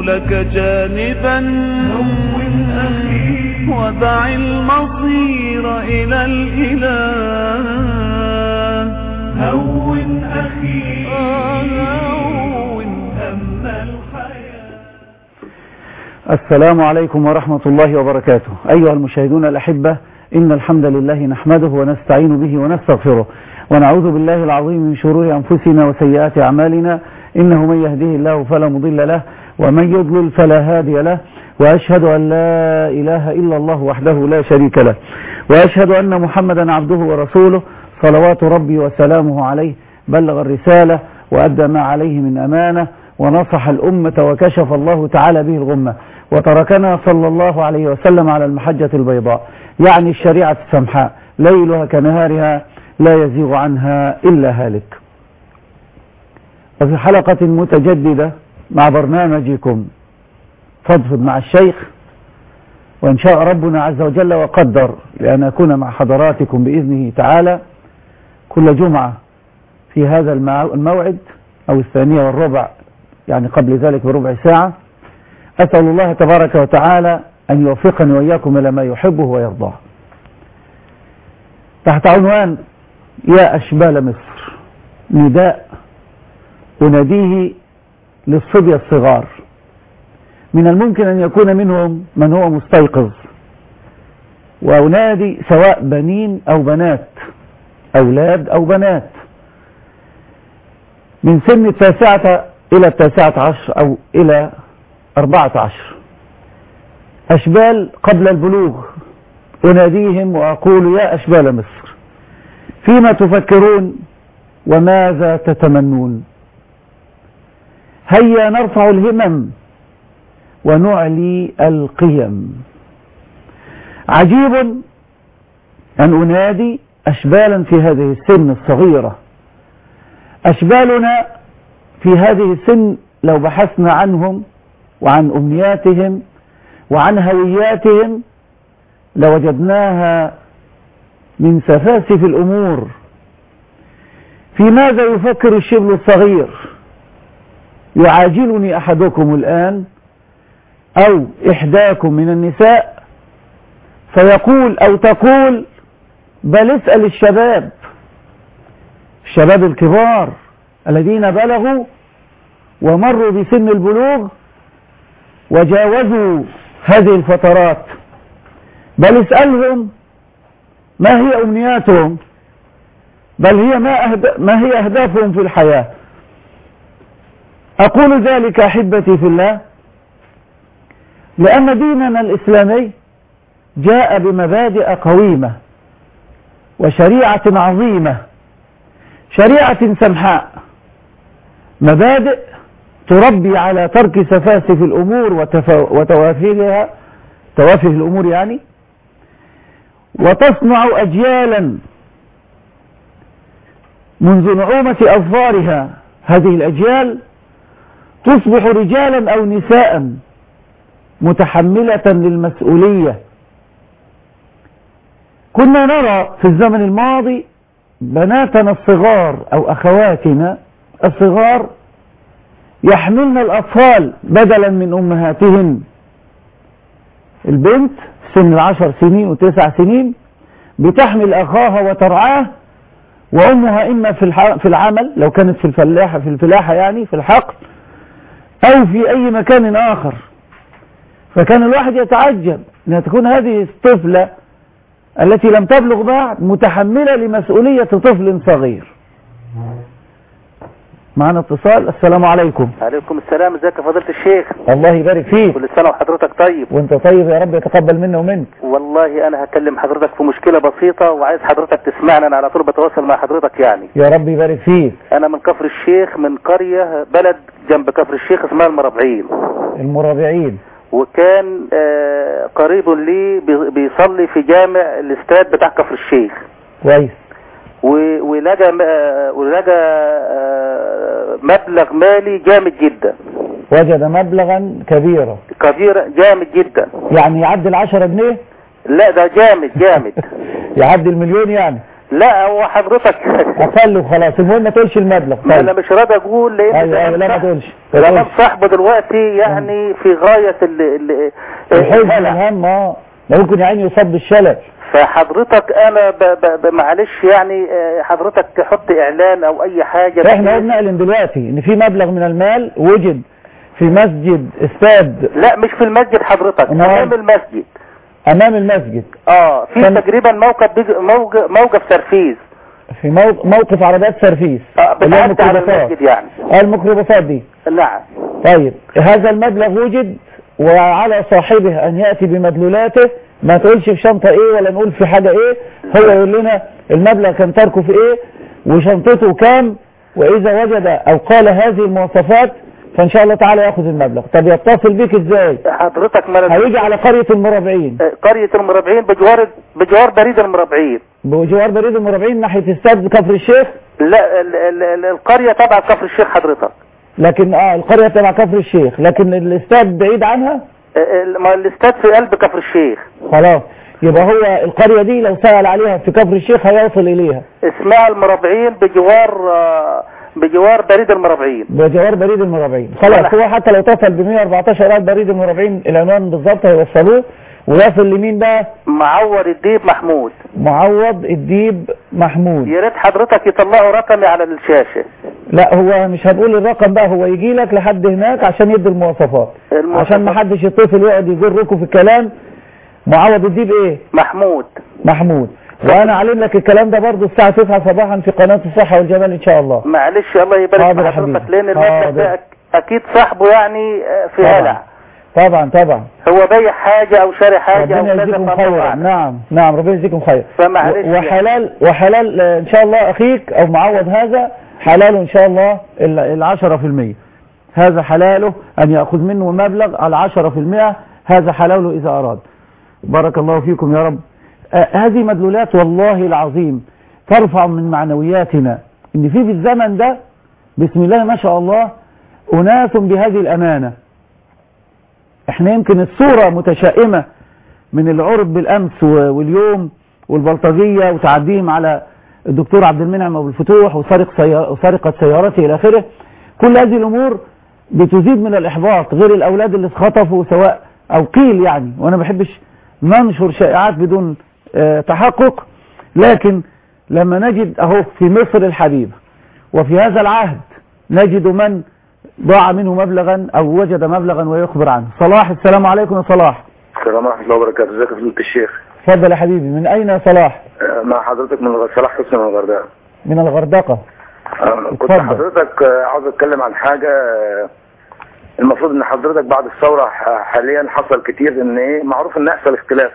لك جانبا هون أخي ودع المصير إلى الإله هون أخي هون هم الحياة السلام عليكم ورحمة الله وبركاته أيها المشاهدون الأحبة إن الحمد لله نحمده ونستعين به ونستغفره ونعوذ بالله العظيم من شرور أنفسنا وسيئات أعمالنا إنه من يهده الله فلا مضل له ومن يضلل فلا هادي له وأشهد أن لا إله إلا الله وحده لا شريك له وأشهد أن محمدا عبده ورسوله صلوات ربي وسلامه عليه بلغ الرسالة وأدى ما عليه من أمانة ونصح الأمة وكشف الله تعالى به الغمة وتركنا صلى الله عليه وسلم على المحجة البيضاء يعني الشريعة السمحاء ليلها كنهارها لا يزيغ عنها إلا هالك وفي حلقة متجددة مع برنامجكم فضفض مع الشيخ وإن شاء ربنا عز وجل وقدر لأن أكون مع حضراتكم بإذنه تعالى كل جمعة في هذا المع- الموعد أو الثانية والربع يعني قبل ذلك بربع ساعة أسأل الله تبارك وتعالى أن يوفقني وإياكم إلى ما يحبه ويرضاه تحت عنوان يا أشبال مصر نداء أناديه للصبية الصغار من الممكن أن يكون منهم من هو مستيقظ وأنادي سواء بنين أو بنات أولاد أو بنات من سن التاسعة إلى التاسعة عشر أو إلى أربعة عشر أشبال قبل البلوغ أناديهم وأقول يا أشبال مصر فيما تفكرون وماذا تتمنون هيا نرفع الهمم ونعلي القيم عجيب أن أنادي أشبالا في هذه السن الصغيرة أشبالنا في هذه السن لو بحثنا عنهم وعن أمنياتهم وعن هوياتهم لوجدناها من سفاسف الأمور في ماذا يفكر الشبل الصغير يعاجلني أحدكم الآن أو إحداكم من النساء فيقول أو تقول بل اسأل الشباب الشباب الكبار الذين بلغوا ومروا بسن البلوغ وجاوزوا هذه الفترات بل اسألهم ما هي أمنياتهم بل هي ما, أهد... ما هي أهدافهم في الحياة أقول ذلك أحبتي في الله لأن ديننا الإسلامي جاء بمبادئ قويمة وشريعة عظيمة شريعة سمحاء مبادئ تربي على ترك سفاسف الأمور وتف... وتوافيها توافه الأمور يعني وتصنع أجيالا منذ نعومة أظفارها هذه الأجيال تصبح رجالا أو نساء متحملة للمسؤولية كنا نرى في الزمن الماضي بناتنا الصغار أو أخواتنا الصغار يحملن الأطفال بدلا من أمهاتهن البنت سن العشر سنين وتسع سنين بتحمل أخاها وترعاه وأمها إما في الح- في العمل لو كانت في الفلاحة في الفلاحة يعني في الحقل أو في أي مكان آخر فكان الواحد يتعجب أن تكون هذه الطفلة التي لم تبلغ بعد متحملة لمسؤولية طفل صغير معنا اتصال السلام عليكم عليكم السلام ازيك يا فضيلة الشيخ الله يبارك فيك كل سنة وحضرتك طيب وانت طيب يا رب يتقبل منا ومنك والله انا هكلم حضرتك في مشكلة بسيطة وعايز حضرتك تسمعني انا على طول بتواصل مع حضرتك يعني يا رب يبارك فيك انا من كفر الشيخ من قرية بلد جنب كفر الشيخ اسمها المرابعين المرابعين وكان آه، قريب لي بي- بيصلي في جامع الاستاد بتاع كفر الشيخ كويس و- ولقى م- آه، ولقى آه، مبلغ مالي جامد جدا وجد مبلغا كبيرا كبير جامد جدا يعني يعدي العشرة جنيه لا ده جامد جامد يعدي المليون يعني لا هو حضرتك اقل وخلاص المهم ما تقولش المبلغ انا طيب مش راضي اقول لان ايوه ايوه لا ما زمان تقولش ما زمان تقولش. صاحبه دلوقتي يعني في غاية ال ال الحزن الهلع. الهم اه ده ممكن يعني يصاب بالشلل فحضرتك انا ب ب ب معلش يعني آه، حضرتك تحط اعلان او اي حاجة احنا بنعلن دلوقتي ان في مبلغ من المال وجد في مسجد استاد لا مش في المسجد حضرتك أمال؟ امام المسجد امام المسجد اه في كان- تقريبا موقف بيج- موج- موقف ترفيز في مو- موقف عربيات سرفيس آه اللي هي بتعدي على الميكروباصات. المسجد يعني اه الميكروباصات دي نعم طيب هذا المبلغ وجد وعلى صاحبه ان يأتي بمدلولاته ما تقولش في شنطة ايه ولا نقول في حاجة ايه هو يقول لنا المبلغ كان تركه في ايه وشنطته كام واذا وجد او قال هذه المواصفات فان شاء الله تعالى ياخذ المبلغ طب يتصل بيك ازاي حضرتك ما أنا- هيجي على قرية المرابعين آه، قرية المرابعين بجوار بجوار بريد المرابعين بجوار بريد المرابعين ناحية استاد كفر الشيخ لا ال ال ال القرية تبع كفر الشيخ حضرتك لكن اه القرية تبع كفر الشيخ لكن الاستاد بعيد عنها آه، ال- ما الاستاد في قلب كفر الشيخ خلاص يبقى هو القرية دي لو سأل عليها في كفر الشيخ هيوصل إليها اسمها المرابعين بجوار آه، بجوار بريد المرابعين بجوار بريد المرابعين خلاص هو حتى لو اتصل ب 114 قال بريد المرابعين العنوان بالظبط هيوصلوه ويصل لمين بقى معور الديب محمود معوض الديب محمود يا ريت حضرتك يطلعوا رقمي على الشاشة لا هو مش هنقول الرقم بقى هو يجي لك لحد هناك عشان يدي المواصفات المواصفات. عشان ما حدش يتصل ويقعد يجركم في الكلام معوض الديب ايه محمود محمود وانا علم لك الكلام ده برضو الساعة 9 صباحا في قناة الصحة والجمال ان شاء الله معلش الله يبارك حاضر في يا حضرتك حبيبي. لان المبلغ حاضر. ده أك- اكيد صاحبه يعني آه، في طبعا هلع طبعا طبعا هو بايع حاجة او شاري حاجة او ربنا كذا يجزيكم فالله خيرا أعلم. نعم نعم ربنا يجزيكم خير فمعلش و- وحلال وحلال آه، ان شاء الله اخيك او معوض هذا حلال ان شاء الله ال- العشرة في المية هذا حلاله ان يأخذ منه مبلغ العشرة في المئة هذا حلاله اذا اراد بارك الله فيكم يا رب آه، هذه مدلولات والله العظيم ترفع من معنوياتنا ان في في الزمن ده بسم الله ما شاء الله اناس بهذه الامانه احنا يمكن الصورة متشائمة من العرب بالامس و- واليوم والبلطجية وتعديهم على الدكتور عبد المنعم ابو الفتوح وسرق سيار وسرقة سيارته الى اخره كل هذه الامور بتزيد من الاحباط غير الاولاد اللي اتخطفوا سواء او قيل يعني وانا ما بحبش ننشر شائعات بدون آه، تحقق لكن لما نجد اهو في مصر الحبيبة وفي هذا العهد نجد من ضاع منه مبلغا او وجد مبلغا ويخبر عنه صلاح السلام عليكم يا صلاح السلام ورحمة الله وبركاته ازيك يا فضيلة الشيخ اتفضل يا حبيبي من اين يا صلاح آه، مع حضرتك من الغ- صلاح حسني من الغردقة من الغردقة آه، كنت اتفضل. حضرتك آه، عاوز اتكلم عن حاجة آه، المفروض ان حضرتك بعد الثورة ح- حاليا حصل كتير ان ايه معروف ان يحصل اختلاف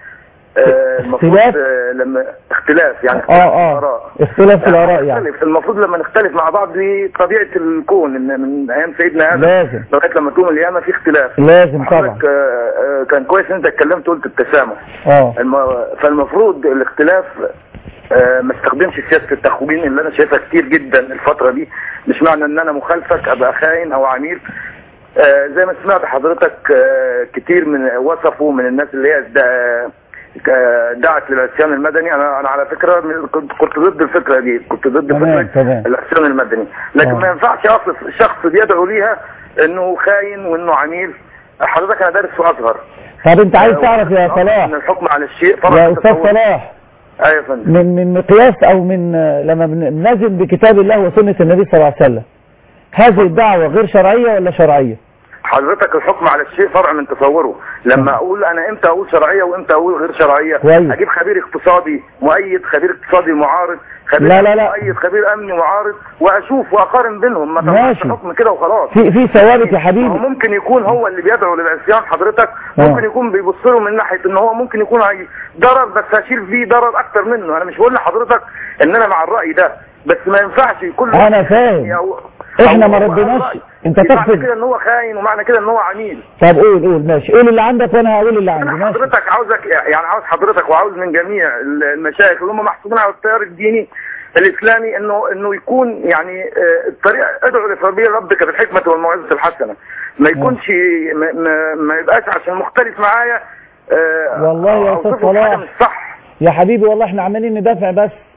آه، المفروض اختلاف؟ آه، لما اختلاف يعني اختلاف اه في اه الآراء. اختلاف في الاراء يعني نختلف. المفروض لما نختلف مع بعض دي طبيعة الكون ان من ايام سيدنا ادم لازم لغاية لما تقوم القيامة في اختلاف لازم طبعا حضرتك آه، آه، كان كويس ان انت اتكلمت قلت التسامح اه الم... فالمفروض الاختلاف آه، ما استخدمش سياسه التخوين اللي انا شايفها كتير جدا الفتره دي مش معنى ان انا مخالفك ابقى خاين او عميل آه، زي ما سمعت حضرتك آه، كتير من وصفوا من الناس اللي هي دا- ك- دعت للعصيان المدني انا انا على فكره من- كنت كنت ضد الفكره دي كنت ضد تمام، فكره تمام. العصيان المدني لكن آه. ما ينفعش اصف شخص بيدعو ليها انه خاين وانه عميل حضرتك انا دارس في ازهر طب انت عايز تعرف يا آه، صلاح ان الحكم على الشيء فرع يا من استاذ التصور. صلاح ايوه يا فندم من من مقياس او من آه، لما بننزل بكتاب الله وسنة النبي صلى الله عليه وسلم هذه الدعوة غير شرعية ولا شرعية حضرتك الحكم على الشيء فرع من تصوره لما اقول انا امتى اقول شرعيه وامتى اقول غير شرعيه كويس. اجيب خبير اقتصادي مؤيد خبير اقتصادي معارض خبير لا، لا، لا. مؤيد خبير امني معارض واشوف واقارن بينهم ما طلعش ماشي. حكم كده وخلاص في في ثوابت يا هو حبيبي ممكن يكون هو اللي بيدعو للعصيان حضرتك آه. ممكن يكون بيبص له من ناحيه ان هو ممكن يكون هي ضرر بس هشيل فيه ضرر اكتر منه انا مش بقول لحضرتك ان انا مع الراي ده بس ما ينفعش كل انا فاهم أو- احنا أو- ما أو- ربناش أو رأي. انت معنى تقصد كده ان هو خاين ومعنى كده ان هو عميل طب قول قول ماشي قول اللي عندك وانا هقول اللي عندي انا ماشي حضرتك عاوزك يعني عاوز حضرتك وعاوز من جميع المشايخ اللي هم محسوبين على التيار الديني الاسلامي انه انه يكون يعني آه، الطريقه ادعو لسبيل ربك بالحكمه والموعظه الحسنه ما يكونش ما, ما, ما يبقاش عشان مختلف معايا آه، والله يا أوصفه أستاذ بحاجة صلاح. مش صح يا حبيبي والله احنا عمالين ندافع بس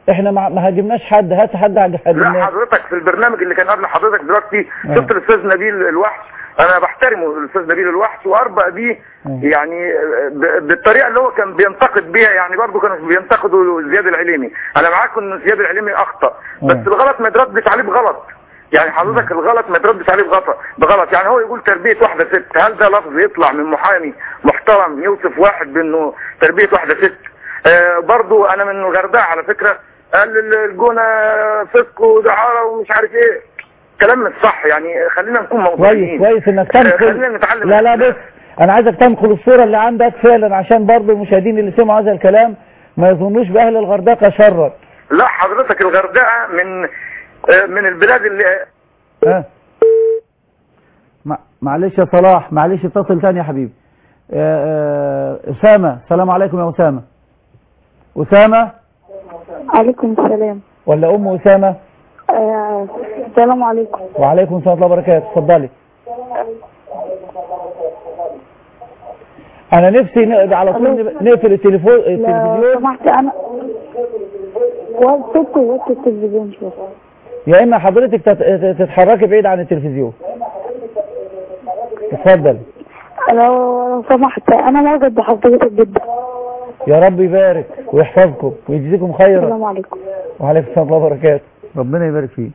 احنا ما ما هاجمناش حد هات حد لا هاجمناه حضرتك في البرنامج اللي كان قبل حضرتك دلوقتي آه. شفت الاستاذ نبيل الوحش انا بحترمه الاستاذ نبيل الوحش واربأ بيه آه. يعني ب- بالطريقه اللي هو كان بينتقد بيها يعني برضه كانوا بينتقدوا زياد العليمي انا معاك ان زياد العليمي اخطا بس آه. الغلط ما يتردش عليه بغلط يعني حضرتك الغلط ما يتردش عليه بغلط بغلط يعني هو يقول تربيه واحده ست هل ده لفظ يطلع من محامي محترم يوصف واحد بانه تربيه واحده ست آه برضو انا من الغردقه على فكره قال ال- الجونه فسق ودعاره ومش عارف ايه كلام مش صح يعني خلينا نكون كويس موضوعيين كويس انك آه، تنقل خلينا نتعلم لا لا بص انا عايزك تنقل الصورة اللي عندك فعلا عشان برضه المشاهدين اللي سمعوا هذا الكلام ما يظنوش باهل الغردقة شرا لا حضرتك الغردقه من آه، من البلاد اللي ها مع- معلش يا صلاح معلش اتصل تاني يا حبيبي آه، آه، أسامة السلام عليكم يا أسامة أسامة عليكم السلام ولا أم أسامة آه، السلام عليكم وعليكم السلام ورحمة الله وبركاته اتفضلي أنا نفسي ن- على طول ألو. نب- نقفل التليفون لو التلفزيون سمحت انا وصلت وقت التلفزيون شوية يا إما حضرتك تت- تتحركي بعيد عن التلفزيون اتفضل لو سمحت انا معجب بحضرتك جدا يا رب يبارك ويحفظكم ويجزيكم خيرا السلام عليكم وعليكم السلام ورحمة الله وبركاته ربنا يبارك فيك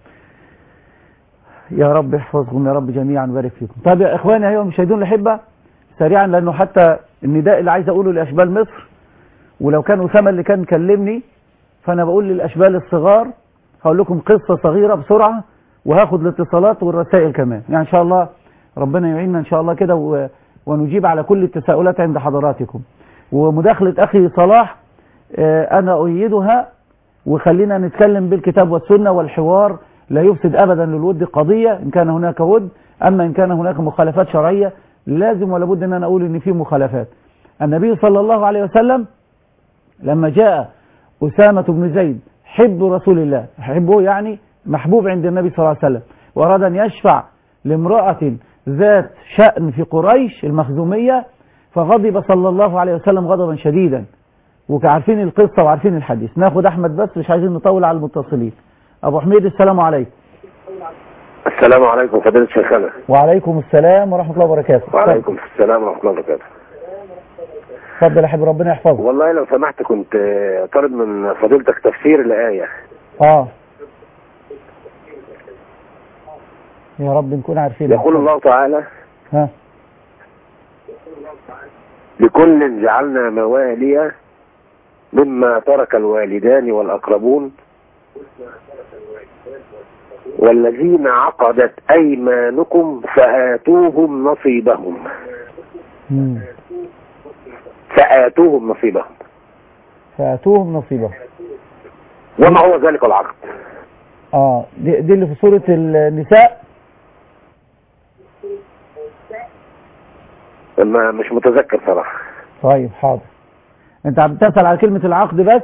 يا رب يحفظكم يا رب جميعا ويبارك فيكم طيب يا اخواني ايها المشاهدون الاحبه سريعا لانه حتى النداء اللي عايز اقوله لاشبال مصر ولو كان اسامه اللي كان كلمني فانا بقول للاشبال الصغار هقول لكم قصه صغيره بسرعه وهاخد الاتصالات والرسائل كمان يعني ان شاء الله ربنا يعيننا ان شاء الله كده و- ونجيب على كل التساؤلات عند حضراتكم ومداخله اخي صلاح آه، انا اؤيدها وخلينا نتكلم بالكتاب والسنة والحوار لا يفسد أبدا للود قضية إن كان هناك ود أما إن كان هناك مخالفات شرعية لازم ولا بد أن أنا أقول إن في مخالفات النبي صلى الله عليه وسلم لما جاء أسامة بن زيد حب رسول الله حبه يعني محبوب عند النبي صلى الله عليه وسلم وأراد أن يشفع لامرأة ذات شأن في قريش المخزومية فغضب صلى الله عليه وسلم غضبا شديدا وعارفين القصة وعارفين الحديث ناخد أحمد بس مش عايزين نطول على المتصلين أبو حميد السلام عليكم السلام عليكم فضيلة شيخنا وعليكم السلام ورحمة الله وبركاته وعليكم السلام ورحمة الله وبركاته اتفضل يا حبيبي ربنا يحفظك والله لو سمحت كنت آه، طالب من فضيلتك تفسير الآية اه يا رب نكون عارفين يقول الله تعالى ها لكل جعلنا مواليا مما ترك الوالدان والأقربون والذين عقدت أيمانكم فآتوهم نصيبهم مم. فآتوهم نصيبهم فأتوهم نصيبهم وما هو ذلك العقد اه دي, دي اللي في سورة النساء ما مش متذكر صراحة طيب حاضر انت عم تسأل على كلمة العقد بس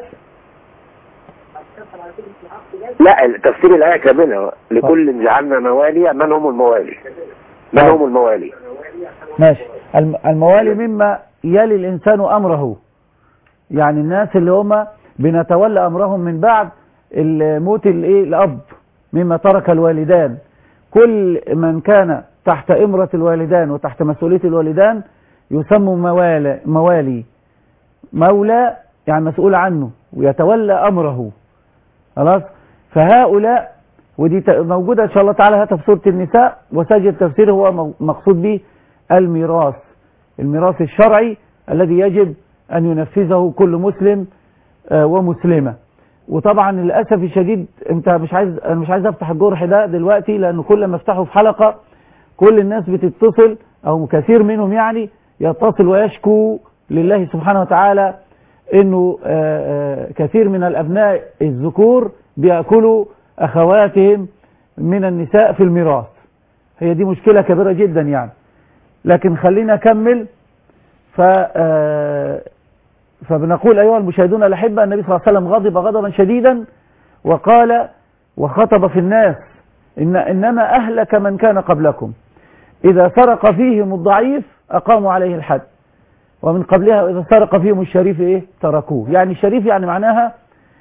لا تفسير الآية كاملة لكل جعلنا موالي من هم الموالي من هم الموالي ماشي الم- الموالي مما يلي الإنسان أمره يعني الناس اللي هم بنتولى أمرهم من بعد الموت الإيه الأب مما ترك الوالدان كل من كان تحت إمرة الوالدان وتحت مسؤولية الوالدان يسمى موالي, موالي مولى يعني مسؤول عنه ويتولى أمره خلاص فهؤلاء ودي ت- موجودة إن شاء الله تعالى هاتها في سورة النساء وسجل تفسير هو مو- مقصود به الميراث الميراث الشرعي الذي يجب أن ينفذه كل مسلم آه، ومسلمة وطبعا للأسف الشديد انت مش عايز انا مش عايز افتح الجرح ده دلوقتي لانه كل ما افتحه في حلقة كل الناس بتتصل او كثير منهم يعني يتصل ويشكو لله سبحانه وتعالى انه آه، آه، كثير من الابناء الذكور بيأكلوا اخواتهم من النساء في الميراث هي دي مشكلة كبيرة جدا يعني لكن خلينا اكمل ف آه، فبنقول أيها المشاهدون الأحبة النبي صلى الله عليه وسلم غضب غضبا شديدا وقال وخطب في الناس إن إنما أهلك من كان قبلكم إذا سرق فيهم الضعيف أقاموا عليه الحد ومن قبلها إذا سرق فيهم الشريف إيه تركوه يعني الشريف يعني معناها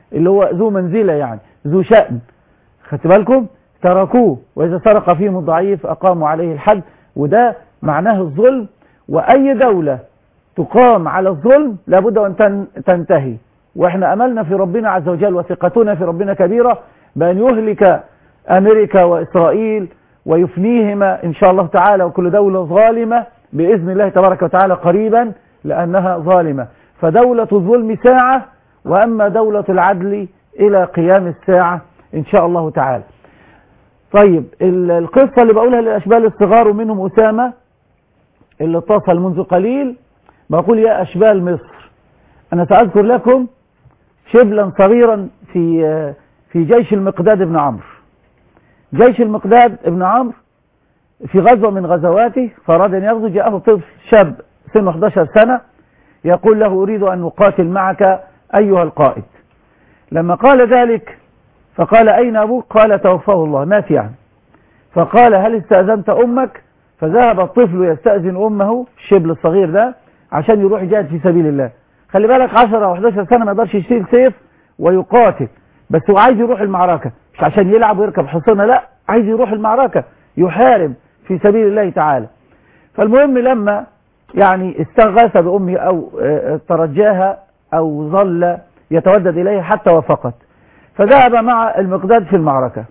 اللي هو ذو منزلة يعني ذو شأن خدت بالكم تركوه وإذا سرق فيهم الضعيف أقاموا عليه الحد وده معناه الظلم وأي دولة تقام على الظلم لابد أن تن- تنتهي وإحنا أملنا في ربنا عز وجل وثقتنا في ربنا كبيرة بأن يهلك أمريكا وإسرائيل ويفنيهما إن شاء الله تعالى وكل دولة ظالمة بإذن الله تبارك وتعالى قريبا لأنها ظالمة فدولة الظلم ساعة وأما دولة العدل إلى قيام الساعة إن شاء الله تعالى طيب ال- القصة اللي بقولها للأشبال الصغار ومنهم أسامة اللي اتصل منذ قليل بقول يا أشبال مصر أنا سأذكر لكم شبلا صغيرا في في جيش المقداد بن عمرو جيش المقداد بن عمرو في غزوة من غزواته فأراد أن يغزو جاءه طفل شاب سنه 11 سنة يقول له أريد أن أقاتل معك أيها القائد لما قال ذلك فقال أين أبوك قال توفاه الله مات يعني فقال هل استأذنت أمك فذهب الطفل يستأذن أمه الشبل الصغير ده عشان يروح يجاهد في سبيل الله خلي بالك 10 أو 11 سنة ما يقدرش يشيل سيف ويقاتل بس هو عايز يروح المعركة مش عشان يلعب ويركب حصانة لا عايز يروح المعركة يحارب في سبيل الله تعالى فالمهم لما يعني استغاث بأمه أو آه، ترجاها أو ظل يتودد إليها حتى وفقت فذهب مع المقداد في المعركة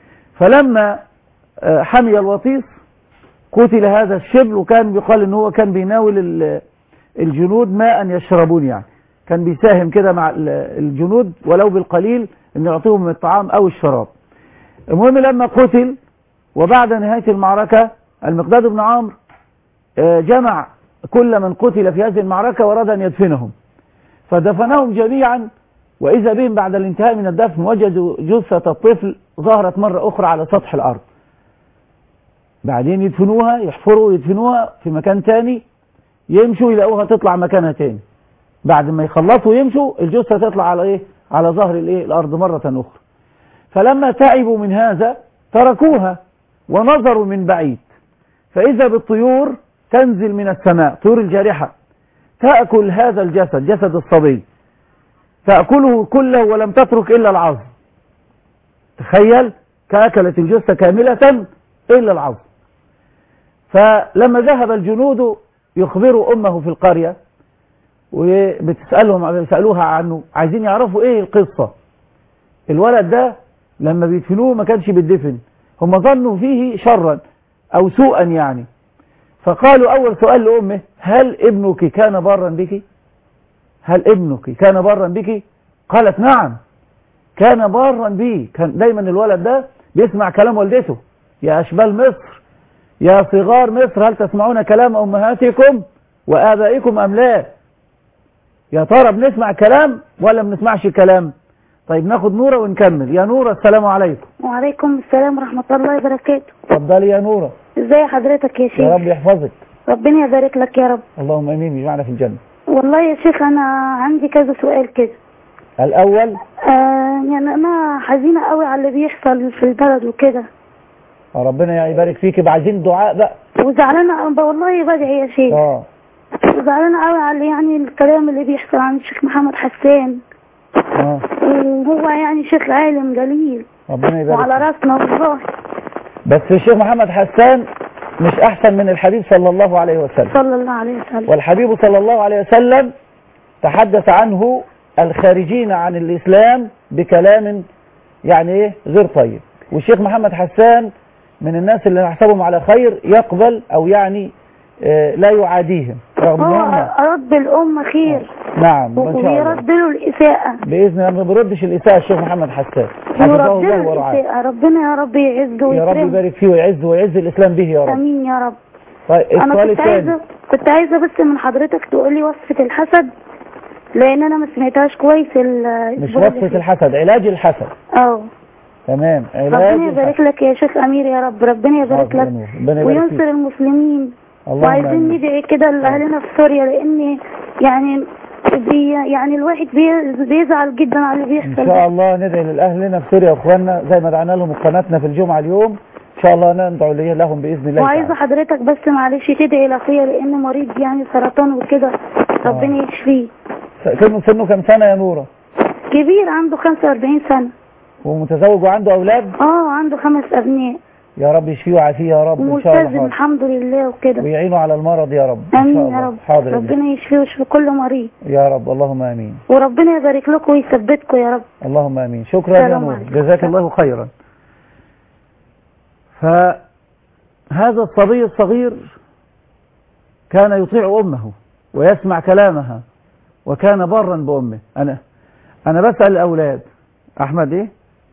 فلما آه، حمي الوطيس قتل هذا الشبل وكان بيقال ان هو كان بيناول ال- الجنود ماء يشربون يعني كان بيساهم كده مع ال- الجنود ولو بالقليل ان يعطيهم من الطعام او الشراب المهم لما قتل وبعد نهاية المعركة المقداد بن عمرو آه، جمع كل من قتل في هذه المعركة واراد ان يدفنهم فدفنهم جميعا وإذا بهم بعد الانتهاء من الدفن وجدوا جثة الطفل ظهرت مرة أخرى على سطح الأرض بعدين يدفنوها يحفروا يدفنوها في مكان تاني يمشوا يلاقوها تطلع مكانها تاني بعد ما يخلصوا يمشوا الجثة تطلع على ايه على ظهر الايه الارض مرة اخرى فلما تعبوا من هذا تركوها ونظروا من بعيد فاذا بالطيور تنزل من السماء طيور الجارحة تأكل هذا الجسد جسد الصبي تأكله كله ولم تترك إلا العظم تخيل كأكلت الجثة كاملة إلا العظم فلما ذهب الجنود يخبروا أمه في القرية وبتسألهم بيسألوها عنه عايزين يعرفوا إيه القصة الولد ده لما بيدفنوه ما كانش بيدفن هم ظنوا فيه شرا أو سوءا يعني فقالوا أول سؤال لأمه هل ابنك كان برا بك هل ابنك كان برا بك قالت نعم كان برا بي كان دايما الولد ده بيسمع كلام والدته يا أشبال مصر يا صغار مصر هل تسمعون كلام أمهاتكم وآبائكم أم لا يا ترى بنسمع كلام ولا بنسمعش كلام طيب ناخد نورة ونكمل يا نورة السلام عليكم وعليكم السلام ورحمة الله وبركاته اتفضلي يا نورة ازاي حضرتك يا يا شيخ رب يحفظك ربنا يبارك لك يا رب اللهم امين يجمعنا في الجنة والله يا شيخ انا عندي كذا سؤال كده الأول آه يعني انا حزينة قوي على اللي بيحصل في البلد وكده ربنا يبارك فيك عايزين دعاء بقى وزعلانة والله بدعي يا شيخ اه وزعلانة قوي على يعني الكلام اللي بيحصل عن الشيخ محمد حسان اه وهو يعني شيخ عالم جليل ربنا يبارك وعلى فيك. راسنا والله بس الشيخ محمد حسان مش أحسن من الحبيب صلى الله عليه وسلم صلى الله عليه وسلم والحبيب صلى الله عليه وسلم تحدث عنه الخارجين عن الإسلام بكلام يعني إيه غير طيب والشيخ محمد حسان من الناس اللي نحسبهم على خير يقبل أو يعني آه، لا يعاديهم رغم هو ان هم أرد الأمة خير نعم وإن شاء الله ويرد له الإساءة بإذن الله ما بيردش الإساءة الشيخ محمد حسان حفظه يرد الله له ورعاه الإساءة ربنا يا رب يعزه يا رب ويكرمه يبارك فيه ويعز ويعز الإسلام به يا رب امين يا رب طيب انا السؤال كنت الثاني عايزه كنت عايزه بس من حضرتك تقول لي وصفه الحسد لان انا ما سمعتهاش كويس ال- مش الأسبوع اللي وصفة فات. الحسد علاج الحسد اه تمام علاج ربنا يبارك الحسد لك يا شيخ امير يا رب ربنا يبارك حاضر يا لك نور. ربنا يبارك وينصر فيك المسلمين اللهم وعايزين آمين. ندعي كده لاهلنا في سوريا لان يعني بي يعني الواحد بي- بيزعل جدا على اللي ان بيحصل شاء ده. الله ندعي للاهلنا في سوريا واخواننا زي ما دعنا لهم قناتنا في الجمعه اليوم ان شاء الله ندعو ليه- لهم باذن الله وعايزه تعالى حضرتك بس معلش تدعي لاخويا لانه مريض يعني سرطان وكده ربنا يشفيه سنه سنه كم سنه يا نوره كبير عنده 45 سنة ومتزوج وعنده اولاد اه عنده خمس ابناء يا رب يشفيه ويعافيه يا رب ان شاء الله وملتزم حاضر. الحمد لله وكده ويعينه على المرض يا رب ان شاء امين الله يا رب حاضر يا ربنا يشفيه ويشفي كل مريض ابني. يا رب اللهم امين وربنا يبارك لكم ويثبتكم يا رب اللهم امين شكرا يا السلام نور عليكم. جزاك الله خيرا فهذا الصبي الصغير كان يطيع امه ويسمع كلامها وكان برا بامه انا انا بسال الاولاد احمد ايه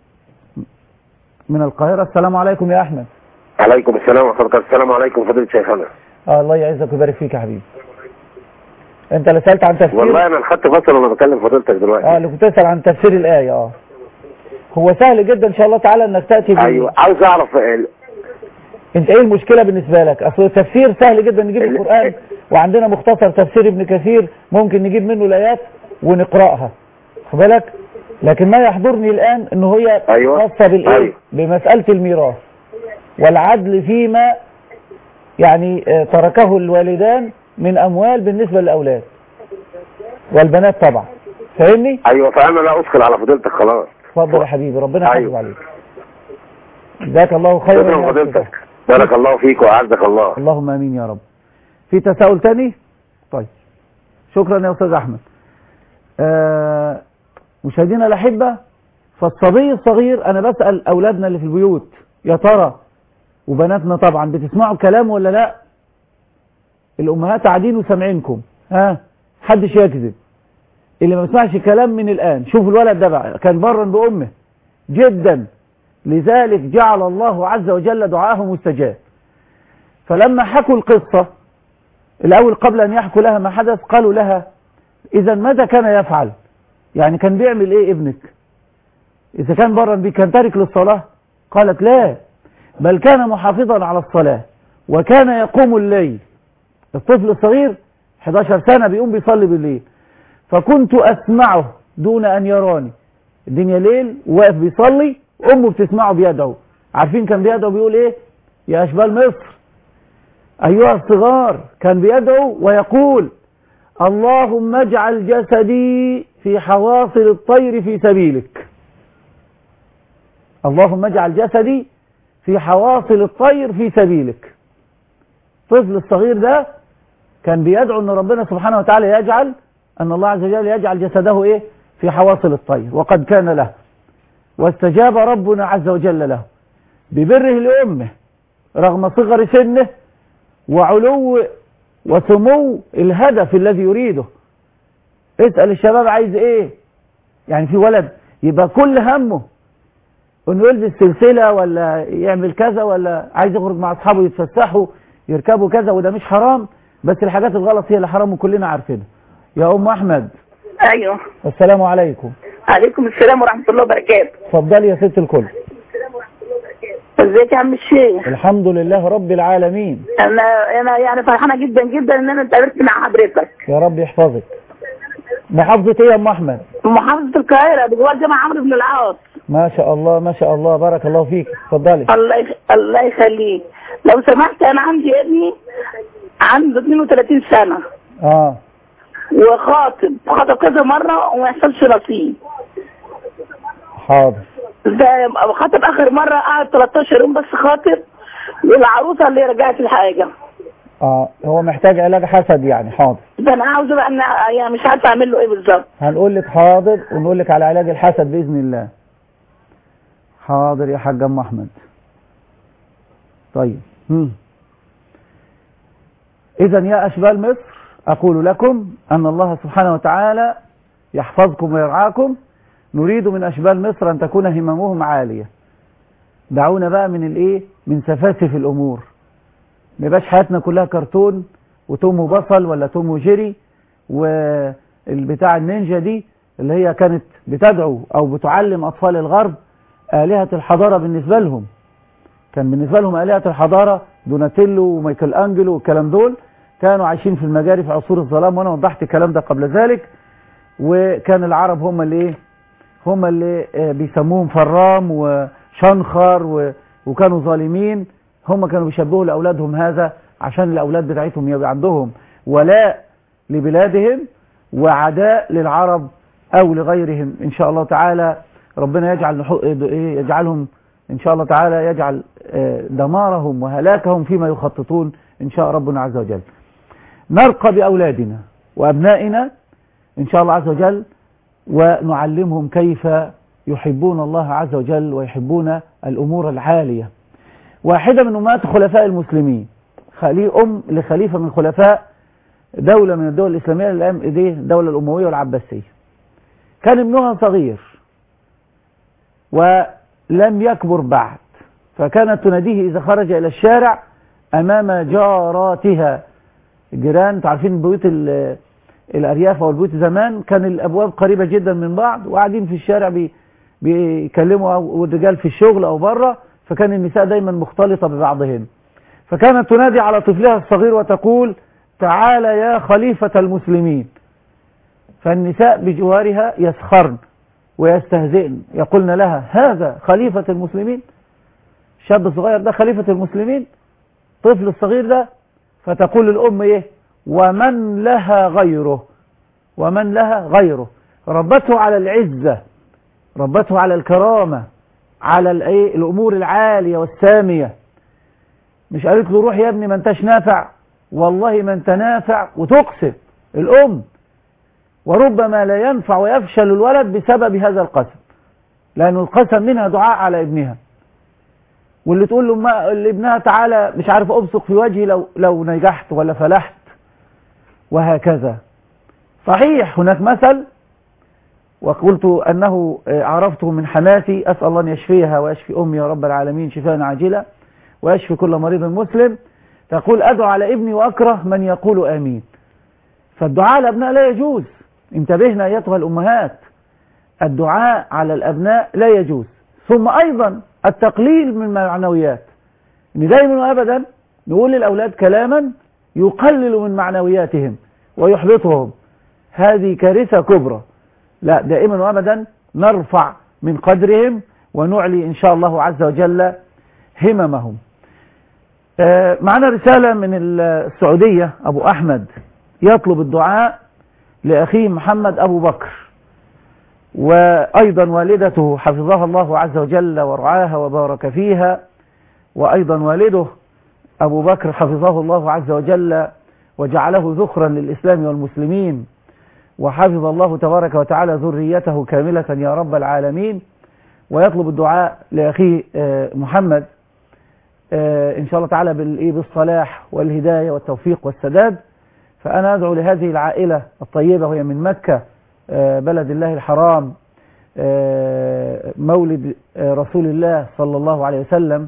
من القاهره السلام عليكم يا احمد عليكم السلام ورحمة الله السلام عليكم فضيلة شيخنا آه الله يعزك ويبارك فيك يا حبيبي انت اللي سالت عن تفسير والله انا خدت فصل وانا بكلم فضيلتك اه دلوقتي اللي كنت تسال عن تفسير الايه اه هو سهل جدا ان شاء الله تعالى انك تاتي بال- ايوه عاوز اعرف ال- انت ايه المشكلة بالنسبة لك اصل التفسير سهل جدا نجيب ال- القرآن وعندنا مختصر تفسير ابن كثير ممكن نجيب منه الايات ونقرأها خد بالك لكن ما يحضرني الان ان هي أيوة. خاصة بالايه أيوة. بمسألة الميراث والعدل فيما يعني آه، تركه الوالدان من اموال بالنسبة للاولاد والبنات طبعا فاهمني ايوه فانا لا ادخل على فضيلتك خلاص اتفضل يا حبيبي ربنا يحافظ أيوة. عليك جزاك الله خيرا شكرا يا أستاذ فضيلتك بارك الله فيك واعزك الله اللهم امين يا رب في تساؤل تاني طيب شكرا يا استاذ احمد آه مشاهدينا الاحبه فالصبي الصغير انا بسال اولادنا اللي في البيوت يا ترى وبناتنا طبعا بتسمعوا الكلام ولا لا الامهات قاعدين وسامعينكم ها محدش يكذب اللي ما بيسمعش الكلام من الان شوف الولد ده بقى كان برا بامه جدا لذلك جعل الله عز وجل دعاءه مستجاب فلما حكوا القصة الأول قبل أن يحكوا لها ما حدث قالوا لها إذا ماذا كان يفعل يعني كان بيعمل إيه ابنك إذا كان برا بي كان تارك للصلاة قالت لا بل كان محافظا على الصلاة وكان يقوم الليل الطفل الصغير 11 سنة بيقوم بيصلي بالليل فكنت أسمعه دون أن يراني الدنيا ليل واقف بيصلي أمه بتسمعه بيدعو عارفين كان بيدعو بيقول إيه يا أشبال مصر أيها الصغار كان بيدعو ويقول اللهم اجعل جسدي في حواصل الطير في سبيلك اللهم اجعل جسدي في حواصل الطير في سبيلك الطفل الصغير ده كان بيدعو ان ربنا سبحانه وتعالى يجعل ان الله عز وجل يجعل جسده ايه في حواصل الطير وقد كان له واستجاب ربنا عز وجل له ببره لأمه رغم صغر سنه وعلو وسمو الهدف الذي يريده اسأل الشباب عايز ايه يعني في ولد يبقى كل همه انه يلبس سلسلة ولا يعمل كذا ولا عايز يخرج مع اصحابه يتفسحوا يركبوا كذا وده مش حرام بس الحاجات الغلط هي اللي حرام وكلنا عارفينها يا ام احمد ايوه السلام عليكم عليكم السلام ورحمه الله وبركاته اتفضلي يا ست الكل ازيك يا عم الشيخ الحمد لله رب العالمين انا انا يعني فرحانه جدا جدا ان انا اتقابلت مع حضرتك يا رب يحفظك محافظة ايه يا ام احمد محافظه القاهره بجوار جامع عمرو بن العاص ما شاء الله ما شاء الله بارك الله فيك اتفضلي الله يخ... الله يخليك لو سمحت انا عندي ابني عنده 32 سنه اه وخاطب خاطب كذا مره وما يحصلش نصيب حاضر ده خاطب اخر مره قعد 13 يوم بس خاطب والعروسه اللي رجعت الحاجه اه هو محتاج علاج حسد يعني حاضر فانا عاوزه بقى ان يعني مش عارفه اعمل له ايه بالظبط هنقول لك حاضر ونقول لك على علاج الحسد باذن الله حاضر يا حاج ام احمد طيب هم. اذا يا اشبال مصر اقول لكم ان الله سبحانه وتعالى يحفظكم ويرعاكم نريد من اشبال مصر ان تكون هممهم عاليه دعونا بقى من الايه من سفاسف الامور ما يبقاش حياتنا كلها كرتون وتوم وبصل ولا توم وجيري والبتاع النينجا دي اللي هي كانت بتدعو او بتعلم اطفال الغرب آلهة الحضارة بالنسبة لهم كان بالنسبة لهم آلهة الحضارة دوناتيلو ومايكل أنجلو والكلام دول كانوا عايشين في المجاري في عصور الظلام وانا وضحت الكلام ده قبل ذلك وكان العرب هم اللي ايه هم اللي آه، بيسموهم فرام وشنخر و- وكانوا ظالمين هم كانوا بيشبهوا لأولادهم هذا عشان الأولاد بتاعتهم يبقى عندهم ولاء لبلادهم وعداء للعرب أو لغيرهم إن شاء الله تعالى ربنا يجعل نحو- إيه، يجعلهم إن شاء الله تعالى يجعل آه، دمارهم وهلاكهم فيما يخططون إن شاء ربنا عز وجل نرقى بأولادنا وأبنائنا إن شاء الله عز وجل ونعلمهم كيف يحبون الله عز وجل ويحبون الأمور العالية واحدة من أمهات خلفاء المسلمين خلي أم لخليفة من خلفاء دولة من الدول الإسلامية الأيام دي الدولة الأموية والعباسية كان ابنها صغير ولم يكبر بعد فكانت تناديه إذا خرج إلى الشارع أمام جاراتها الجيران انتوا عارفين بيوت ال- الأرياف أو البيوت زمان كان الأبواب قريبة جدا من بعض وقاعدين في الشارع بي بيكلموا أو- والرجال في الشغل أو بره فكان النساء دايما مختلطة ببعضهن فكانت تنادي على طفلها الصغير وتقول تعال يا خليفة المسلمين فالنساء بجوارها يسخرن ويستهزئن يقولن لها هذا خليفة المسلمين الشاب الصغير ده خليفة المسلمين طفل الصغير ده فتقول الأم إيه ومن لها غيره ومن لها غيره ربته على العزة ربته على الكرامة على الإيه الأمور العالية والسامية مش قالت له روح يا ابني ما انتش نافع والله ما انت نافع وتقسم الأم وربما لا ينفع ويفشل الولد بسبب هذا القسم لأنه القسم منها دعاء على ابنها واللي تقول له ما لابنها تعالى مش عارف ابصق في وجهي لو لو نجحت ولا فلحت وهكذا صحيح هناك مثل وقلت أنه عرفته من حماتي أسأل الله أن يشفيها ويشفي أمي يا رب العالمين شفاء عاجلة ويشفي كل مريض مسلم تقول أدعو على ابني وأكره من يقول آمين فالدعاء على الأبناء لا يجوز انتبهنا أيتها الأمهات الدعاء على الأبناء لا يجوز ثم أيضا التقليل من المعنويات ان دايما وابدا نقول للاولاد كلاما يقلل من معنوياتهم ويحبطهم هذه كارثه كبرى لا دائما وابدا نرفع من قدرهم ونعلي ان شاء الله عز وجل هممهم آه، معنا رساله من السعوديه ابو احمد يطلب الدعاء لاخيه محمد ابو بكر وأيضا والدته حفظها الله عز وجل ورعاها وبارك فيها وأيضا والده أبو بكر حفظه الله عز وجل وجعله ذخرا للإسلام والمسلمين وحفظ الله تبارك وتعالى ذريته كاملة يا رب العالمين ويطلب الدعاء لأخيه آه، محمد آه، إن شاء الله تعالى بالإيه؟ بالصلاح والهداية والتوفيق والسداد فأنا أدعو لهذه العائلة الطيبة وهي من مكة آه، بلد الله الحرام آه، مولد آه، رسول الله صلى الله عليه وسلم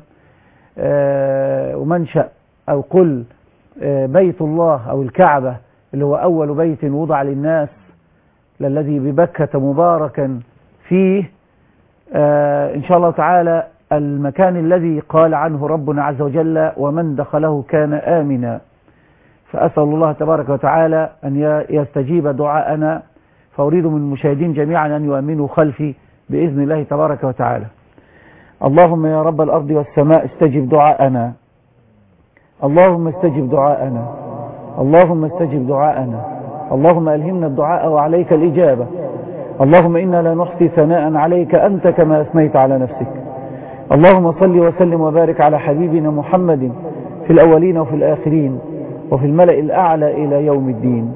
آه، ومنشأ أو قل آه، بيت الله أو الكعبة اللي هو أول بيت وضع للناس الذي ببكة مباركا فيه آه، إن شاء الله تعالى المكان الذي قال عنه ربنا عز وجل ومن دخله كان آمنا فأسأل الله تبارك وتعالى أن ي- يستجيب دعاءنا فأريد من المشاهدين جميعا أن يؤمنوا خلفي بإذن الله تبارك وتعالى اللهم يا رب الأرض والسماء استجب دعاءنا اللهم استجب دعاءنا اللهم استجب دعاءنا اللهم ألهمنا الدعاء وعليك الإجابة اللهم إنا لا نحصي ثناء عليك أنت كما أثنيت على نفسك اللهم صل وسلم وبارك على حبيبنا محمد في الأولين وفي الآخرين وفي الملأ الأعلى إلى يوم الدين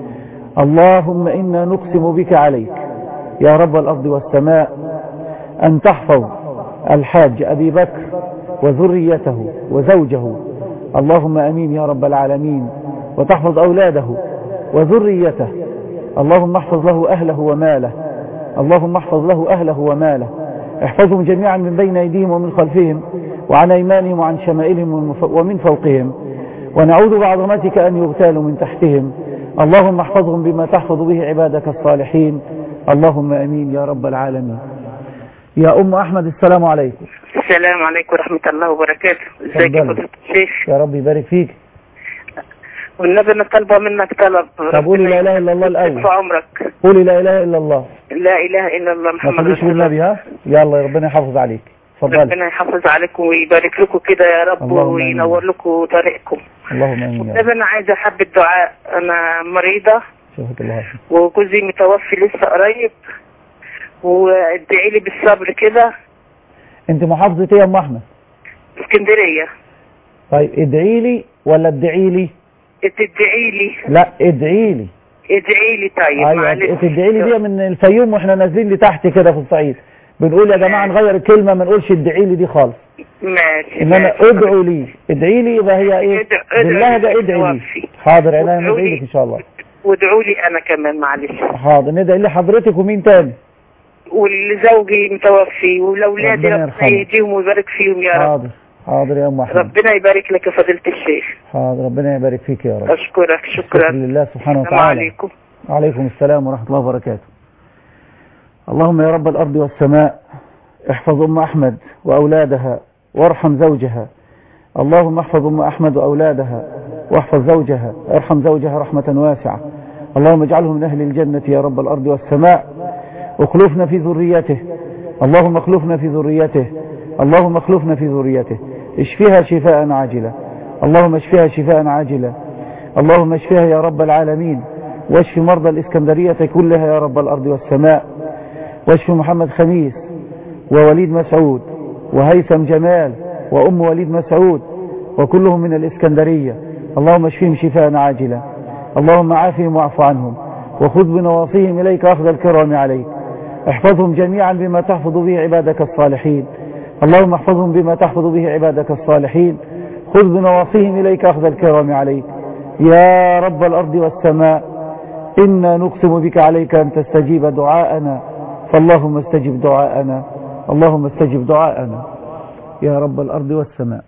اللهم إنا نقسم بك عليك يا رب الأرض والسماء أن تحفظ الحاج أبي بكر وذريته وزوجه اللهم أمين يا رب العالمين وتحفظ أولاده وذريته اللهم احفظ له أهله وماله اللهم احفظ له أهله وماله احفظهم جميعا من بين أيديهم ومن خلفهم وعن أيمانهم وعن شمائلهم ومن فوقهم ونعوذ بعظمتك أن يغتالوا من تحتهم اللهم احفظهم بما تحفظ به عبادك الصالحين اللهم أمين يا رب العالمين يا أم أحمد السلام عليكم السلام عليكم ورحمة الله وبركاته ازيك يا اتفضلي. فضيلة الشيخ يا رب يبارك فيك والنبي انا طالبة منك طلب طب قولي لا إله إلا الله الأول في عمرك قولي لا إله إلا الله لا اله الا الله ما محمد تقوليش رسول الله بالنبي ها يلا ربنا يحافظ عليك اتفضلي ربنا يحافظ عليكم ويبارك لكم كده يا رب اللهم آمين. وينور لكم طريقكم اللهم امين يا رب والنبي انا عايزة حب الدعاء انا مريضة شوفك الله خير. وجوزي متوفي لسه قريب وادعي لي بالصبر كده انت محافظة ايه يا ام احمد اسكندريه طيب ادعي لي ولا ادعي لي تدعي لي لا ادعي لي ادعي لي طيب ايوه معلش تدعي لي دي من الفيوم واحنا نازلين لتحت كده في الصعيد بنقول يا جماعه نغير الكلمه ما نقولش ادعي لي دي خالص ماشي انما ماشي. ادعوا لي ادعي لي يبقى هي ايه ادع- ادعي باللهجه لي ادعي لي بالتوفي. حاضر عينيا وادعوا ندعي لي. لك ان شاء الله وادعوا لي انا كمان معلش حاضر ندعي لي حضرتك ومين تاني ولزوجي متوفي ولاولادي ربنا ربنا يرحمه. يهديهم ويبارك فيهم يا رب حاضر حاضر يا ام احمد ربنا يبارك لك يا فضيله الشيخ حاضر ربنا يبارك فيك يا رب اشكرك شكرا شكرا لله سبحانه السلام وتعالى عليكم عليكم السلام ورحمة الله وبركاته اللهم يا رب الأرض والسماء احفظ أم أحمد وأولادها وارحم زوجها اللهم احفظ أم أحمد وأولادها واحفظ زوجها ارحم زوجها رحمة واسعة اللهم اجعله من أهل الجنة يا رب الأرض والسماء اخلفنا في ذريته اللهم اخلفنا في ذريته اللهم اخلفنا في ذريته اشفها شفاء عاجلا اللهم اشفها شفاء عاجلا اللهم اشفها يا رب العالمين واشف مرضى الإسكندرية كلها يا رب الأرض والسماء واشف محمد خميس ووليد مسعود وهيثم جمال وأم وليد مسعود وكلهم من الإسكندرية اللهم اشفهم شفاء عاجلا اللهم عافهم واعف عنهم وخذ بنواصيهم إليك أخذ الكرام عليك احفظهم جميعا بما تحفظ به عبادك الصالحين اللهم احفظهم بما تحفظ به عبادك الصالحين خذ بنواصيهم إليك أخذ الكرام عليك يا رب الأرض والسماء إنا نقسم بك عليك أن تستجيب دعاءنا فاللهم استجب دعاءنا اللهم استجب دعاءنا يا رب الأرض والسماء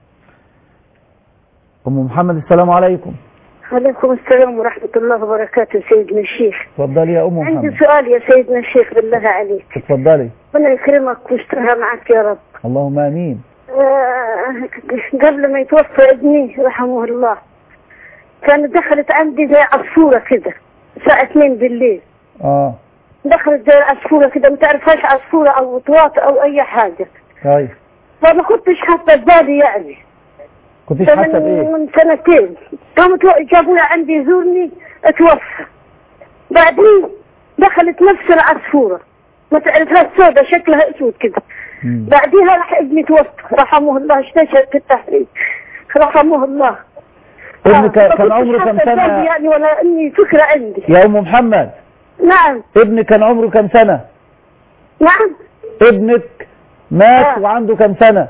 أم محمد السلام عليكم عليكم السلام ورحمة الله وبركاته سيدنا الشيخ تفضلي يا أم عندي محمد سؤال يا سيدنا الشيخ بالله عليك تفضلي ربنا يكرمك ويسترها معك يا رب اللهم آمين آه، قبل ما يتوفى ابني رحمه الله كانت دخلت عندي زي عصفورة كده الساعة 2 بالليل آه دخلت زي عصفورة كده ما تعرفهاش عصفورة أو طواط أو أي حاجة طيب فما كنتش حاطة بالي يعني كنتش فمن- حاسة بإيه من سنتين قامت جابوها عندي يزورني اتوفى بعدين دخلت نفس العصفورة ما تعرفهاش سودة شكلها اسود كده مم. بعديها راح ابني توفى رحمه الله استشهد في التحرير رحمه الله ابنك آه، كان ما عمره كنتش كم حاطة بالي سنة يعني ولا اني فكرة عندي يا أم محمد نعم ابنك كان عمره كم سنة نعم ابنك مات آه. وعنده كم سنة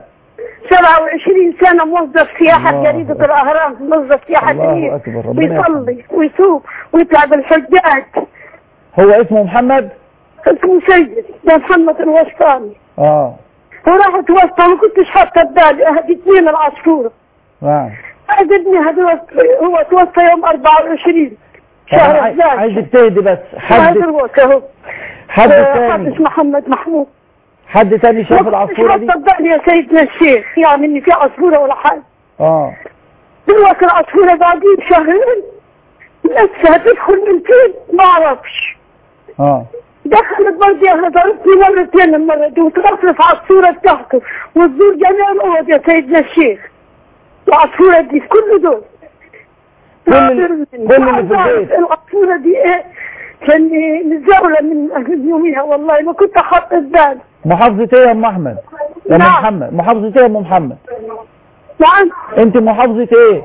27 سنة موظف سياحة الله جريدة أكبر. الأهرام موظف سياحة الله جديد أكبر. ربنا ويصلي ويصوم ويطلع بالحجاج هو اسمه محمد اسمه سيد ده محمد الوسطاني اه وراح توفى ما كنتش حاطة بالي هديتني العصفورة نعم هذا ابني هذا هو توفى يوم 24 طب أنا شهر عاي- الثاني عايزك تهدي بس هذا حد هو كهو حد حافظ تاني محمد محمود حد تاني شاف ما كنتش العصفورة دي حاطة بالي يا سيدنا الشيخ يعني اني في عصفورة ولا حاجة اه دلوقتي العصفورة بعدين شهرين نفسها تدخل من فين ما اعرفش اه دخلت برضه انا ضربتني مرتين المرة دي وترفرف على الصورة بتاعته وتزور جميع الأوض يا سيدنا الشيخ العصفورة دي كل دول كل ال- كل اللي في البيت. العصفورة دي ايه كان متزاولة من من يوميها والله ما كنت حاطة بالي محافظة ايه يا ام احمد يا ام نعم. محمد محافظة ايه يا ام محمد نعم انت محافظة ايه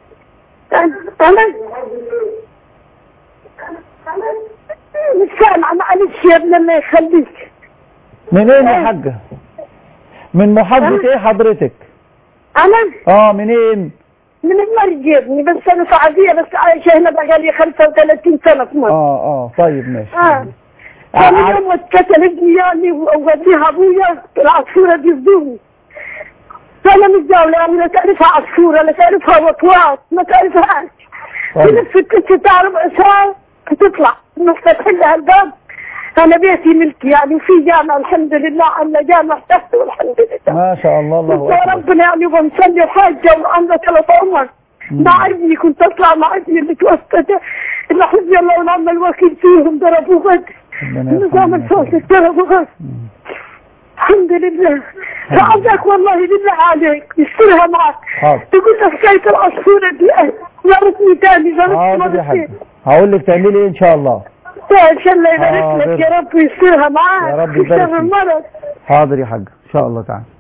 أنا مش سامعة معلش يا ابن الله يخليك منين يا حاجة من محافظة ايه حضرتك أنا اه منين من المرج يا ابني بس أنا سعودية بس عايشة هنا بقالي 35 سنة في مصر اه اه طيب ماشي اه ع- كان ع- يوم اتكتل ابني يعني ووديها ابويا العصفورة دي بدوني فانا متجاولة يعني لا تعرفها عصفورة لا تعرفها وطواط ما تعرفهاش طيب. تلف الكتة بتاع ربع ساعة تطلع نروح فاتحين لها الباب انا بيتي ملكي يعني وفي جامع الحمد لله عندنا جامع تحت والحمد لله ما شاء الله الله يا اكبر ربنا يعني وبنصلي وحاجة وعندنا ثلاث عمر مع ابني كنت اطلع مع ابني اللي توفى ده اللي حسبي الله ونعم الوكيل فيهم ضربوه غد ربنا النظام يرحمه الفاسد ضربوه غد الحمد لله فعندك والله بالله عليك يسترها معك حاضر تقول لك حكاية العصفورة دي أه، زارتني تاني زارتني حاضر يا مرتين حاج هقول لك تعملي ايه ان شاء الله ان شاء الله يبارك لك يا رب ويسترها معاك يا رب في يبارك شر فيك. المرض حاضر يا حاج ان شاء الله تعالى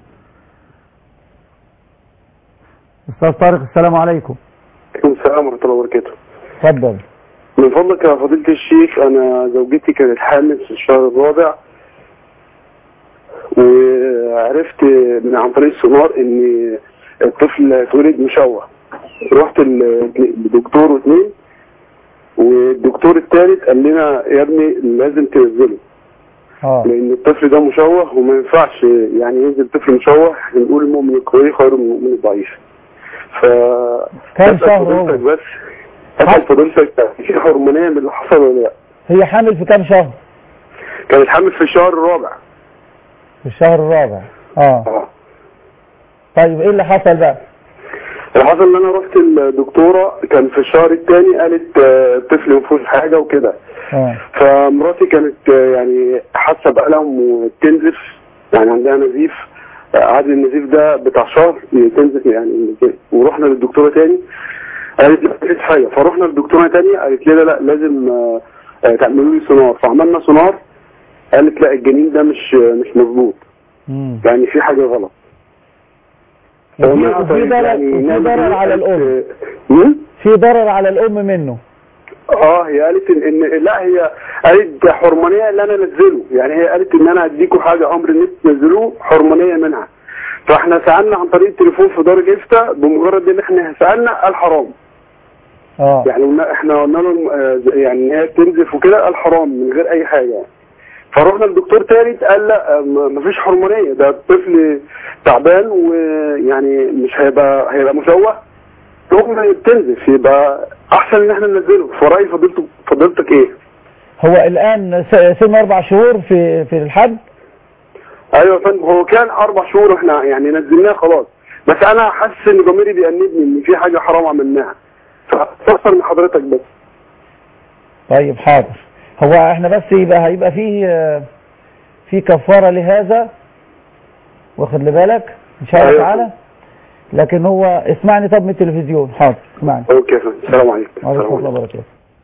استاذ طارق السلام عليكم عليكم السلام ورحمة الله وبركاته اتفضل من فضلك يا فضيلة الشيخ أنا زوجتي كانت حامل في الشهر الرابع وعرفت من عن طريق السونار إن الطفل اتولد مشوه رحت ال- لدكتور واثنين والدكتور الثالث قال لنا يا ابني لازم تنزله اه لأن الطفل ده مشوه وما ينفعش يعني ينزل طفل مشوه نقول المؤمن القوي خير من المؤمن الضعيف ف كام أسأل شهر فضيلتك هو؟ بس أسأل فضيلتك في هرمونية من اللي حصل ولا لا؟ هي حامل في كام شهر كانت حامل في الشهر الرابع في الشهر الرابع اه اه طيب ايه اللي حصل بقى اللي حصل ان انا رحت الدكتوره كان في الشهر الثاني قالت آه، الطفل ما فيهوش حاجه وكده اه فمراتي كانت آه، يعني حاسه بألم وتنزف يعني عندها نزيف آه، قعد النزيف ده بتاع شهر تنزف يعني ورحنا للدكتوره تاني قالت لا مفيش حاجه فرحنا للدكتوره تانية قالت لنا لا لازم آه، آه، تعملوا لي سونار فعملنا سونار قالت لا الجنين ده مش مش مظبوط مم. يعني في حاجه غلط وفي ومع وفي طريق ضرر يعني وفي ناس ضرر على قالت- الام مم؟ في ضرر على الام منه اه هي قالت ان, إن لا هي قالت ده حرمانيه اللي انا انزله يعني هي قالت ان انا اديكم حاجه امر ان انتوا تنزلوه حرمانيه منها فاحنا سالنا عن طريق التليفون في دار الافتاء بمجرد ان احنا سالنا قال حرام اه يعني قلنا احنا قلنا له آه، يعني ان هي بتنزف وكده قال حرام من غير اي حاجه يعني فرحنا لدكتور ثالث قال لا آه، م- مفيش حرمانيه ده الطفل تعبان ويعني مش هيبقى هيبقى مشوه رغم بتنزف يبقى احسن ان احنا ننزله فراي فضيلتك فضيلتك ايه؟ هو الان س- سن اربع شهور في في الحد ايوه يا فندم هو كان اربع شهور احنا يعني نزلناه خلاص بس انا حاسس ان ضميري بيأنبني ان في حاجه حرام عملناها فاستفسر من حضرتك بس طيب حاضر هو احنا بس يبقى هيبقى فيه آه، في كفارة لهذا واخد لي بالك ان شاء الله أيوة. تعالى لكن هو اسمعني طب من التلفزيون حاضر اسمعني اوكي يا فندم السلام عليكم وعليكم السلام السلام عليكم وبركاته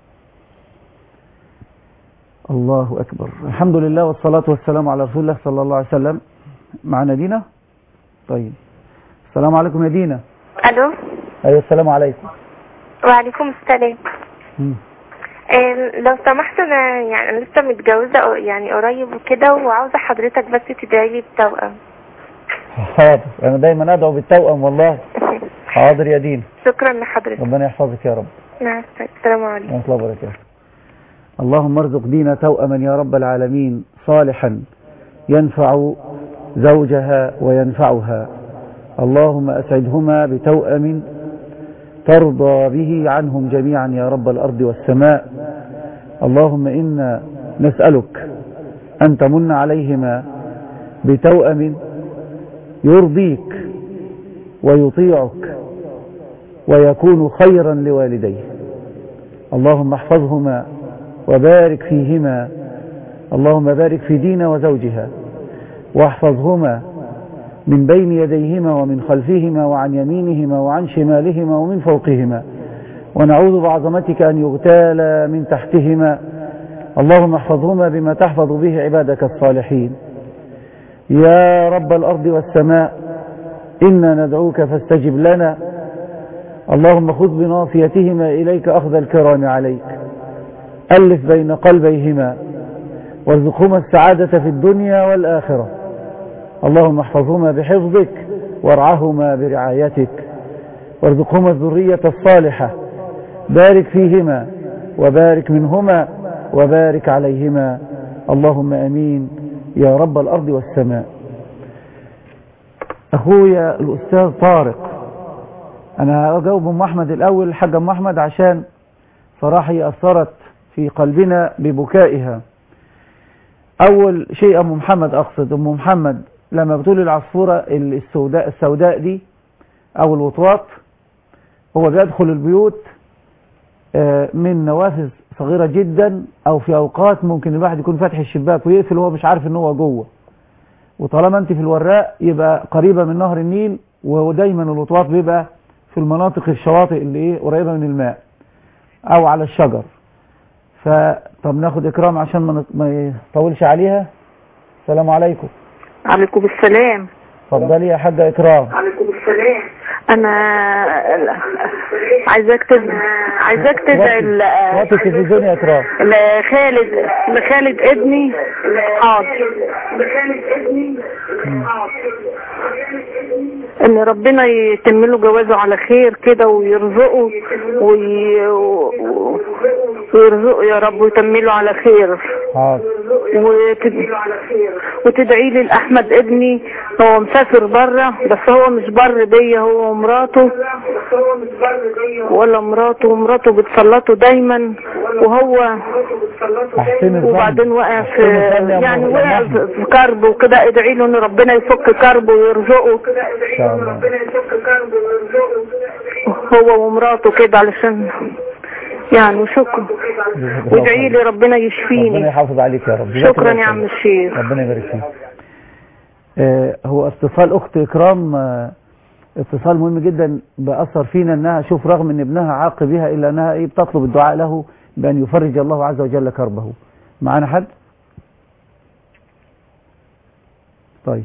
الله أكبر الحمد لله والصلاة والسلام على رسول الله صلى الله عليه وسلم معنا دينا طيب السلام عليكم يا دينا الو أيوة السلام عليكم وعليكم السلام مم. آه، لو سمحت انا يعني انا لسه متجوزه أو- يعني قريب وكده وعاوزه حضرتك بس تدعي لي بتوأم حاضر أنا دايما أدعو بالتوأم والله حاضر يا دينا شكرا لحضرتك ربنا يحفظك يا رب مع السلامه السلام عليكم ورحمة الله وبركاته اللهم ارزق دينا توأما يا رب العالمين صالحا ينفع زوجها وينفعها اللهم أسعدهما بتوأم ترضى به عنهم جميعا يا رب الأرض والسماء اللهم إنا نسألك أن تمن عليهما بتوأم يرضيك ويطيعك ويكون خيرا لوالديه اللهم احفظهما وبارك فيهما اللهم بارك في دينا وزوجها واحفظهما من بين يديهما ومن خلفهما وعن يمينهما وعن شمالهما ومن فوقهما ونعوذ بعظمتك أن يغتال من تحتهما اللهم احفظهما بما تحفظ به عبادك الصالحين يا رب الأرض والسماء إنا ندعوك فاستجب لنا اللهم خذ بناصيتهما إليك أخذ الكرام عليك ألف بين قلبيهما وارزقهما السعادة في الدنيا والآخرة اللهم احفظهما بحفظك وارعهما برعايتك وارزقهما الذرية الصالحة بارك فيهما وبارك منهما وبارك عليهما اللهم أمين يا رب الأرض والسماء أخويا الأستاذ طارق أنا هجاوب أم أحمد الأول الحاجة أم أحمد عشان صراحة هي أثرت في قلبنا ببكائها أول شيء أم محمد أقصد أم محمد لما بتقول العصفورة السوداء, السوداء دي أو الوطواط هو بيدخل البيوت آه، من نوافذ صغيرة جدا أو في أوقات ممكن الواحد يكون فاتح الشباك ويقفل وهو مش عارف إن هو جوه وطالما أنت في الوراق يبقى قريبة من نهر النيل ودايما الوطواط بيبقى في المناطق الشواطئ اللي إيه قريبة من الماء أو على الشجر فطب ناخد إكرام عشان ما نط- ما يطولش عليها السلام عليكم عليكم السلام اتفضلي يا حاجة إكرام عليكم السلام انا عايزاك تد... عايزاك تدعي ال- وقت التلفزيون يا إكرام لخالد لخالد ابني حاضر لخالد ابني ان ربنا يتم له جوازه على خير كده ويرزقه وي... و- ويرزقه يا رب ويتم له على خير حاضر وتد... وتدعي لي لاحمد ابني هو مسافر بره بس هو مش بر بيا هو ومراته ولا مراته ومراته بتسلطه دايما وهو أحسن الظن وبعدين وقع في أحسن الظن يا يعني أم- وقع يا أحمد. في كرب وكده ادعي له ان ربنا يفك كربه ويرزقه إن شاء الله هو ومراته كده علشان يعني وشكرا وادعي لي ربنا ربنا يشفيني يحافظ عليك يا رب جزاك شكرا الله يا خير. عم الشيخ ربنا يبارك فيك آه، هو اتصال اخت اكرام آه، اتصال مهم جدا بأثر فينا انها شوف رغم ان ابنها عاق بها الا انها ايه بتطلب الدعاء له بان يفرج الله عز وجل كربه معانا حد طيب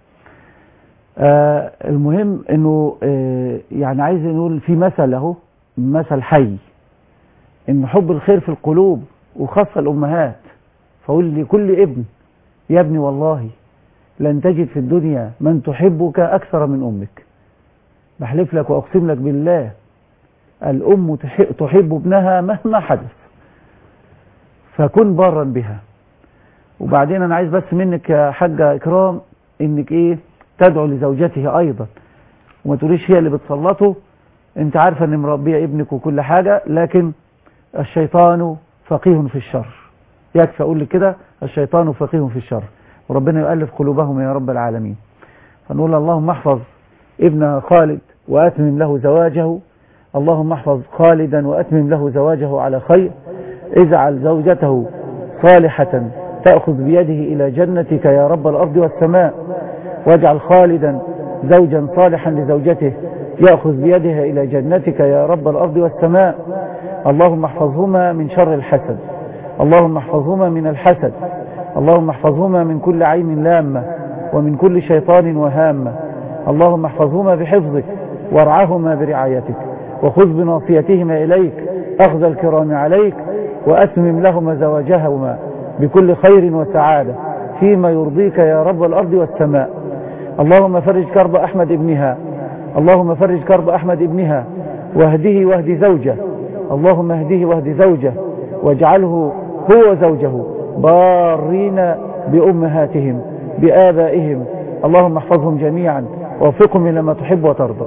آه المهم انه آه يعني عايز نقول في مثل اهو مثل حي ان حب الخير في القلوب وخاصة الامهات فقول لكل ابن يا ابني والله لن تجد في الدنيا من تحبك أكثر من أمك بحلف لك وأقسم لك بالله الأم تح- تحب ابنها مهما حدث فكن بارا بها وبعدين أنا عايز بس منك يا حاجة إكرام إنك إيه تدعو لزوجته أيضا وما تقوليش هي اللي بتسلطه أنت عارفة إن مربية ابنك وكل حاجة لكن الشيطان فقيه في الشر يكفي أقول لك كده الشيطان فقيه في الشر وربنا يؤلف قلوبهم يا رب العالمين فنقول اللهم احفظ ابن خالد وأتمم له زواجه اللهم احفظ خالدا وأتمم له زواجه على خير اجعل زوجته صالحة تأخذ بيده إلى جنتك يا رب الأرض والسماء واجعل خالدا زوجا صالحا لزوجته يأخذ بيدها إلى جنتك يا رب الأرض والسماء اللهم احفظهما من شر الحسد اللهم احفظهما من الحسد اللهم احفظهما من كل عين لامة ومن كل شيطان وهامة اللهم احفظهما بحفظك وارعاهما برعايتك وخذ بناصيتهما إليك أخذ الكرام عليك وأتمم لهما زواجهما بكل خير وسعادة فيما يرضيك يا رب الأرض والسماء اللهم فرج كرب أحمد ابنها اللهم فرج كرب أحمد ابنها واهده واهد زوجه اللهم اهده واهد زوجه واجعله هو زوجه بارين بأمهاتهم بآبائهم اللهم احفظهم جميعا ووفقهم إلى ما تحب وترضى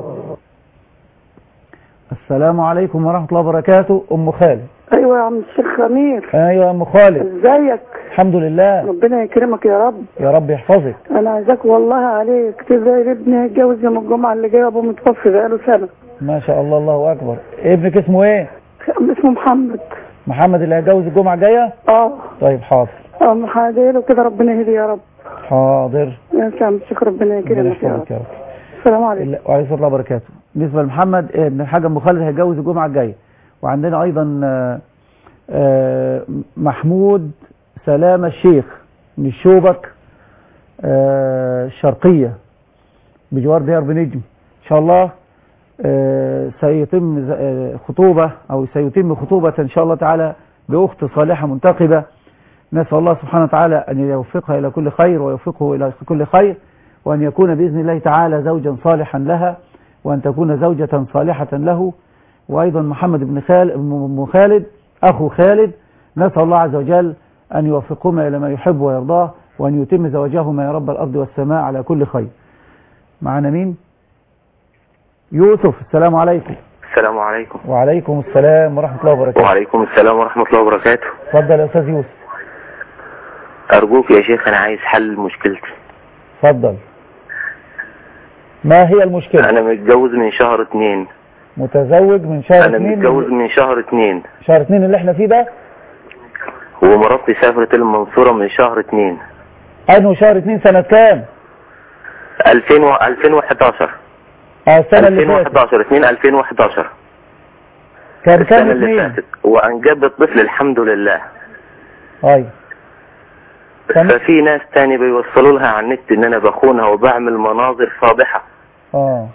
السلام عليكم ورحمة الله وبركاته أم خالد ايوه يا عم الشيخ امير أيوة يا أم خالد ازيك الحمد لله ربنا يكرمك يا رب يا رب يحفظك انا عايزاك والله عليك تدعي ابني هيتجوز يوم الجمعه اللي جايه ابوه متوفي بقاله سنه ما شاء الله الله أكبر ابنك اسمه إيه اسمه محمد محمد اللي هيتجوز الجمعة الجاية اه طيب حاضر اه هدعي له كده ربنا يهدي يا رب حاضر يا عم الشيخ ربنا ربنا يكرمك يا رب يحفظك يا رب السلام عليكم وعليكم السلام الله وبركاته بالنسبة لمحمد آه، ابن الحاج ام خالد هيتجوز الجمعة الجاية وعندنا أيضا آه، آه، محمود سلامة الشيخ من الشوبك آه، الشرقية بجوار ديار بنجم إن شاء الله آه، سيتم ز- آه، خطوبة أو سيتم خطوبة إن شاء الله تعالى بأخت صالحة منتقبة نسأل الله سبحانه وتعالى أن يوفقها إلى كل خير ويوفقه إلى كل خير وأن يكون بإذن الله تعالى زوجا صالحا لها وأن تكون زوجة صالحة له وأيضا محمد بن خالد, بن خالد أخو خالد نسأل الله عز وجل أن يوفقهما إلى ما يحب ويرضاه وأن يتم زواجهما يا رب الأرض والسماء على كل خير معنا مين يوسف السلام عليكم السلام عليكم وعليكم السلام ورحمة الله وبركاته وعليكم السلام ورحمة الله وبركاته اتفضل يا أستاذ يوسف أرجوك يا شيخ أنا عايز حل مشكلتي اتفضل ما هي المشكلة أنا متجوز من شهر اتنين متزوج من شهر أنا اثنين متجوز من شهر اتنين شهر اثنين اللي احنا فيه ده ومراتي سافرت المنصورة من شهر اتنين انه شهر اثنين سنة كام 2000 و 2011 اه السنة اللي فاتت 2011 2 2011 كان كام السنة اللي اثنين فاتت وأنجب الطفل الحمد لله ايوه تمام. ففي ناس تاني بيوصلوا لها على النت ان انا بخونها وبعمل مناظر فاضحة اه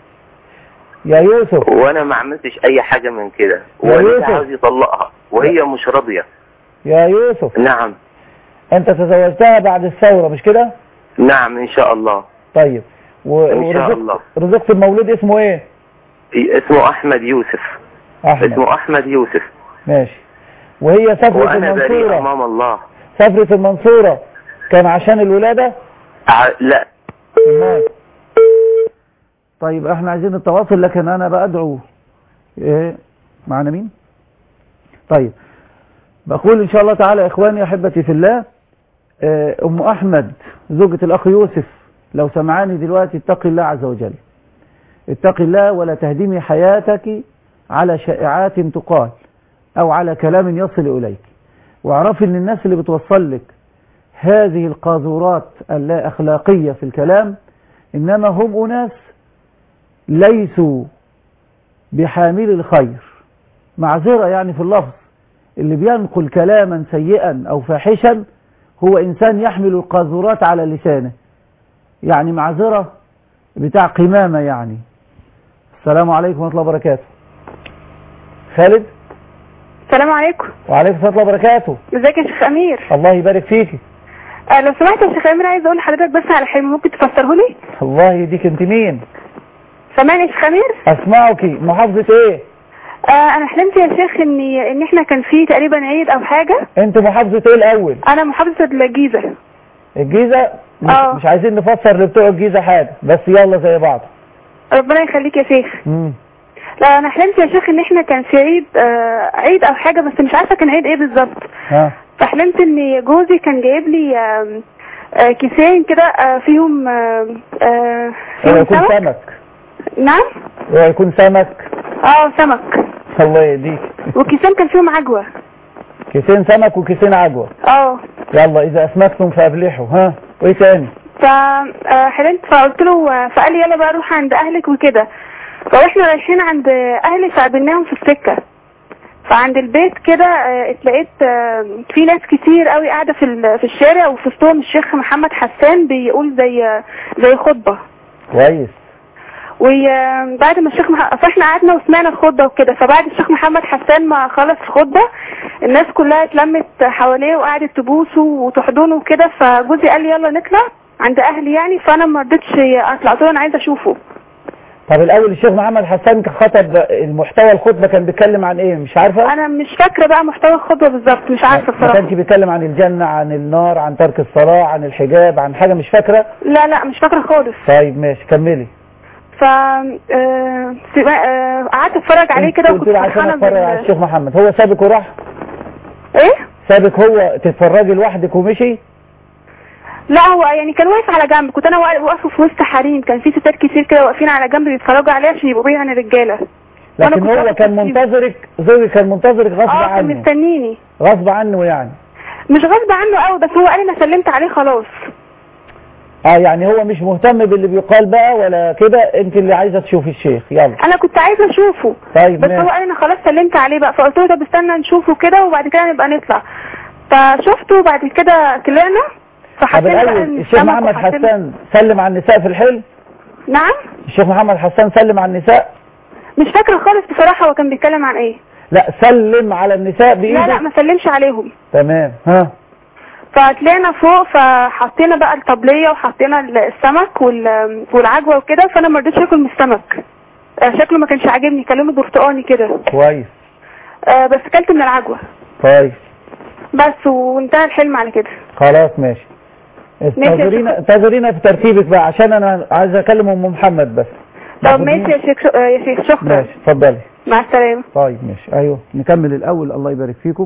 يا يوسف وانا ما عملتش اي حاجة من كده يا والدها يوسف. عاوز يطلقها وهي مش راضية يا يوسف نعم انت تزوجتها بعد الثورة مش كده نعم ان شاء الله طيب و- إن شاء ورزقت الله. رزقت المولود اسمه ايه اسمه احمد يوسف احمد اسمه احمد يوسف ماشي وهي سافرت وانا بريء المنصورة امام الله سافرت المنصورة كان عشان الولادة ع- لا المال. طيب احنا عايزين التواصل لكن انا بأدعو ايه معنا مين طيب بقول ان شاء الله تعالى اخواني احبتي في الله اه، ام احمد زوجة الاخ يوسف لو سمعاني دلوقتي اتقي الله عز وجل اتقي الله ولا تهدمي حياتك على شائعات تقال او على كلام يصل اليك واعرفي ان الناس اللي بتوصل لك هذه القاذورات اللا اخلاقية في الكلام انما هم اناس ليسوا بحامل الخير معذرة يعني في اللفظ اللي بينقل كلاما سيئا او فاحشا هو انسان يحمل القاذورات على لسانه يعني معذرة بتاع قمامة يعني السلام عليكم ورحمة الله وبركاته خالد السلام عليكم وعليكم السلام ورحمة الله وبركاته ازيك يا شيخ امير الله يبارك فيكي آه لو سمحت يا شيخ امير عايز اقول لحضرتك بس على حلم ممكن تفسره لي الله يديك انت مين سامعني يا شيخ امير اسمعك محافظة ايه آه انا حلمت يا شيخ ان ان احنا كان في تقريبا عيد او حاجه انت محافظة ايه الاول انا محافظه الجيزه الجيزة مش, اه. مش عايزين نفسر لبتوع الجيزة حاجة بس يلا زي بعض ربنا يخليك يا شيخ مم. لا انا حلمت يا شيخ ان احنا كان في عيد آه عيد او حاجه بس مش عارفه كان عيد ايه بالظبط ها فحلمت ان جوزي كان جايب لي آه آه كيسين كده آه فيهم آه آه اوعى فيهم يكون سمك سمك نعم اوعى يكون سمك اه سمك الله يهديك وكيسين كان فيهم عجوه كيسين سمك وكيسين عجوة اه يلا اذا اسمكتم فابلحوا ها وايه تاني فحلمت فقلت له فقال لي يلا بقى روح عند اهلك وكده فاحنا رايحين عند اهلي فقابلناهم في السكه فعند البيت كده آه، اتلقيت آه، في ناس كتير قوي قاعده في ال- في الشارع وفي وسطهم الشيخ محمد حسان بيقول زي زي خطبه كويس وبعد ما الشيخ مح... فاحنا قعدنا وسمعنا الخطبه وكده فبعد الشيخ محمد حسان ما خلص الخطبه الناس كلها اتلمت حواليه وقعدت تبوسه وتحضنه وكده فجوزي قال لي يلا نطلع عند اهلي يعني فانا ما رضيتش اطلع قلت له انا عايزه اشوفه طب الاول الشيخ محمد حسان كان خطب المحتوى الخطبة كان بيتكلم عن ايه مش عارفة انا مش فاكره بقى محتوى الخطبه بالظبط مش عارفه ما بصراحه كانش بيتكلم عن الجنة عن النار عن ترك الصلاة عن الحجاب عن حاجة مش فاكرة لا لا مش فاكره خالص طيب ماشي كملي ف آه، سيبا- آه، قعدت اتفرج عليه كده قلت وكنت له عشان فرحانه اتفرج على بال- الشيخ محمد هو سابك وراح ايه سابك هو تتفرجي لوحدك ومشي لا هو يعني كان واقف على جنب كنت انا واقف- واقفه في وسط حريم كان في ستات كتير كده واقفين على جنب بيتفرجوا عليه عشان يبقوا بعيد عن الرجاله وأنا لكن كنت هو واقفة كان فيه. منتظرك زوجك كان منتظرك غصب اه كان عنه مستنيني غصب عنه يعني مش غصب عنه قوي بس هو قال لي انا سلمت عليه خلاص اه يعني هو مش مهتم باللي بيقال بقى ولا كده انت اللي عايزه تشوفي الشيخ يلا انا كنت عايزه اشوفه طيب بس هو ماشي قال لي انا خلاص سلمت عليه بقى فقلت له طب استنى نشوفه كده وبعد كده نبقى نطلع فشفته وبعد كده طلعنا طب فحطينا بقى الاول الشيخ السمك محمد وحطينا- حسان سلم على النساء في الحلم نعم الشيخ محمد حسان سلم على النساء مش فاكره خالص بصراحه هو كان بيتكلم عن ايه لا سلم على النساء بايده لا لا ما سلمش عليهم تمام ها فطلعنا فوق فحطينا بقى الطبليه وحطينا السمك وال- والعجوه وكده فانا ما رضيتش اكل من السمك آه، شكله ما كانش عاجبني كان لونه برتقاني كده كويس آه، بس كلت من العجوه كويس بس وانتهى الحلم على كده خلاص ماشي ماشي يا انتظرينا انتظرينا في ترتيبك بقى عشان انا عايز اكلم ام محمد بس طب ناخد ماشي يا شيخ آه، يا شيخ شكرا ماشي اتفضلي مع السلامه طيب ماشي ايوه نكمل الاول الله يبارك فيكم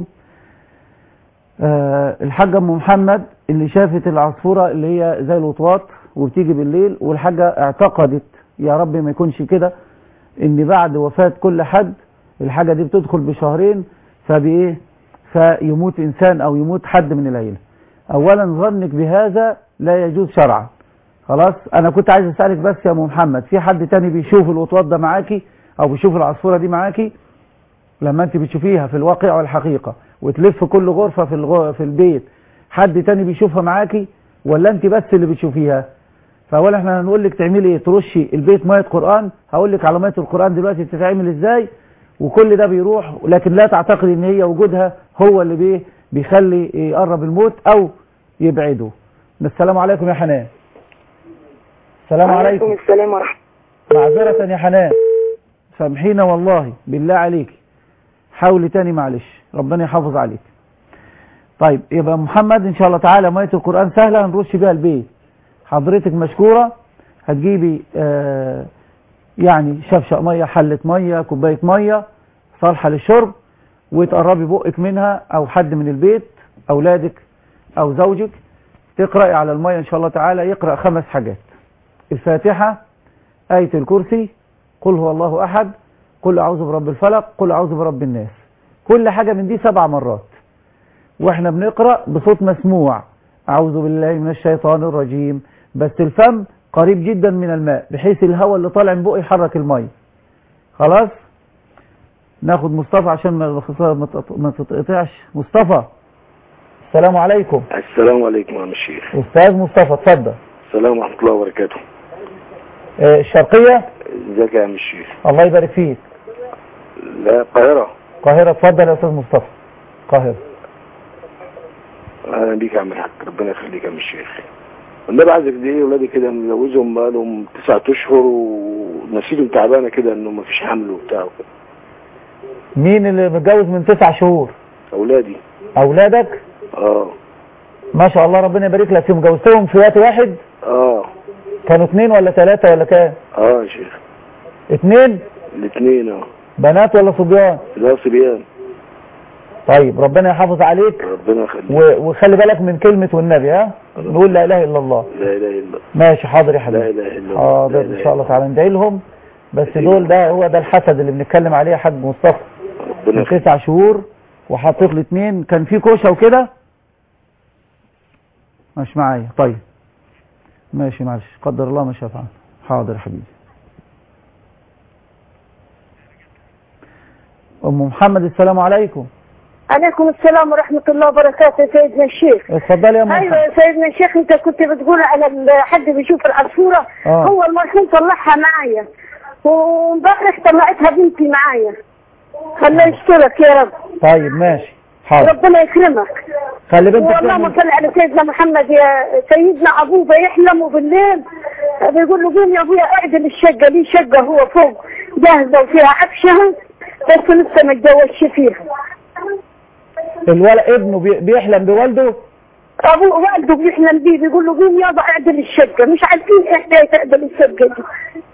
آه الحاجة ام محمد اللي شافت العصفورة اللي هي زي الوطواط وبتيجي بالليل والحاجة اعتقدت يا رب ما يكونش كده ان بعد وفاة كل حد الحاجة دي بتدخل بشهرين فبايه فيموت انسان او يموت حد من العيلة اولا ظنك بهذا لا يجوز شرعا خلاص انا كنت عايز اسالك بس يا ام محمد في حد تاني بيشوف الوطواط ده معاكي او بيشوف العصفورة دي معاكي لما انت بتشوفيها في الواقع والحقيقة وتلف كل غرفة في الغ... في البيت حد تاني بيشوفها معاكي ولا انت بس اللي بتشوفيها فاولا احنا هنقول لك تعملي ايه ترشي البيت ميه قران هقول لك على ميه القران دلوقتي بتتعمل ازاي وكل ده بيروح لكن لا تعتقد ان هي وجودها هو اللي بيه بيخلي يقرب الموت او يبعده السلام عليكم يا حنان السلام عليكم السلام ورحمة معذرة يا حنان سامحينا والله بالله عليك حاولي تاني معلش ربنا يحافظ عليك طيب يبقى محمد ان شاء الله تعالى ميه القران سهله هنرش بيها البيت حضرتك مشكوره هتجيبي آه يعني شفشق ميه حله ميه كوبايه ميه صالحه للشرب وتقربي بقك منها او حد من البيت اولادك او زوجك تقراي على الميه ان شاء الله تعالى يقرا خمس حاجات الفاتحه ايه الكرسي قل هو الله احد قل اعوذ برب الفلق قل اعوذ برب الناس كل حاجه من دي سبع مرات واحنا بنقرا بصوت مسموع اعوذ بالله من الشيطان الرجيم بس الفم قريب جدا من الماء بحيث الهواء اللي طالع من بقه يحرك الميه خلاص ناخد مصطفى عشان ما ما تتقطعش مصطفى السلام عليكم السلام عليكم يا عم الشيخ استاذ مصطفى اتفضل السلام ورحمه الله وبركاته آه، الشرقيه ازيك يا عم الشيخ الله يبارك فيك لا القاهره القاهره اتفضل يا استاذ مصطفى القاهره اهلا بيك يا عم الحاج ربنا يخليك يا عم الشيخ النبي عايزك دي ايه ولادي كده مجوزهم بقالهم تسعة اشهر ونفسيتهم تعبانه كده انه مفيش حمل وبتاع وكده مين اللي متجوز من تسع شهور اولادي اولادك اه ما شاء الله ربنا يبارك لك فيهم جوزتهم في وقت واحد اه كانوا اثنين ولا ثلاثة ولا كام اه يا شيخ اثنين الاثنين اه بنات ولا صبيان لا صبيان طيب ربنا يحافظ عليك ربنا يخليك و... وخلي بالك من كلمة والنبي ها نقول لا اله الا الله لا اله الا الله ماشي حاضر يا حبيبي لا اله الا الله حاضر لا ان إله شاء الله تعالى ندعي لهم بس دول ده هو ده الحسد اللي بنتكلم عليه يا حاج مصطفى ربنا من تسع شهور وحطيت لي اتنين كان في كوشه وكده مش معايا طيب ماشي معلش قدر الله ما شاء فعل حاضر يا حبيبي ام محمد السلام عليكم عليكم السلام ورحمة الله وبركاته يا سيدنا الشيخ اتفضلي يا ام ايوه محمد يا سيدنا الشيخ انت كنت بتقول على ال- حد بيشوف العصفورة آه. هو المرحوم طلعها معايا وامبارح طلعتها بنتي معايا الله يسترك يا رب طيب ماشي حاضر ربنا يكرمك خلي بنتك واللهم تعمل- صل على سيدنا محمد يا سيدنا ابوه بيحلم بالليل بيقول له قوم يا ابويا اعدل الشقه دي شقه هو فوق جاهزه وفيها عفشها بس لسه ما اتجوزش فيها الولد ابنه بي- بيحلم بوالده ابوه والده بيحلم بيه بيقول له قوم يابا اعدل الشقه مش عارفين ايه حكايه اعدل الشقه دي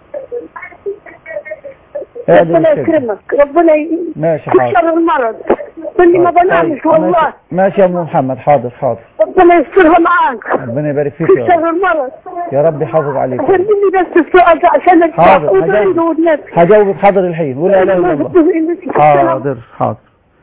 اعدل ربنا الشقة. يكرمك ربنا ي- ماشي حاضر يكسر المرض اللي ما بنامش طيب، والله ماشي- ماشي يا ام محمد حاضر حاضر ربنا يسترها معاك ربنا يبارك فيك يا رب يكسر المرض يا رب يحافظ عليك خليني بس السؤال ده عشان حاضر، ارتاح وادعي هجاوب. له والنبي هجاوبك حاضر الحين ولا اله الا الله حاضر حاضر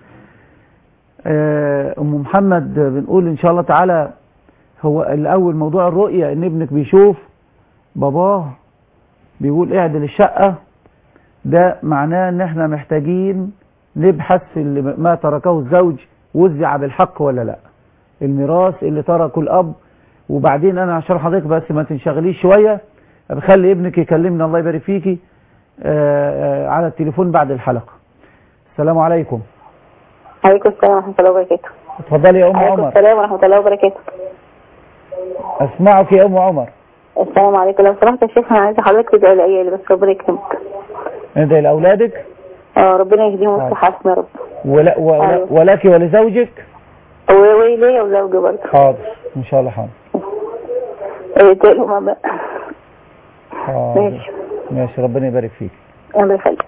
آه، ام محمد بنقول ان شاء الله تعالى هو الاول موضوع الرؤية ان ابنك بيشوف باباه بيقول اعدل الشقة ده معناه ان احنا محتاجين نبحث في اللي ما تركه الزوج وزع بالحق ولا لا الميراث اللي تركه الاب وبعدين انا عشان حضرتك بس ما تنشغليش شوية بخلي ابنك يكلمنا الله يبارك فيكي آه، آه، على التليفون بعد الحلقة السلام عليكم عليكم السلام ورحمة الله وبركاته اتفضلي يا ام عليكم عمر السلام ورحمة الله وبركاته اسمعك يا ام عمر السلام عليكم لو سمحت يا شيخ انا عايزة حضرتك تدعي لعيالي بس ربنا يكرمك ندعي لاولادك اه ربنا يهديهم طيب. ويصلح حالهم يا رب ولا ولا أيوة. ولك ولزوجك و- وليا وزوجي برضه حاضر ان شاء الله حاضر إيه، تقلقوا بقى حاضر ماشي ماشي ربنا يبارك فيك الله يخليك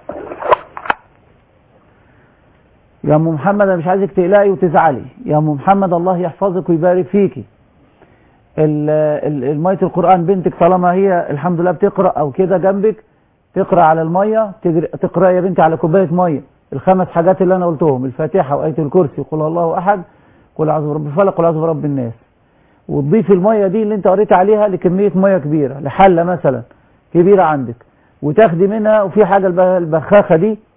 يا ام محمد انا مش عايزك تقلقي وتزعلي يا ام محمد الله يحفظك ويبارك فيكي ال- ال- المية القرآن بنتك طالما هي الحمد لله بتقرأ او كده جنبك تقرأ على المية تجري- تقرأ يا بنتي على كوباية مية الخمس حاجات اللي انا قلتهم الفاتحة وآية الكرسي قل هو الله احد قل اعوذ برب الفلق قل اعوذ برب الناس وتضيف المية دي اللي انت قريت عليها لكمية مية كبيرة لحلة مثلا كبيرة عندك وتاخدي منها وفي حاجة الب- البخاخة دي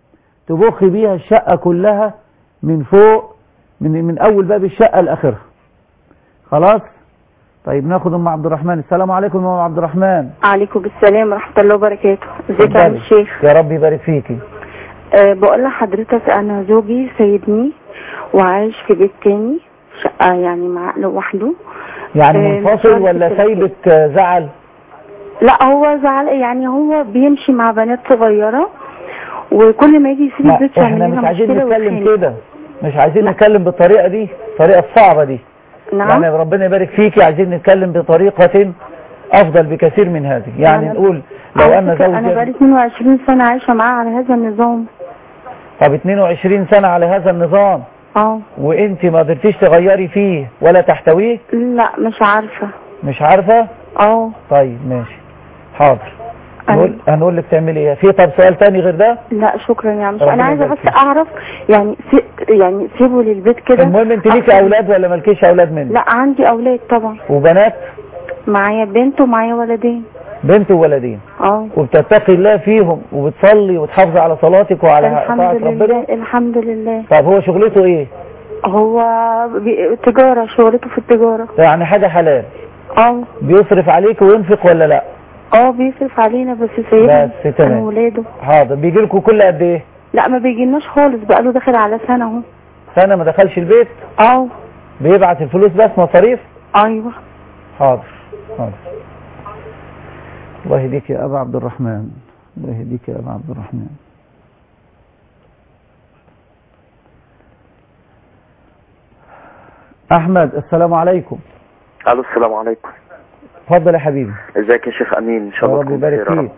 تبخ بيها الشقة كلها من فوق من من اول باب الشقة لاخرها خلاص طيب ناخد ام عبد الرحمن السلام عليكم يا ام عبد الرحمن عليكم السلام ورحمة الله وبركاته ازيك يا عم اتفضلي. الشيخ يا رب يبارك فيكي أه بقول لحضرتك انا زوجي سيدني وعايش في بيت تاني شقة يعني مع لوحده يعني آه، منفصل مش ولا عارفة سايبك آه، زعل لا هو زعل يعني هو بيمشي مع بنات صغيرة وكل ما يجي يسيب لا البيت يعمل احنا لنا مش عايزين مشكلة نتكلم ويتخانق. كده مش عايزين نتكلم بالطريقة دي الطريقة الصعبة دي نعم يعني ربنا يبارك فيكي عايزين نتكلم بطريقة افضل بكثير من هذه يعني أنا- نقول لو على ان فكرة انا بقالي زوجك 22 سنة عايشة معاه على هذا النظام طب 22 سنة على هذا النظام اه وانت ما قدرتيش تغيري فيه ولا تحتويه لا مش عارفة مش عارفة اه طيب ماشي حاضر أنا- نقول هنقول لك تعملي ايه في طب سؤال تاني غير ده لا شكرا يا عم ربنا انا عايزه يبارك بس اعرف يعني سي يعني سيبوا للبيت كده المهم انت ليكي اولاد ولا مالكيش اولاد منه لا عندي اولاد طبعا وبنات معايا بنت ومعايا ولدين بنت وولدين اه وبتتقي الله فيهم وبتصلي وتحافظي على صلاتك وعلى طاعة الحمد ربنا لله الحمد لله طب هو شغلته ايه هو بي- تجارة شغلته في التجارة يعني حاجة حلال اه بيصرف عليك وينفق ولا لا اه بيصرف علينا بس سايبنا بس تمام. انا ولاده حاضر بيجي لكم كل قد ايه لا ما بيجيلناش خالص بقاله داخل على سنة اهو سنة ما دخلش البيت اه بيبعت الفلوس بس مصاريف ايوه حاضر حاضر الله يهديك يا ابا عبد الرحمن الله يهديك يا ابا عبد الرحمن احمد السلام عليكم الو السلام عليكم اتفضل يا حبيبي ازيك يا شيخ امين ان شاء يا الله رب تكون يبارك بخير يا رب فيك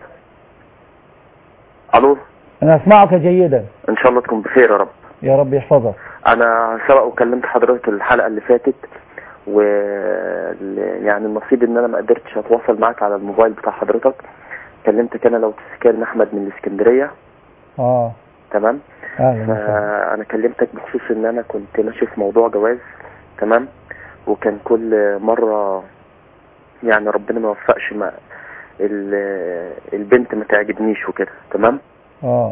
الو انا اسمعك جيدا ان شاء الله تكون بخير يا رب يا رب يحفظك انا سبق وكلمت حضرتك الحلقه اللي فاتت و يعني النصيب ان انا ما قدرتش اتواصل معاك على الموبايل بتاع حضرتك كلمتك انا لو تفتكرني احمد من الاسكندريه اه تمام اهلا وسهلا. فانا كلمتك بخصوص ان انا كنت ماشي في موضوع جواز تمام وكان كل مره يعني ربنا ما وفقش ما ال- البنت ما تعجبنيش وكده تمام اه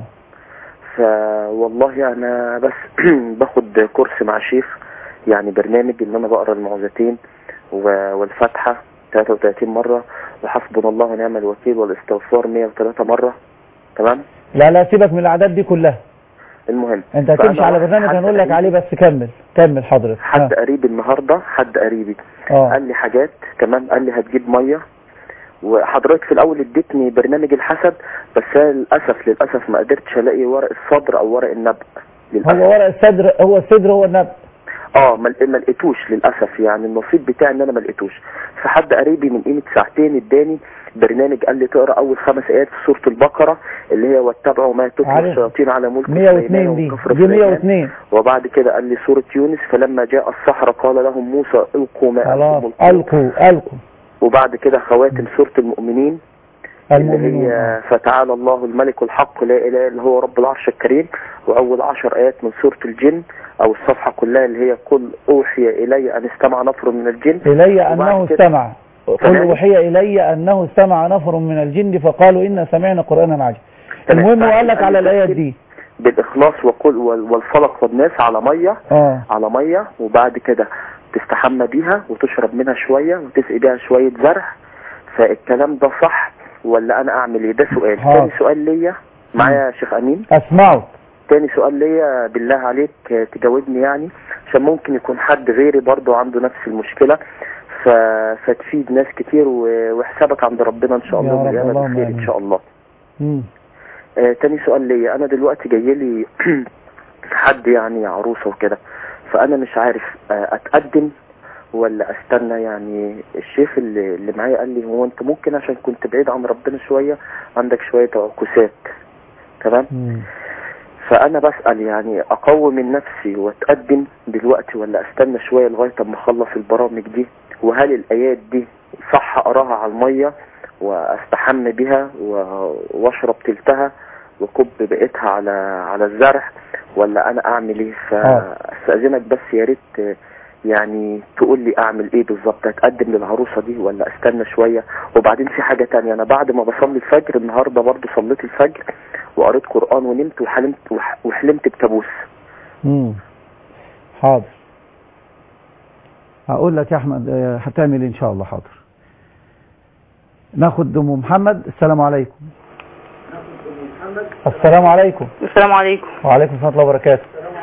فوالله انا بس باخد كورس مع شيخ يعني برنامج ان انا بقرا المعوذتين و- والفاتحه 33 مره وحسبنا الله ونعم الوكيل والاستغفار 103 مره تمام لا لا سيبك من الاعداد دي كلها المهم انت هتمشي فأنا على برنامج حد هنقول لك قريبي- عليه بس كمل كمل حضرتك حد قريبي النهارده حد قريبي اه قال لي حاجات تمام قال لي هتجيب ميه وحضرتك في الاول اديتني برنامج الحسد بس أنا للاسف للاسف ما قدرتش الاقي ورق الصدر او ورق النبأ للاسف هو ورق الصدر هو الصدر هو النبأ اه ما ما لقيتوش للاسف يعني النصيب بتاعي ان انا ما لقيتوش فحد قريبي من قيمه ساعتين اداني برنامج قال لي تقرا اول خمس ايات في سوره البقره اللي هي واتبعوا ما تتلو عارف. الشياطين على ملك 102 سليمان دي وكفر دي سليمان. 102 وبعد كده قال لي سوره يونس فلما جاء السحرة قال لهم موسى القوا ما خلاص انتم ملقون. القوا القوا وبعد كده خواتم سوره المؤمنين اللي المؤمنون هي فتعالى الله الملك الحق لا اله الا هو رب العرش الكريم واول عشر ايات من سوره الجن او الصفحه كلها اللي هي قل اوحي الي ان استمع نفر من الجن إلي وبعد أنه كده- استمع قل تمام. أوحي إلي أنه استمع نفر من الجن فقالوا إنا سمعنا قرآنا عجبا تمام. المهم بعد وقال لك كده على قال لي الآيات ترتيب دي بالاخلاص وقل وال- والفلق والناس على ميه اه على ميه وبعد كده تستحمى بيها وتشرب منها شويه وتسقي بيها شويه زرع فالكلام ده صح ولا انا اعمل ايه ده سؤال حاضر. تاني سؤال ليا معايا يا شيخ امين أسمعه تاني سؤال ليا بالله عليك آه، تجاوبني يعني عشان ممكن يكون حد غيري برضو عنده نفس المشكلة ف... فتفيد ناس كتير و... وحسابك عند ربنا ان شاء يا الله رب، والقيامة اللهم بخير آمين. ان شاء الله مم. آه تاني سؤال ليا انا دلوقتي جاي لي حد يعني عروسة وكده فانا مش عارف آه اتقدم ولا استنى يعني الشيخ اللي, اللي معايا قال لي هو انت ممكن عشان كنت بعيد عن ربنا شوية عندك شوية عكوسات تمام مم. فانا بسأل يعني اقوم من نفسي واتقدم دلوقتي ولا استنى شوية لغاية اما اخلص البرامج دي وهل الايات دي صح اقراها على المية واستحمى بها و- واشرب تلتها وكب بقيتها على على الزرع ولا انا اعمل ايه فاستاذنك بس يا ريت آه، يعني تقول لي اعمل ايه بالظبط اتقدم للعروسه دي ولا استنى شويه وبعدين في حاجه تانية انا بعد ما بصلي الفجر النهارده برضو صليت الفجر وقريت قرآن ونمت وحلمت وح- وحلمت بكابوس مم. حاضر هقول لك يا احمد آه، هتعمل إيه ان شاء الله حاضر ناخد ام محمد السلام عليكم السلام عليكم السلام عليكم وعليكم السلام ورحمه الله وبركاته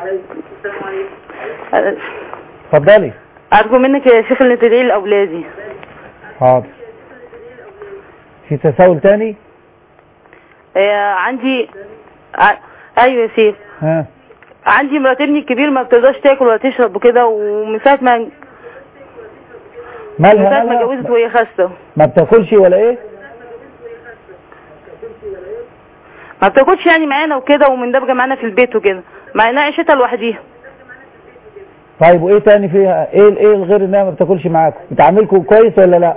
اتفضلي أرجو منك يا شيخ اللي تدعي لأولادي حاضر في تساؤل تاني آه، عندي ع- أيوة يا شيخ ها عندي مرات ابني الكبير ما بترضاش تاكل ولا تشرب وكده ومن ساعة ما من مالها ساعة ما مالها اتجوزت وهي خاسة ما بتاكلش ولا ايه ما بتاكلش يعني معانا وكده ومندمجة معانا في البيت وكده مع انها عيشتها لوحديها طيب وايه تاني فيها ايه ايه الغير انها ما بتاكلش معاكم بتعاملكم كويس ولا لا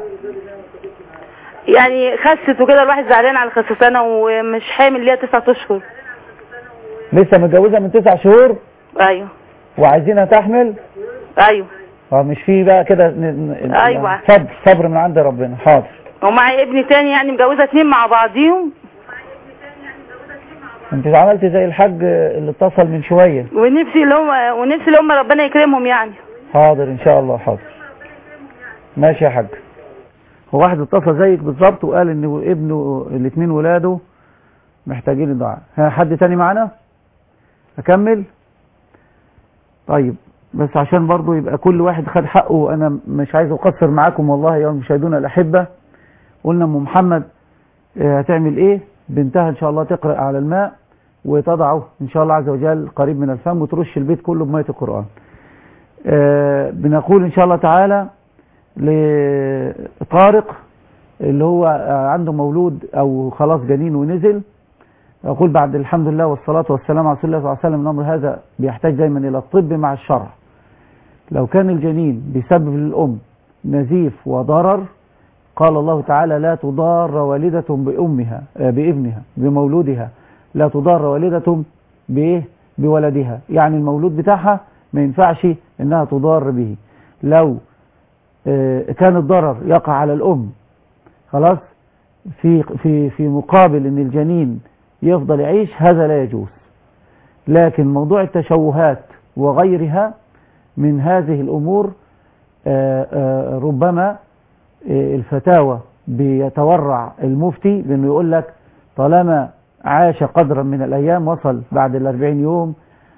يعني خست وكده الواحد زعلان على خسسانة ومش حامل ليها تسعة اشهر لسه متجوزه من تسع شهور ايوه وعايزينها تحمل ايوه اه مش في بقى كده ن- ن- أيوة. صبر صبر من عند ربنا حاضر ومع ابني تاني يعني مجوزة اتنين مع بعضيهم انت عملت زي الحاج اللي اتصل من شويه ونفسي اللي هم ونفسي اللي هم ربنا يكرمهم يعني حاضر ان شاء الله حاضر ماشي يا حاج هو واحد اتصل زيك بالظبط وقال ان ابنه الاثنين ولاده محتاجين الدعاء ها حد تاني معانا اكمل طيب بس عشان برضو يبقى كل واحد خد حقه وانا مش عايز اقصر معاكم والله يا المشاهدون الاحبه قلنا ام محمد آه، هتعمل ايه بنتها ان شاء الله تقرا على الماء وتضعه ان شاء الله عز وجل قريب من الفم وترش البيت كله بميه القران آه، بنقول ان شاء الله تعالى لطارق اللي هو آه، عنده مولود او خلاص جنين ونزل اقول بعد الحمد لله والصلاه والسلام على رسول الله صلى الله عليه وسلم الامر هذا بيحتاج دايما الى الطب مع الشرع لو كان الجنين بيسبب للام نزيف وضرر قال الله تعالى لا تضار والدة بأمها آه، بابنها بمولودها لا تضار والدة بإيه بولدها يعني المولود بتاعها ما ينفعش انها تضار به لو آه، كان الضرر يقع على الأم خلاص في في في مقابل ان الجنين يفضل يعيش هذا لا يجوز لكن موضوع التشوهات وغيرها من هذه الأمور آه، آه، ربما آه، الفتاوى بيتورع المفتي بأنه يقول لك طالما عاش قدرا من الأيام وصل بعد الأربعين يوم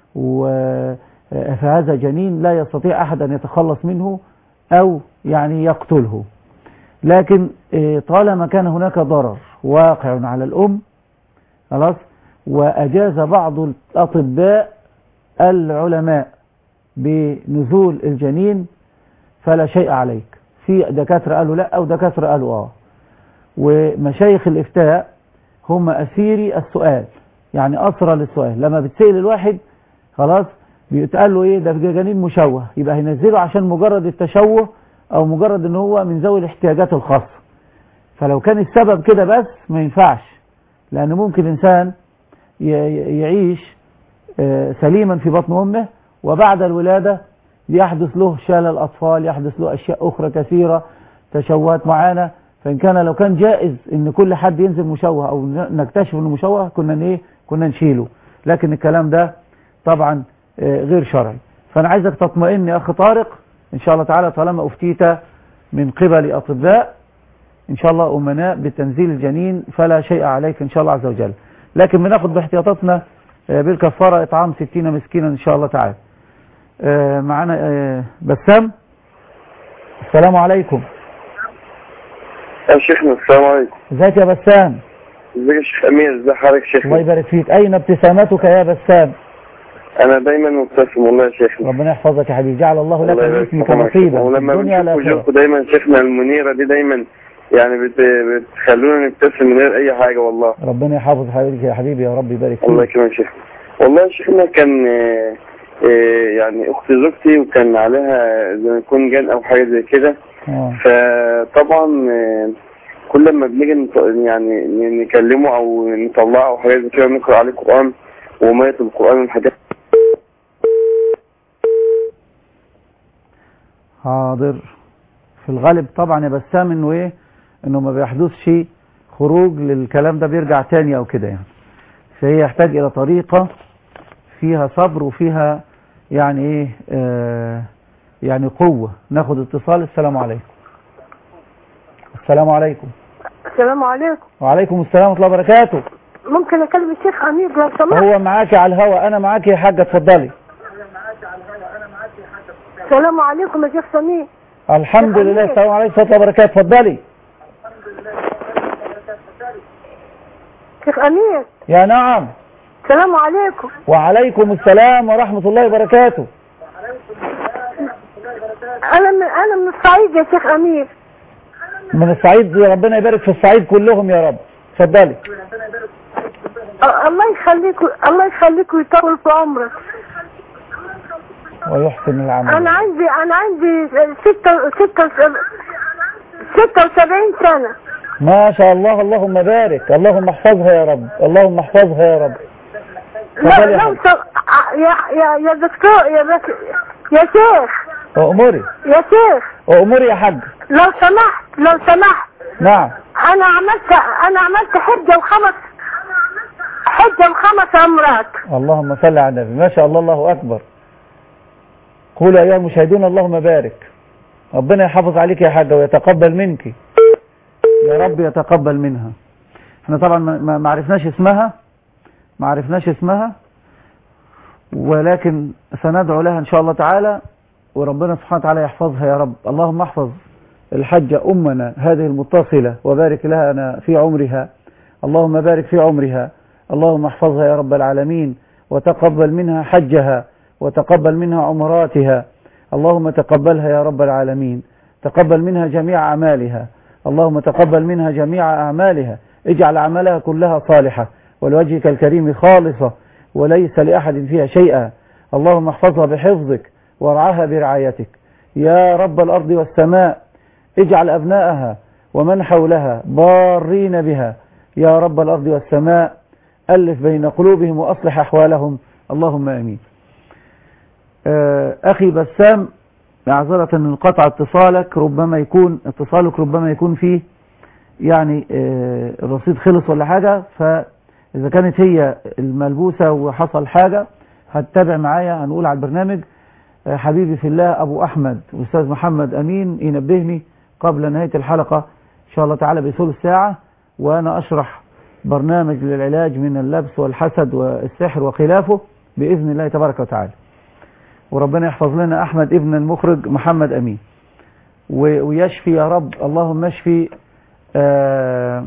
و- آه، فهذا جنين لا يستطيع أحد أن يتخلص منه أو يعني يقتله لكن آه، طالما كان هناك ضرر واقع على الأم خلاص وأجاز بعض الأطباء العلماء بنزول الجنين فلا شيء عليك في دكاترة قالوا لا ودكاترة قالوا اه ومشايخ الإفتاء هم أسيري السؤال يعني أسرى للسؤال لما بتسأل الواحد خلاص بيتقال له ايه ده جنين مشوه يبقى هينزله عشان مجرد التشوه او مجرد ان هو من ذوي الاحتياجات الخاصة فلو كان السبب كده بس ما ينفعش لان ممكن انسان ي- ي- يعيش آه، سليما في بطن امه وبعد الولادة يحدث له شلل اطفال يحدث له اشياء اخرى كثيرة تشوهات معينة فان كان لو كان جائز ان كل حد ينزل مشوه او ن- نكتشف انه مشوه كنا ايه كنا نشيله لكن الكلام ده طبعا آه، غير شرعي فانا عايزك تطمئن يا اخي طارق ان شاء الله تعالى طالما افتيت من قبل اطباء ان شاء الله امناء بتنزيل الجنين فلا شيء عليك ان شاء الله عز وجل لكن بناخد باحتياطاتنا آه، بالكفاره اطعام 60 مسكينا ان شاء الله تعالى آه، معانا آه، بسام السلام عليكم يا شيخنا السلام عليكم ازيك يا بسام ازيك يا شيخ امير ازي حضرتك يا الله شيخنا يبارك فيك اين ابتسامتك يا بسام انا دايما مبتسم والله يا شيخنا ربنا يحفظك يا حبيبي جعل الله لك الله من يبارك اسمك فيكم يا نصيبا شيخنا. في ولما الدنيا بنشوف والاخره وجوهكم دايما شيخنا المنيرة دي دايما يعني بت... بتخلونا نبتسم من غير اي حاجة والله ربنا يحفظ حبيبك يا حبيبي يا رب يبارك الله فيك يكرمك يا شيخنا والله يا شيخنا كان آه، آه، يعني اخت زوجتي وكان عليها زي ما يكون جن او حاجة زي كده آه. فطبعا آه، كل ما بنيجي نط- يعني ن- نكلمه او نطلعه او حاجة زي كده نقرأ عليه قرآن ومية القرآن والحاجات حاضر في الغالب طبعا يا بسام انه ايه انه ما بيحدثش خروج للكلام ده بيرجع تاني او كده يعني فهي يحتاج إلى طريقة فيها صبر وفيها يعني إيه آه يعني قوة ناخد اتصال السلام عليكم السلام عليكم السلام عليكم وعليكم السلام ورحمة الله وبركاته ممكن اكلم الشيخ امير لو سمحت هو معاكي على الهوا أنا معاكي يا حاجة اتفضلي السلام عليكم يا شيخ سمير الحمد لله السلام عليكم ورحمة الله وبركاته اتفضلي شيخ امير يا نعم السلام عليكم وعليكم السلام ورحمة الله وبركاته انا من انا من الصعيد يا شيخ امير من الصعيد ربنا يبارك في الصعيد كلهم يا رب اتفضلي أ- الله يخليك الله يخليك ويطول في عمرك ويحسن العمل انا عندي انا عندي ستة ستة ستة وسبعين سنة ما شاء الله اللهم بارك اللهم احفظها يا رب اللهم احفظها يا رب لا اتفضلي يا لو حبيبي. سم... ع- يا يا يا دكتور يا بك... يا شيخ أموري يا شيخ أموري يا حاج لو سمحت لو سمحت نعم انا عملت انا عملت حجة وخمس حجة وخمس عمرات اللهم صل على النبي ما شاء الله الله أكبر قولوا أيها المشاهدون اللهم بارك ربنا يحافظ عليك يا حاجة ويتقبل منك يا رب يتقبل منها احنا طبعا ما- ما ما عرفناش اسمها ما عرفناش اسمها ولكن سندعو لها ان شاء الله تعالى وربنا سبحانه وتعالى يحفظها يا رب اللهم احفظ الحجة أمنا هذه المتصلة وبارك لها في عمرها اللهم بارك في عمرها اللهم احفظها يا رب العالمين وتقبل منها حجها وتقبل منها عمراتها اللهم تقبلها يا رب العالمين تقبل منها جميع أعمالها اللهم تقبل منها جميع أعمالها اجعل أعمالها كلها صالحة ولوجهك الكريم خالصة وليس لأحد فيها شيئا اللهم احفظها بحفظك وارعاها برعايتك يا رب الأرض والسماء اجعل أبناءها ومن حولها بارين بها يا رب الأرض والسماء ألف بين قلوبهم وأصلح أحوالهم اللهم آمين آه، أخي بسام معذرة أن انقطع اتصالك ربما يكون اتصالك ربما يكون فيه يعني آه، الرصيد خلص ولا حاجة فإذا كانت هي الملبوسة وحصل حاجة هتتابع معايا هنقول على البرنامج آه، حبيبي في الله أبو أحمد أستاذ محمد أمين ينبهني قبل نهاية الحلقة إن شاء الله تعالى بثلث ساعة وأنا أشرح برنامج للعلاج من اللبس والحسد والسحر وخلافه بإذن الله تبارك وتعالى وربنا يحفظ لنا أحمد ابن المخرج محمد أمين و- ويشفي يا رب اللهم اشفي آه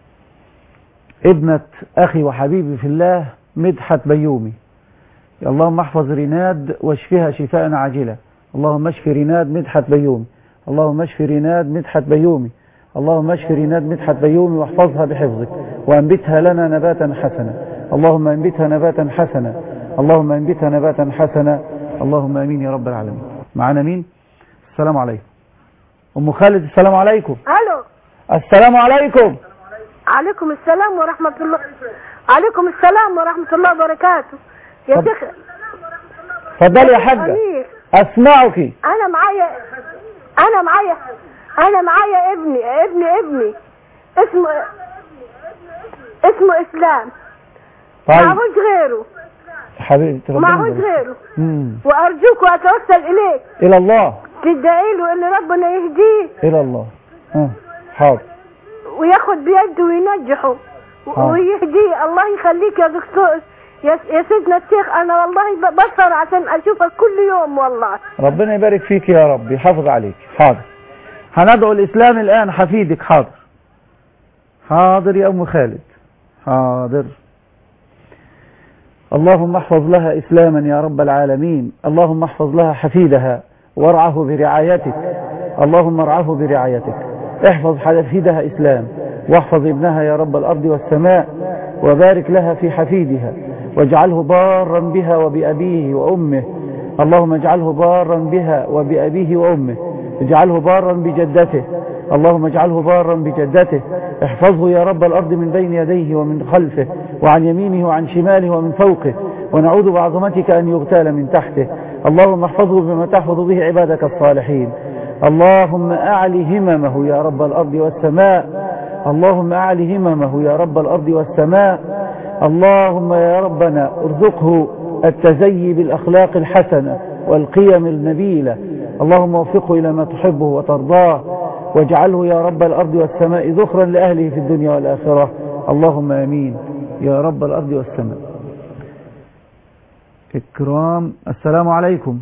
ابنة أخي وحبيبي في الله مدحت بيومي اللهم احفظ ريناد واشفها شفاء عاجلا اللهم اشفي ريناد مدحت بيومي اللهم اشفي ريناد مدحت بيومي اللهم اشفي ريناد مدحت بيومي واحفظها بحفظك وانبتها لنا نباتا حسنا اللهم انبتها نباتا حسنا اللهم انبتها نباتا حسنا اللهم امين يا رب العالمين معانا مين السلام عليكم ام خالد السلام عليكم الو السلام عليكم عليكم السلام ورحمة الله عليكم السلام ورحمة الله وبركاته يا طب- شيخ اتفضلي يا حاجه أمير اسمعك انا معايا انا معايا انا معايا ابني ابني ابني اسمه اسمه اسلام طيب معهوش غيره حبيبتي ربنا معهوش يبارك. غيره مم. وارجوك واتوسل اليك الى الله تدعي له ان ربنا يهديه الى الله ها حاضر وياخد بيده وينجحه و- آه. ويهديه الله يخليك يا دكتور يا يا سيدنا الشيخ انا والله ب- بسهر عشان اشوفك كل يوم والله ربنا يبارك فيك يا رب يحافظ عليك حاضر هندعو الإسلام الآن حفيدك حاضر حاضر يا أم خالد حاضر اللهم احفظ لها إسلاما يا رب العالمين اللهم احفظ لها حفيدها وارعه برعايتك اللهم ارعه برعايتك احفظ حفيدها إسلام واحفظ ابنها يا رب الأرض والسماء وبارك لها في حفيدها واجعله بارا بها وبأبيه وأمه اللهم اجعله بارا بها وبأبيه وأمه اجعله بارا بجدته اللهم اجعله بارا بجدته احفظه يا رب الأرض من بين يديه ومن خلفه وعن يمينه وعن شماله ومن فوقه ونعوذ بعظمتك أن يغتال من تحته اللهم احفظه بما تحفظ به عبادك الصالحين اللهم أعلي هممه يا رب الأرض والسماء اللهم أعلي هممه يا رب الأرض والسماء اللهم يا ربنا ارزقه التزيي بالأخلاق الحسنة والقيم النبيلة اللهم وفقه إلى ما تحبه وترضاه واجعله يا رب الأرض والسماء ذخرا لأهله في الدنيا والآخرة اللهم آمين يا رب الأرض والسماء إكرام السلام عليكم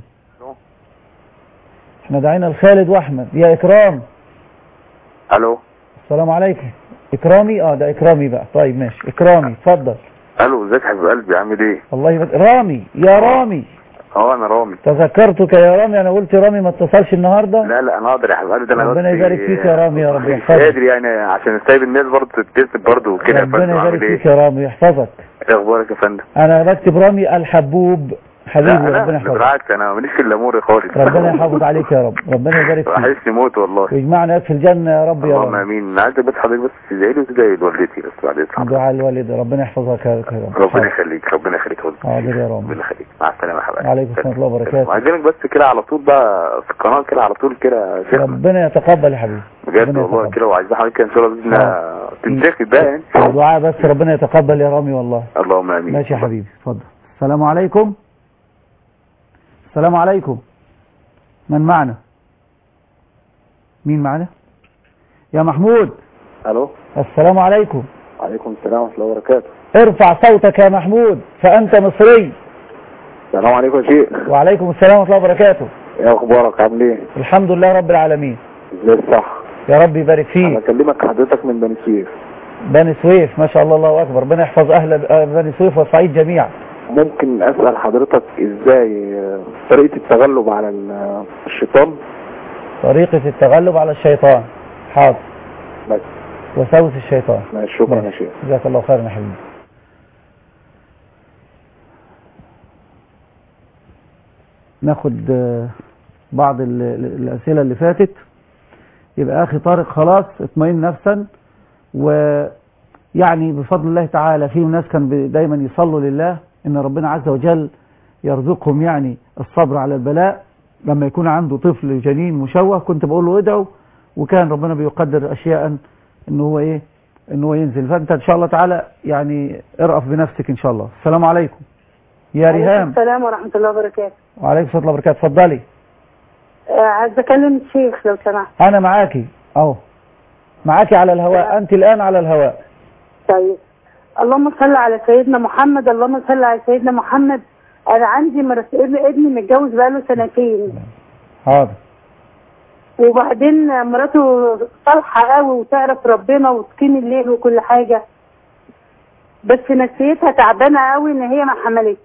احنا دعينا الخالد وأحمد يا إكرام الو السلام عليكم إكرامي اه ده إكرامي بقى طيب ماشي إكرامي اتفضل الو ازيك يا حبيب قلبي عامل ايه الله يبارك رامي يا رامي اه انا رامي تذكرتك يا رامي انا قلت رامي ما اتصلش النهارده لا لا انا اقدر يا حبيب قلبي ده انا ربنا بس يبارك فيك يا رامي يا رب مش يحفظك قادر يعني عشان سايب الناس برضه تتكسب برضه وكده يا فندم ربنا عامل يبارك ايه فيك يا رامي يحفظك ايه اخبارك يا فندم انا بكتب رامي الحبوب حبيبي لا ربنا انا يحفظك بالعكس انا ماليش في الامور خالص ربنا يحافظ عليك يا رب ربنا يبارك فيك وحشني موت والله ويجمعنا في الجنة يا رب يا اللهم رب امين انا عايزك بس حضرتك بس تدعي لي وتدعي لوالدتي بس بعد اذنك دعاء الوالد ربنا يحفظك يا رب ربنا يخليك ربنا يخليك يا ولد. حاضر يا رب ربنا يخليك مع السلامه يا حبيبي وعليكم السلام ورحمة الله وبركاته وعايزينك بس كده على طول بقى في القناه كده على طول كده يا شيخنا ربنا يتقبل يا حبيبي بجد ربنا والله يتقبل. كده وعايزين حضرتك ان شاء الله باذن الله تنتخب بقى يعني دعاء بس ربنا يتقبل يا رامي والله اللهم امين ماشي يا حبيبي اتفضل السلام عليكم السلام عليكم من معنا مين معنا يا محمود الو السلام عليكم عليكم السلام ورحمه الله وبركاته ارفع صوتك يا محمود فأنت مصري السلام عليكم يا شيخ وعليكم السلام ورحمة الله وبركاته ايه اخبارك عامل ايه الحمد لله رب العالمين ازاي الصح يا رب يبارك انا فيك بكلمك حضرتك من بني سويف بني سويف ما شاء الله الله أكبر ربنا يحفظ أهل بني سويف والصعيد جميعا ممكن اسال حضرتك ازاي آه، طريقه التغلب على ال- آه، الشيطان طريقة التغلب على الشيطان حاضر بس وسوس الشيطان ماشي شكرا يا ماشي. شيخ جزاك الله خيرا يا حبيبي ناخد آه، بعض ال- ال- الأسئلة اللي فاتت يبقى أخي طارق خلاص اطمئن نفسا ويعني بفضل الله تعالى في ناس كان بي- دايما يصلوا لله إن ربنا عز وجل يرزقهم يعني الصبر على البلاء لما يكون عنده طفل جنين مشوه كنت بقول له ادعو وكان ربنا بيقدر أشياء إن هو إيه إن هو ينزل فأنت إن شاء الله تعالى يعني ارأف بنفسك إن شاء الله السلام عليكم يا ريهام السلام ورحمة الله وبركاته وعليكم السلام وبركاته اتفضلي آه، عايز اكلم الشيخ لو سمحت انا معاكي اهو معاكي على الهواء انت الان على الهواء طيب اللهم صل على سيدنا محمد اللهم صل على سيدنا محمد انا عندي مرس ابني متجوز بقاله سنتين حاضر وبعدين مراته صالحة قوي وتعرف ربنا وتقيم الليل وكل حاجة بس نفسيتها تعبانة قوي ان هي ما حملتش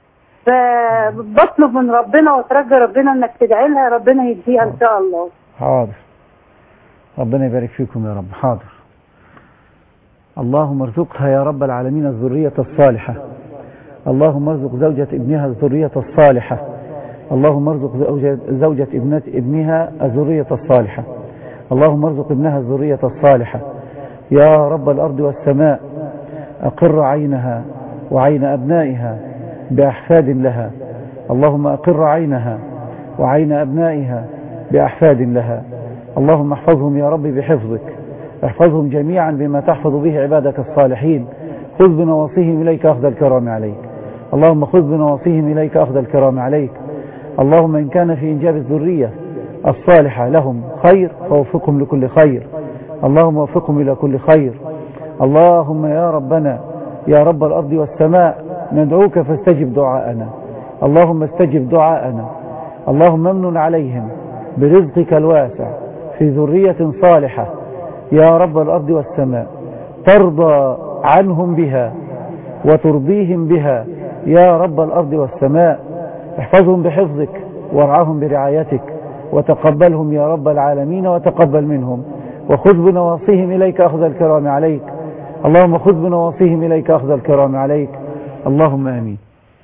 فبطلب من ربنا واترجى ربنا انك تدعي لها ربنا يديها ان شاء الله حاضر ربنا يبارك فيكم يا رب حاضر اللهم ارزقها يا رب العالمين الذرية الصالحة اللهم ارزق زوجة ابنها الذرية الصالحة اللهم ارزق زوجة, زوجة ابنة ابنها الذرية الصالحة اللهم ارزق ابنها الذرية الصالحة يا رب الأرض والسماء أقر عينها وعين أبنائها بأحفاد لها اللهم أقر عينها وعين أبنائها بأحفاد لها اللهم احفظهم يا رب بحفظك احفظهم جميعا بما تحفظ به عبادك الصالحين خذ بنواصيهم إليك أخذ الكرام عليك اللهم خذ بنواصيهم إليك أخذ الكرام عليك اللهم إن كان في إنجاب الذرية الصالحة لهم خير فوفقهم لكل خير اللهم وفقهم إلى كل خير اللهم يا ربنا يا رب الأرض والسماء ندعوك فاستجب دعاءنا اللهم استجب دعاءنا اللهم امن عليهم برزقك الواسع في ذرية صالحة يا رب الأرض والسماء ترضى عنهم بها وترضيهم بها يا رب الأرض والسماء احفظهم بحفظك وارعاهم برعايتك وتقبلهم يا رب العالمين وتقبل منهم وخذ بنواصيهم إليك أخذ الكرام عليك اللهم خذ بنواصيهم إليك أخذ الكرام عليك اللهم آمين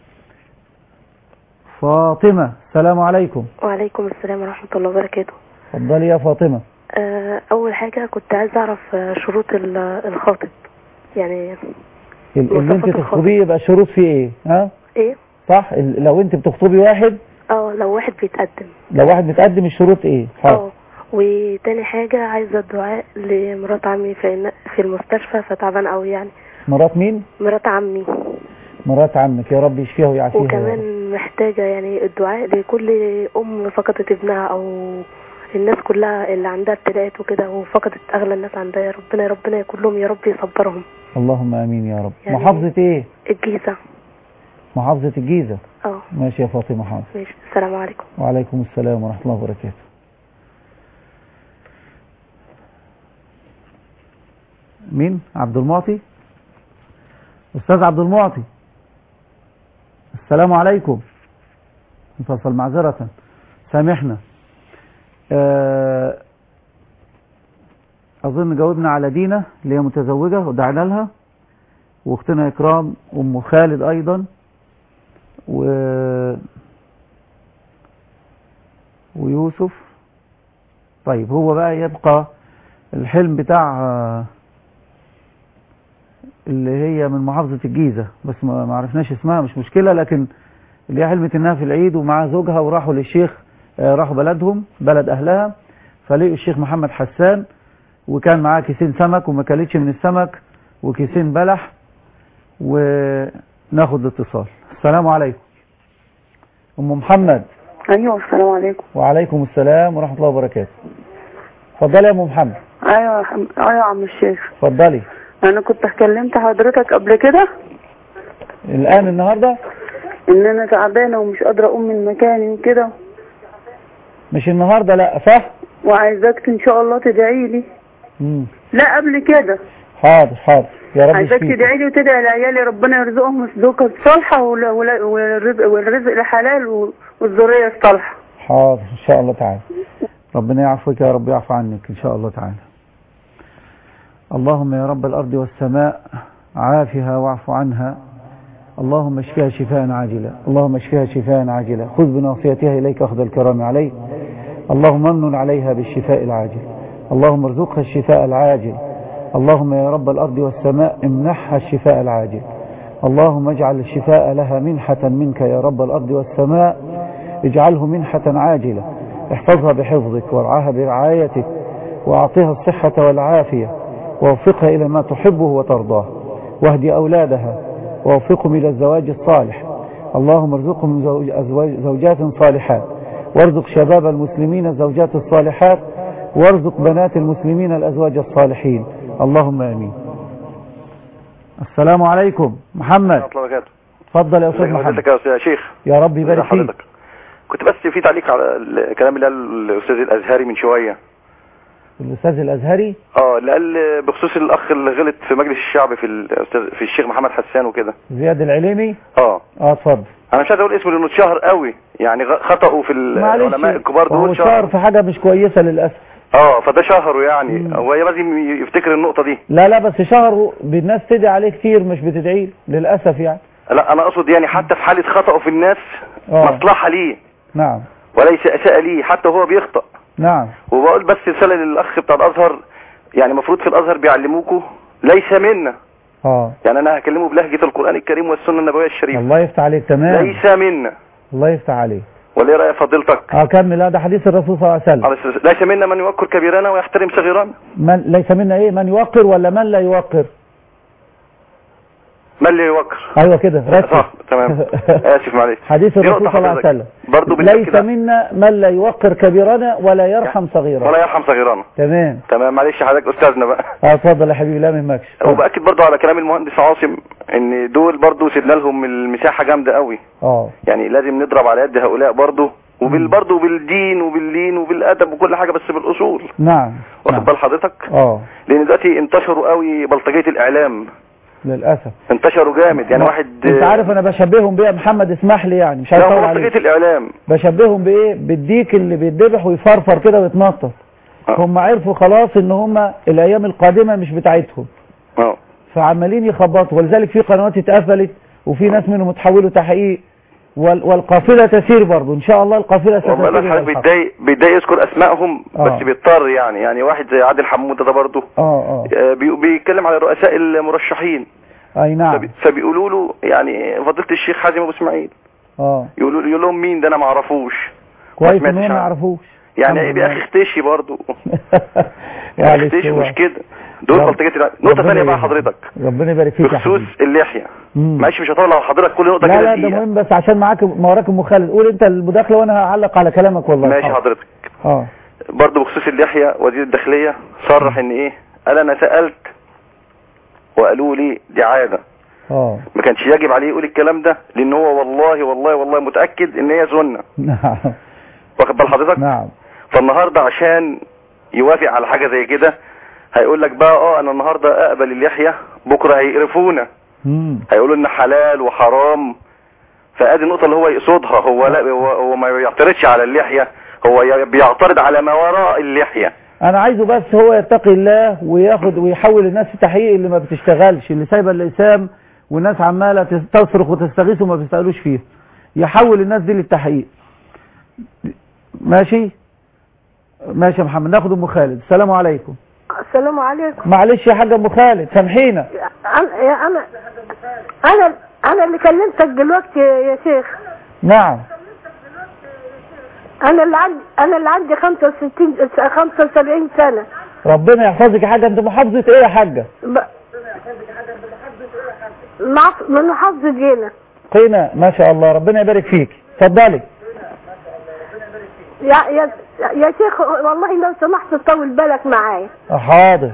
فاطمة السلام عليكم وعليكم السلام ورحمة الله وبركاته اتفضلي يا فاطمة آه، أول حاجة كنت عايزة أعرف آه، شروط ال- الخاطب يعني ال- اللي انت مواصفات تخطبيه يبقى شروط فيه ايه ها إيه؟ صح ال- لو انت بتخطبي واحد اه لو واحد بيتقدم لو واحد بتقدم الشروط ايه حاضر اه وتاني حاجة عايزة الدعاء لمرات عمي في في المستشفى فتعبان قوي يعني مرات مين مرات عمي مرات عمك يا رب يشفيها ويعافيها يا رب. وكمان محتاجة يعني الدعاء لكل أم فقدت ابنها أو الناس كلها اللي عندها ابتلاءات وكده وفقدت أغلى الناس عندها يا ربنا يا ربنا يكون لهم يا رب يصبرهم اللهم امين يا رب يعني- محافظة ايه الجيزة محافظة الجيزة اه ماشي يا فاطمة حاضر ماشي السلام عليكم وعليكم السلام ورحمة الله وبركاته مين عبد المعطي أستاذ عبد المعطي السلام عليكم انفصل معذرة سامحنا آه، أظن جاوبنا على دينا اللي هي متزوجة ودعنا لها واختنا إكرام أم خالد أيضا و ويوسف طيب هو بقى يبقى الحلم بتاع آه، اللي هي من محافظة الجيزة بس ما ما عرفناش اسمها مش مشكلة لكن اللي هي حلمت انها في العيد ومعاها زوجها وراحوا للشيخ آه، راحوا بلدهم بلد اهلها فلقوا الشيخ محمد حسان وكان معاه كيسين سمك وما كلتش من السمك وكيسين بلح وناخد الاتصال السلام عليكم ام محمد ايوه السلام عليكم وعليكم السلام ورحمة الله وبركاته اتفضلي يا ام محمد ايوه يا حم... ايوه يا عم الشيخ اتفضلي انا كنت كلمت حضرتك قبل كده الان النهارده ان انا تعبانه ومش قادره اقوم من مكاني وكده مش النهارده لا صح وعايزاك ان شاء الله تدعي لي مم. لا قبل كده حاضر حاضر يا رب عايزاك يشفيك تدعي لي وتدعي لعيالي ربنا يرزقهم الزوجة الصالحة ولا- ولا- والرزق والرزق الحلال و- والذرية الصالحة حاضر ان شاء الله تعالى ربنا يعفوك يا رب يعفو عنك ان شاء الله تعالى اللهم يا رب الارض والسماء عافها واعف عنها اللهم اشفيها شفاء عاجلا اللهم اشفيها شفاء عاجلا خذ بناصيتها اليك اخذ الكرام عليه اللهم امن عليها بالشفاء العاجل اللهم ارزقها الشفاء العاجل اللهم يا رب الارض والسماء امنحها الشفاء العاجل اللهم اجعل الشفاء لها منحة منك يا رب الارض والسماء اجعله منحة عاجلة احفظها بحفظك وارعاها برعايتك واعطها الصحة والعافية ووفقها الى ما تحبه وترضاه واهدي اولادها ووفقهم الى الزواج الصالح اللهم ارزقهم زوج أزواج زوجات صالحات وارزق شباب المسلمين الزوجات الصالحات وارزق بنات المسلمين الازواج الصالحين اللهم امين السلام عليكم محمد ورحمة الله وبركاته اتفضل يا استاذ ازيك محمد حضرتك يا أستاذ شيخ يا رب يبارك ازي فيك حضرتك كنت بس في تعليق على الكلام اللي قاله الاستاذ الازهري من شويه الاستاذ الازهري اه اللي قال بخصوص الاخ اللي غلط في مجلس الشعب في الاستاذ في الشيخ محمد حسان وكده زياد العليمي اه اه اتفضل انا مش عايز اقول اسمه لانه اتشهر قوي يعني غ- خطأه في العلماء الكبار هو دول شهر شهر في حاجة مش كويسة للأسف اه فده شهره يعني هو لازم يفتكر النقطة دي لا لا بس شهره بالناس تدعي عليه كتير مش بتدعي له، للأسف يعني لا انا اقصد يعني حتى في حالة خطأه في الناس آه. مصلحة ليه نعم وليس اساءة ليه حتى هو بيخطأ نعم وبقول بس رسالة للاخ بتاع الازهر يعني المفروض في الازهر بيعلموكوا ليس منا اه يعني انا هكلمه بلهجة القرآن الكريم والسنة النبوية الشريفة الله يفتح عليك تمام ليس منا الله يفتح عليك ولا ايه رأي فضيلتك اه كمل لا ده حديث الرسول صلى الله عليه وسلم على أساس- ليس منا من يوقر كبيرنا ويحترم صغيرنا من ليس منا ايه من يوقر ولا من لا يوقر من لا يوقر ايوه كده ركز صح تمام اسف معلش حديث دي الرسول نقطة صلى الله عليه حضرتك. وسلم برضه ليس بالتأكيد منا من لا يوقر كبيرنا ولا يرحم صغيرنا ولا يرحم صغيرنا تمام تمام معلش حضرتك استاذنا بقى اه اتفضل يا حبيبي لا ما يهمكش وباكد برضه على كلام المهندس عاصم ان دول برضه سيبنا لهم المساحه جامده قوي اه يعني لازم نضرب على يد هؤلاء برضه وبال برضه بالدين وباللين وبالادب وكل حاجه بس بالاصول نعم واخد بال حضرتك اه لان دلوقتي انتشروا قوي بلطجيه الاعلام للأسف انتشروا جامد يعني واحد انت عارف انا بشبههم بيه يا محمد اسمح لي يعني مش عايز لا اطول هو عليك بلطجيه الاعلام بشبههم بايه بالديك اللي بيتذبح ويفرفر كده ويتنطط هم عرفوا خلاص ان هم الايام القادمة مش بتاعتهم اه فعمالين يخبطوا ولذلك في قنوات اتقفلت وفي ناس منهم اتحولوا تحقيق وال- والقافلة تسير برضو ان شاء الله القافلة ستسير والله إلى حضرتك الحق. بيتضايق بيتضايق يذكر اسمائهم آه. بس بيضطر يعني يعني واحد زي عادل حموده ده برضه اه اه آه، بي- بيتكلم على رؤساء المرشحين اي نعم فبي- فبيقولوا له يعني فضيله الشيخ حازم ابو اسماعيل اه يقولوا يقول لهم مين ده انا ما اعرفوش ما كويس ان سمعتش هم ما عنه. يعرفوش يعني الحمد ايه يا لله. اخي اختشي برضه معلش اختشي هو- مش كده دول رب- بلطجيه الع- نقطه ربنا ثانيه بقى يهديك. حضرتك ربنا يبارك فيك يا بخصوص حبيبي اللحيه مم. معلش مش هطول على حضرتك كل نقطه لا كده لا ده دقيقه مهم بس عشان معاك ما وراك ام خالد قول انت المداخله وانا هعلق على كلامك والله ماشي حاضر. حضرتك اه برضه بخصوص اللحيه وزير الداخليه صرح ان ايه قال انا سالت وقالوا لي دي عاده اه ما كانش يجب عليه يقول الكلام ده لان هو والله والله والله متاكد ان هي سنه نعم واخد بال حضرتك نعم فالنهارده عشان يوافق على حاجه زي كده هيقول لك بقى اه انا النهارده اقبل اللحيه بكره هيقرفونا مم. هيقولوا ان حلال وحرام فادي النقطه اللي هو يقصدها هو لا هو, هو ما يعترضش على اللحيه هو ي- بيعترض على ما وراء اللحيه انا عايزه بس هو يتقي الله وياخد ويحول الناس في تحقيق اللي ما بتشتغلش اللي سايبه اللسام والناس عماله تس- تصرخ وتستغيث وما بيسالوش فيه يحول الناس دي للتحقيق ماشي ماشي يا محمد ناخد ام خالد السلام عليكم السلام عليكم معلش يا حاجه ام خالد سامحينا انا يا انا انا انا اللي كلمتك دلوقتي يا شيخ نعم انا اللي عندي انا اللي عندي 65 75 سنه ربنا يحفظك يا حاجه انت محافظه ايه يا حاجه ب... مع- من محافظة جينا قينا ما شاء الله ربنا يبارك فيك اتفضلي يا يا يا شيخ والله لو سمحت طول بالك معايا حاضر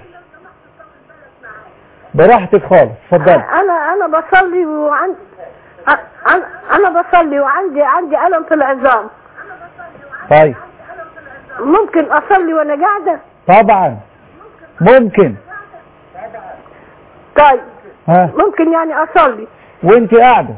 براحتك خالص اتفضلي انا انا بصلي وعندي انا انا بصلي وعندي عندي الم في العظام طيب ممكن اصلي وانا قاعده طبعا ممكن طيب ها ممكن يعني اصلي وانت قاعده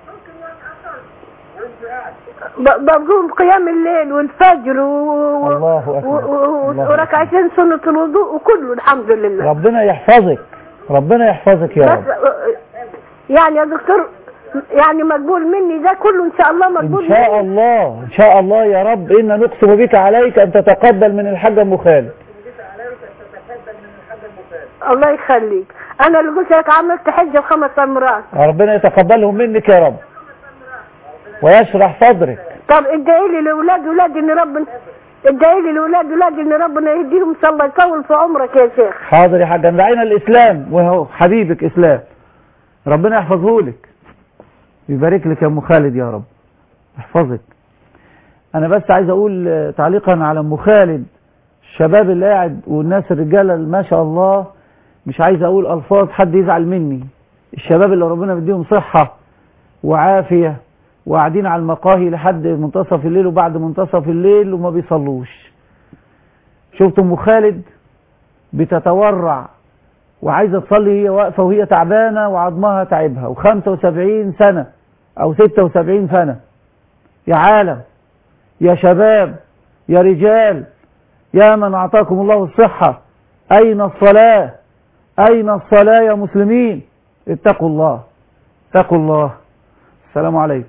ب- بقوم قيام الليل والفجر و... الله و... اكبر و... الله وركعتين سنة الوضوء وكله الحمد لله ربنا يحفظك ربنا يحفظك يا بس رب يعني يا دكتور يعني مقبول مني ده كله ان شاء الله مقبول ان شاء مني الله ان شاء الله يا رب إن نقسم بك عليك ان تتقبل من الحاجه ام خالد الله يخليك انا اللي قلت لك عملت حجه بخمس امرات ربنا يتقبلهم منك يا رب ويشرح صدرك طب ادعي لي لاولاد ولادي ان ربنا ادعي لي لاولاد ولادي ان ربنا يهديهم ان شاء الله يطول في عمرك يا شيخ حاضر يا حاج دعينا الاسلام وهو حبيبك اسلام ربنا يحفظه لك يبارك لك يا ام خالد يا رب يحفظك انا بس عايز اقول آه، تعليقا على ام خالد الشباب اللي قاعد والناس الرجاله اللي ما شاء الله مش عايز اقول الفاظ حد يزعل مني الشباب اللي ربنا بيديهم صحه وعافيه وقاعدين على المقاهي لحد منتصف الليل وبعد منتصف الليل وما بيصلوش شفت ام خالد بتتورع وعايزه تصلي هي واقفه وهي تعبانه وعظمها تعبها و75 سنه او 76 سنه يا عالم يا شباب يا رجال يا من اعطاكم الله الصحه اين الصلاه اين الصلاه يا مسلمين اتقوا الله اتقوا الله السلام عليكم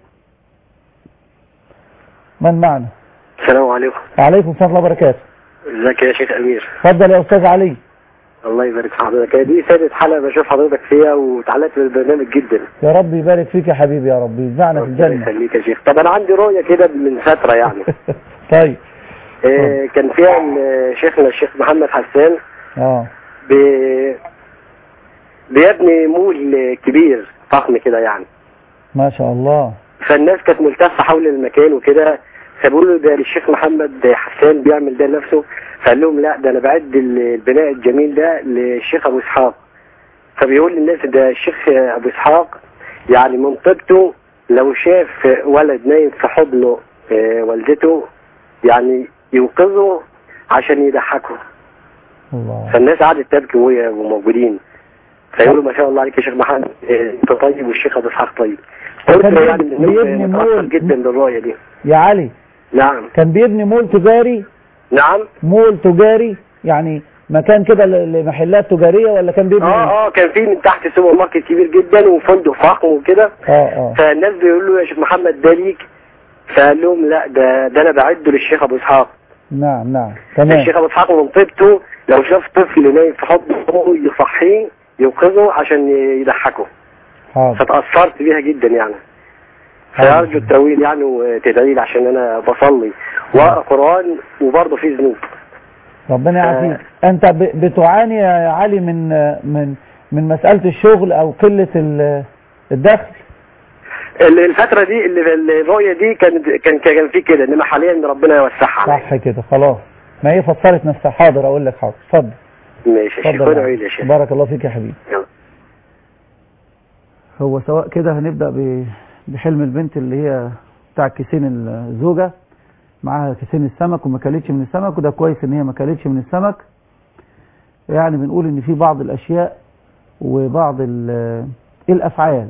من معنا السلام عليكم وعليكم السلام ورحمه الله وبركاته ازيك يا شيخ امير اتفضل يا استاذ علي الله يبارك في حضرتك هي دي ثالث حلقه بشوف حضرتك فيها وتعلقت بالبرنامج جدا يا رب يبارك فيك يا حبيبي يا رب يجمعنا في ربنا الجنه يخليك يا شيخ طب انا عندي رؤيه كده من فتره يعني طيب إيه كان فيها إن شيخنا الشيخ محمد حسان اه بي... بيبني مول كبير فخم كده يعني ما شاء الله فالناس كانت ملتفه حول المكان وكده فبيقولوا ده الشيخ محمد حسان بيعمل ده لنفسه فقال لهم لا ده انا بعد البناء الجميل ده للشيخ ابو اسحاق فبيقول للناس ده الشيخ ابو اسحاق يعني من طيبته لو شاف ولد نايم في حضنه آه، والدته يعني ينقذه عشان يضحكه الله فالناس قعدت تبكي وهي وموجودين فيقولوا ما شاء الله عليك يا شيخ محمد آه، انت طيب والشيخ ابو اسحاق طيب قلت كان يعني بيبني- بيبني متأثر مول. جدا بالرؤيه دي يا علي نعم كان بيبني مول تجاري نعم مول تجاري يعني مكان كده ل- لمحلات تجارية ولا كان بيبني اه اه كان في من تحت سوبر ماركت كبير جدا وفندق فخم وكده اه اه فالناس بيقولوا له يا شيخ محمد ده ليك فقال لهم لا ده ده انا بعده للشيخ ابو اسحاق نعم نعم تمام الشيخ ابو اسحاق من طيبته لو شاف طفل نايم في حضنه يصحيه ينقذه عشان يضحكه حاضر فتأثرت بيها جدا يعني فأرجو التأويل يعني وتدعي لي عشان أنا بصلي وأقرأ قرآن وبرضه في ذنوب ربنا يعافيك انت ب- بتعاني يا علي من من من مسألة الشغل او قلة ال- الدخل ال- الفترة دي اللي الرؤية دي كان كان كان في كده انما حاليا ربنا يوسعها عليا. صح كده خلاص ما هي فسرت نفسها حاضر اقول لك حاضر اتفضل ماشي يا شيخ اتفضل ادعي يا لي يا شيخ بارك الله فيك يا حبيبي يلا. هو سواء كده هنبدأ ب- بحلم البنت اللي هي بتاع كيسين الزوجة معاها كيسين السمك وما كلتش من السمك وده كويس ان هي ما كلتش من السمك يعني بنقول ان في بعض الاشياء وبعض ال- الافعال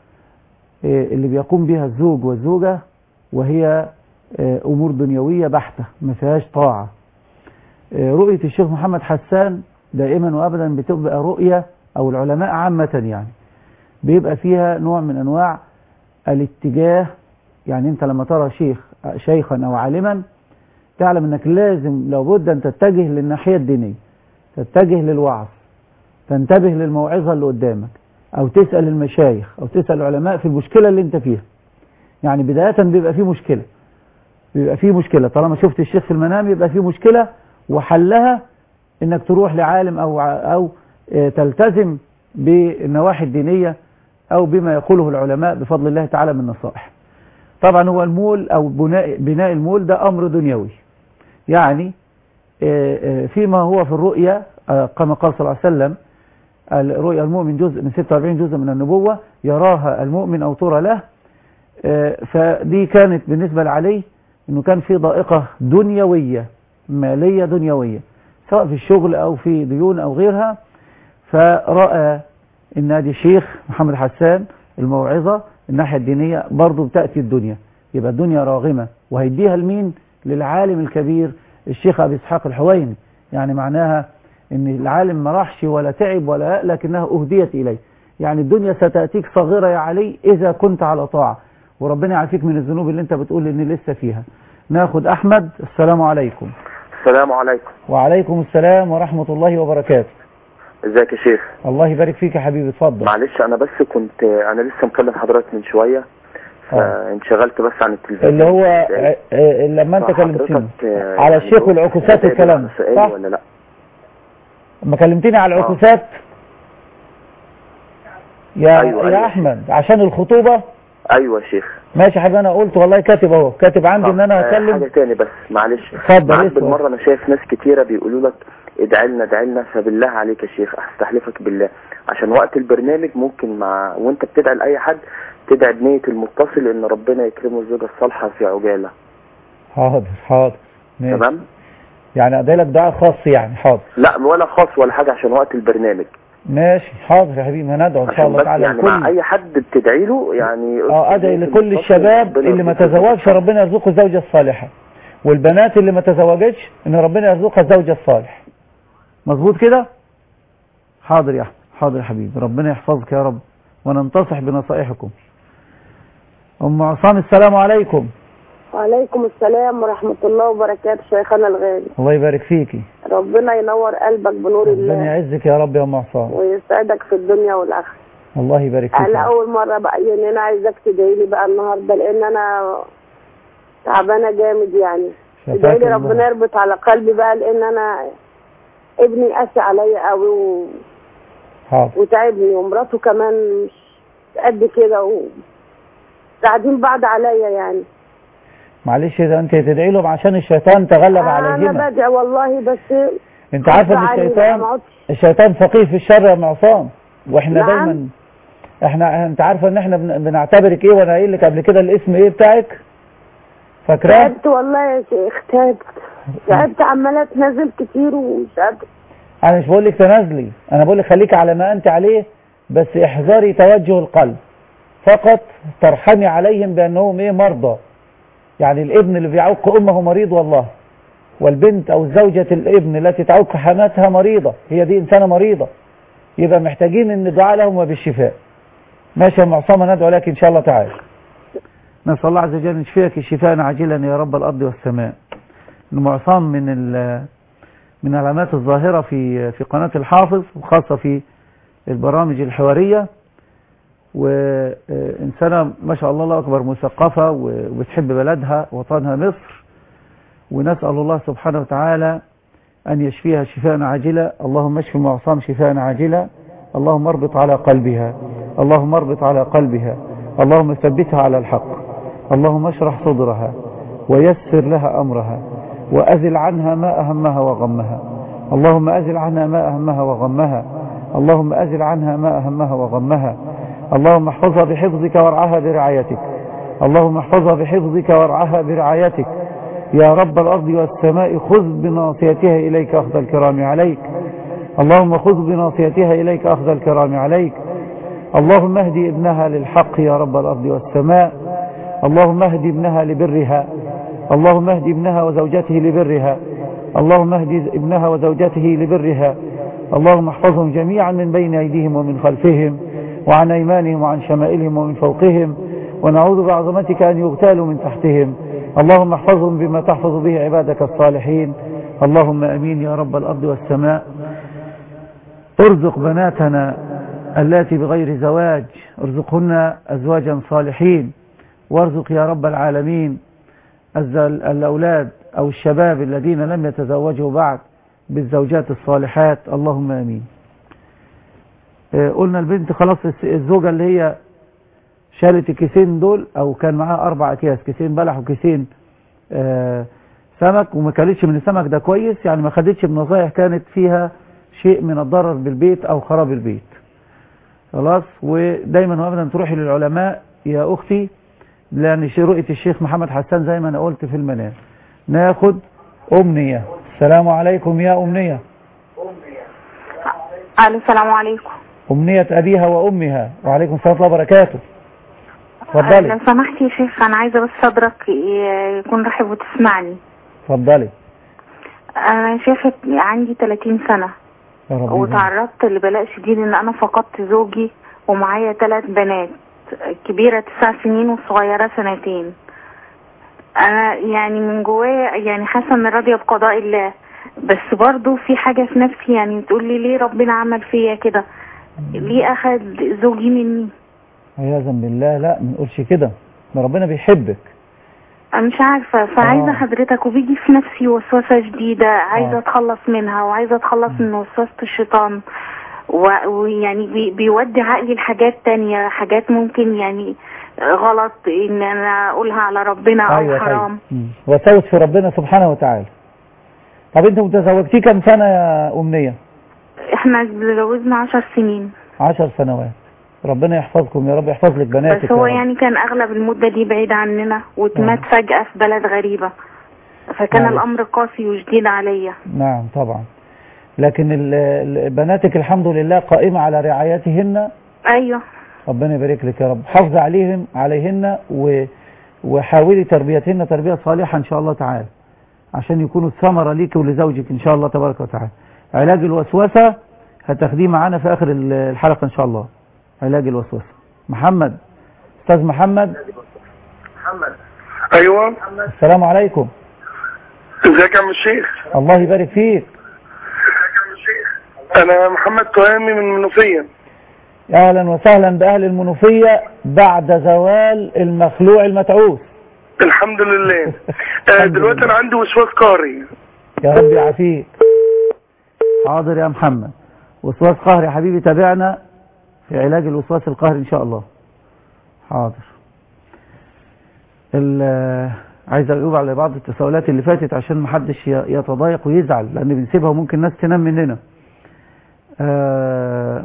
إيه اللي بيقوم بها الزوج والزوجة وهي إيه امور دنيوية بحتة ما فيهاش طاعة إيه رؤية الشيخ محمد حسان دائما وابدا بتبقى رؤية او العلماء عامة يعني بيبقى فيها نوع من انواع الاتجاه يعني انت لما ترى شيخ شيخا او عالما تعلم انك لازم لابد ان تتجه للناحية الدينية تتجه للوعظ تنتبه للموعظة اللي قدامك او تسأل المشايخ او تسأل العلماء في المشكلة اللي انت فيها يعني بداية بيبقى في مشكلة بيبقى في مشكلة طالما شفت الشيخ في المنام يبقى في مشكلة وحلها انك تروح لعالم او او اه تلتزم بالنواحي الدينية او بما يقوله العلماء بفضل الله تعالى من نصائح طبعا هو المول او بناء, بناء المول ده امر دنيوي يعني اه اه فيما هو في الرؤيا كما قال صلى الله عليه وسلم الرؤيا المؤمن جزء من 46 جزء من النبوة يراها المؤمن او ترى له فدي كانت بالنسبة لعلي انه كان في ضائقة دنيوية مالية دنيوية سواء في الشغل او في ديون او غيرها فرأى ان ادي الشيخ محمد حسان الموعظة الناحية الدينية برضو بتأتي الدنيا يبقى الدنيا راغمة وهيديها لمين للعالم الكبير الشيخ ابي اسحاق الحويني يعني معناها ان العالم ما راحش ولا تعب ولا لكنها اهديت اليه يعني الدنيا ستأتيك صغيرة يا علي اذا كنت على طاعة وربنا يعافيك من الذنوب اللي انت بتقول ان لسه فيها ناخد احمد السلام عليكم السلام عليكم وعليكم السلام ورحمة الله وبركاته ازيك يا شيخ الله يبارك فيك يا حبيبي اتفضل معلش انا بس كنت انا لسه مكلم حضرتك من شويه فانشغلت بس عن التلفزيون اللي هو اه اه لما انت كلمتني على الشيخ والعكوسات والكلام صح ولا لا لما كلمتني على العكوسات يا أيوة يا أيوة. احمد عشان الخطوبة ايوه يا شيخ ماشي يا حبيبي انا قلت والله كاتب اهو كاتب عندي ان انا آه، اكلم حاجه تاني بس معلش اتفضل، معاك اسمع. بالمره انا شايف ناس كتيره بيقولوا لك ادعي لنا ادعي لنا فبالله عليك يا شيخ استحلفك بالله عشان وقت البرنامج ممكن مع وانت بتدعي لاي حد تدعي بنيه المتصل ان ربنا يكرمه الزوجه الصالحه في عجاله حاضر حاضر ماشي. تمام يعني ادي لك دعاء خاص يعني حاضر لا ولا خاص ولا حاجه عشان وقت البرنامج ماشي حاضر يا حبيبي هندعو ان شاء عشان الله بس تعالى يعني لكل مع اي حد بتدعي له يعني اه ادعي لكل المتصل الشباب ربنا اللي ما يرزقه تزوجش ربنا يرزقه الزوجة الصالحة والبنات اللي ما تزوجتش ان ربنا يرزقها الزوج الصالح مظبوط كده حاضر يا احمد حاضر يا حبيبي ربنا يحفظك يا رب وننتصح بنصائحكم ام عصام السلام عليكم وعليكم السلام ورحمة الله وبركاته شيخنا الغالي الله يبارك فيكي ربنا ينور قلبك بنور ربنا الله يعزك يا رب يا ام عصام ويسعدك في الدنيا والآخرة الله يبارك فيك أنا أول مرة بقى يعني أنا عايزاك تدعي لي بقى النهاردة لأن أنا تعبانة جامد يعني ادعي لي ربنا يربط على قلبي بقى لأن أنا ابني قاسي عليا قوي و... حاضر وتعبني ومراته كمان مش قد كده و... قاعدين بعض عليا يعني معلش اذا انت تدعي لهم عشان الشيطان تغلب انا عليهما بدعي والله بس انت عارفه ان غصب عني بقى الشيطان ما عدتش. الشيطان فقيه في الشر يا ام عصام واحنا نعم. دايما احنا انت عارفه ان احنا بن- بنعتبرك ايه وانا قايل لك قبل كده الاسم ايه بتاعك فاكراه تعبت والله يا شيخ تعبت تعبت عمالة اتنزل كتير ومش قادرة انا مش بقول لك تنازلي انا بقول لك خليك على ما انت عليه بس احذري توجه القلب فقط ترحمي عليهم بانهم ايه مرضى يعني الابن اللي بيعوق امه مريض والله والبنت او زوجة الابن التي تعوق حماتها مريضة هي دي انسانة مريضة يبقى محتاجين ان الدعاء لهم وبالشفاء ماشي يا ام عصام ندعو لك ان شاء الله تعالى نسأل الله عز وجل ان يشفيك شفاء عاجلا يا رب الارض والسماء ام عصام من ال من العلامات الظاهرة في في قناة الحافظ وخاصة في البرامج الحوارية وإنسانة ما شاء الله الله أكبر مثقفة وبتحب بلدها وطنها مصر ونسأل الله سبحانه وتعالى أن يشفيها شفاء عاجلا اللهم اشف معصام شفاء عاجلا اللهم اربط على قلبها اللهم اربط على قلبها اللهم ثبتها على الحق اللهم اشرح صدرها ويسر لها أمرها وأزل عنها ما أهمها وغمها اللهم أزل عنها ما أهمها وغمها اللهم أزل عنها ما أهمها وغمها اللهم احفظها بحفظك وارعاها برعايتك اللهم احفظها بحفظك وارعاها برعايتك يا رب الأرض والسماء خذ بناصيتها إليك أخذ الكرام عليك اللهم خذ بناصيتها إليك أخذ الكرام عليك اللهم اهدي ابنها للحق يا رب الأرض والسماء اللهم اهدي ابنها لبرها اللهم اهدي ابنها وزوجته لبرها اللهم اهدي ابنها وزوجته لبرها اللهم احفظهم جميعا من بين أيديهم ومن خلفهم وعن أيمانهم وعن شمائلهم ومن فوقهم ونعوذ بعظمتك أن يغتالوا من تحتهم اللهم احفظهم بما تحفظ به عبادك الصالحين اللهم أمين يا رب الأرض والسماء ارزق بناتنا التي بغير زواج ارزقهن أزواجا صالحين وارزق يا رب العالمين الأولاد أو الشباب الذين لم يتزوجوا بعد بالزوجات الصالحات اللهم أمين قلنا البنت خلاص الزوجة اللي هي شالت الكيسين دول او كان معاها اربع اكياس كيسين بلح وكيسين آه سمك وما كلتش من السمك ده كويس يعني ما خدتش بنصايح كانت فيها شيء من الضرر بالبيت او خراب البيت خلاص ودايما وابدا تروحي للعلماء يا اختي لان رؤيه الشيخ محمد حسان زي ما انا قلت في المنام ناخد امنيه السلام عليكم يا امنيه الو السلام عليكم امنيه ابيها وامها وعليكم السلام ورحمه الله وبركاته اتفضلي لو سمحت يا شيخ انا عايزه بس صدرك يكون رحب وتسمعني اتفضلي انا شيخ عندي 30 سنه يا رب وتعرضت لبلاء شديد ان انا فقدت زوجي ومعايا ثلاث بنات كبيره تسع سنين والصغيره سنتين انا يعني من جوايا يعني حاسه اني راضيه بقضاء الله بس برضو في حاجه في نفسي يعني تقول لي ليه ربنا عمل فيا كده ليه اخد زوجي مني عياذا بالله لا ما نقولش كده ده ربنا بيحبك انا مش عارفه فعايزه آه. حضرتك وبيجي في نفسي وسوسه جديده عايزه آه. اتخلص منها وعايزه اتخلص من وسوسه الشيطان و- ويعني بي بيودي عقلي لحاجات تانية حاجات ممكن يعني غلط ان انا اقولها على ربنا او ايوه حرام طيب مم. وسوس في ربنا سبحانه وتعالى طب انت متزوجتي كم سنه يا امنيه احنا اتجوزنا عشر سنين عشر سنوات ربنا يحفظكم يا رب يحفظ لك بناتك بس هو يا رب. يعني كان اغلب المدة دي بعيد عننا واتمات فجأة في بلد غريبة فكان معلش. الامر قاسي وشديد عليا نعم طبعا لكن ال- ال- بناتك الحمد لله قائمة على رعايتهن ايوه ربنا يبارك لك يا رب حافظ عليهم عليهن و... وحاولي تربيتهن تربية صالحة إن شاء الله تعالى عشان يكونوا الثمرة ليك ولزوجك إن شاء الله تبارك وتعالى علاج الوسوسة هتاخديه معانا في آخر ال- الحلقة إن شاء الله علاج الوسوسة محمد أستاذ محمد ايوه السلام عليكم ازيك يا عم الشيخ الله يبارك فيك انا محمد تهامي من المنوفيه أهلا وسهلا بأهل المنوفية بعد زوال المخلوع المتعوس الحمد لله آه، دلوقتي انا عندي وسواس قهري يا رب يعافيك حاضر يا محمد وسواس قهري يا حبيبي تابعنا في علاج الوسواس القهري ان شاء الله حاضر ال- عايز اجاوب على بعض التساؤلات اللي فاتت عشان محدش ي- يتضايق ويزعل لان بنسيبها وممكن ناس تنام مننا آه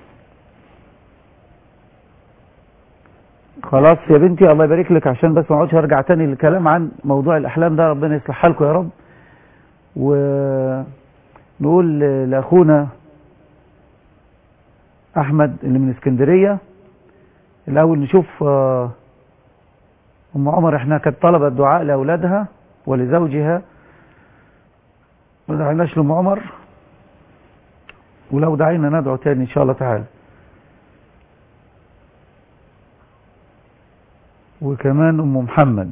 خلاص يا بنتي الله يبارك لك عشان بس ما اقعدش ارجع تاني للكلام عن موضوع الاحلام ده ربنا يصلح حالكم يا رب ونقول لاخونا احمد اللي من اسكندريه الاول نشوف آه، ام عمر احنا كانت طلبت دعاء لاولادها ولزوجها ما دعيناش لام عمر ولو دعينا ندعو تاني ان شاء الله تعالى وكمان ام محمد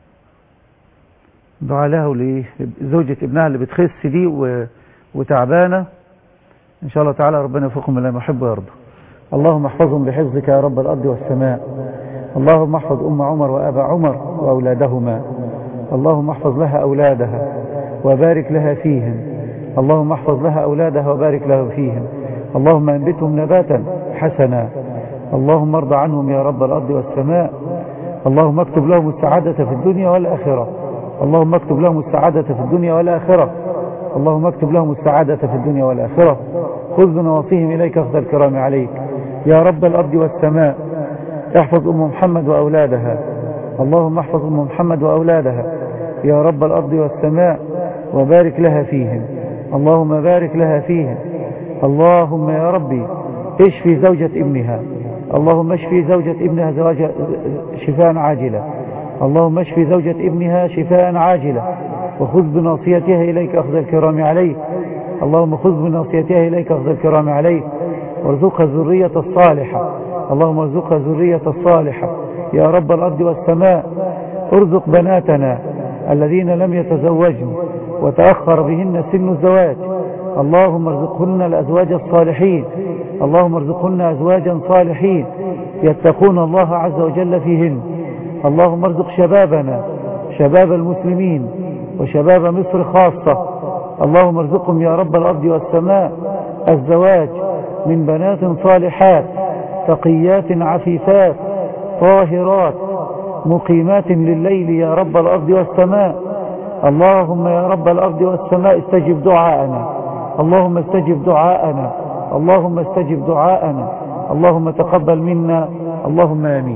دعاء له لزوجة ابنها اللي بتخس دي و... وتعبانة ان شاء الله تعالى ربنا يوفقهم لما يحب ويرضى اللهم احفظهم بحفظك يا رب الارض والسماء اللهم احفظ ام عمر وابا عمر واولادهما اللهم احفظ لها اولادها وبارك لها فيهم اللهم احفظ لها أولادها وبارك له فيهم اللهم انبتهم نباتا حسنا اللهم ارضى عنهم يا رب الأرض والسماء اللهم اكتب لهم السعادة في الدنيا والآخرة اللهم اكتب لهم السعادة في الدنيا والآخرة اللهم اكتب لهم السعادة في الدنيا والآخرة خذ بنواصيهم إليك أخذ الكرام عليك يا رب الأرض والسماء احفظ أم محمد وأولادها اللهم احفظ أم محمد وأولادها يا رب الأرض والسماء وبارك لها فيهم اللهم بارك لها فيهم اللهم يا ربي اشفي زوجة ابنها اللهم اشفي زوجة ابنها زواج شفاء عاجلا اللهم اشفي زوجة ابنها شفاء عاجلا وخذ بناصيتها إليك أخذ الكرام عليك اللهم خذ بناصيتها إليك أخذ الكرام عليك وارزقها الذرية الصالحة اللهم ارزقها الذرية الصالحة يا رب الأرض والسماء ارزق بناتنا الذين لم يتزوجن وتأخر بهن سن الزواج اللهم ارزقهن الأزواج الصالحين اللهم ارزقهن أزواجا صالحين يتقون الله عز وجل فيهن اللهم ارزق شبابنا شباب المسلمين وشباب مصر خاصة اللهم ارزقهم يا رب الأرض والسماء الزواج من بنات صالحات تقيات عفيفات طاهرات مقيمات لليل يا رب الأرض والسماء اللهم يا رب الأرض والسماء استجب دعاءنا اللهم استجب دعاءنا اللهم استجب دعاءنا اللهم تقبل منا اللهم آمين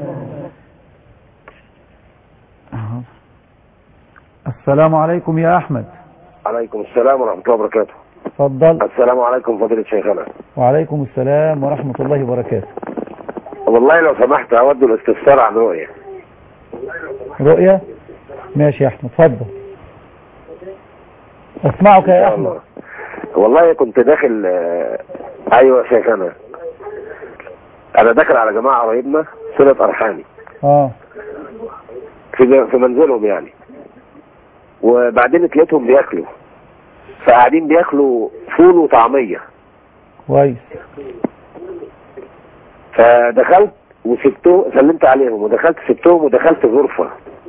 السلام عليكم يا أحمد عليكم السلام ورحمة الله وبركاته تفضل السلام عليكم فضيلة شيخنا وعليكم السلام ورحمة الله وبركاته والله لو سمحت أود الاستفسار عن رؤية رؤية ماشي يا أحمد تفضل أسمعك يا أحمد والله كنت داخل آه، أيوة يا شيخنا أنا داخل على جماعة قرايبنا صلة أرحامي اه في في منزلهم يعني وبعدين لقيتهم بياكلوا فقاعدين بياكلوا فول وطعمية كويس فدخلت وسبته سلمت عليهم ودخلت سبتهم ودخلت غرفة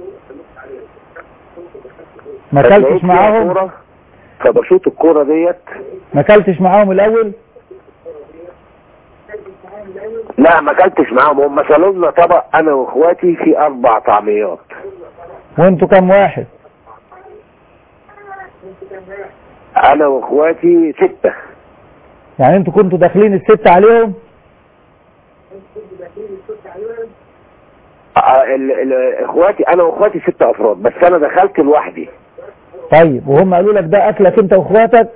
ما فلقيت اكلتش فيها معاهم كورة فبشوط الكورة ديت ما اكلتش معاهم الأول لا ما اكلتش معاهم هم سالوا لنا طبق انا واخواتي في اربع طعميات وانتوا كام واحد انا واخواتي ستة يعني انتوا كنتوا داخلين الست عليهم آه، ال- ال- اخواتي انا واخواتي ستة افراد بس انا دخلت لوحدي طيب وهم قالوا لك ده اكلك انت واخواتك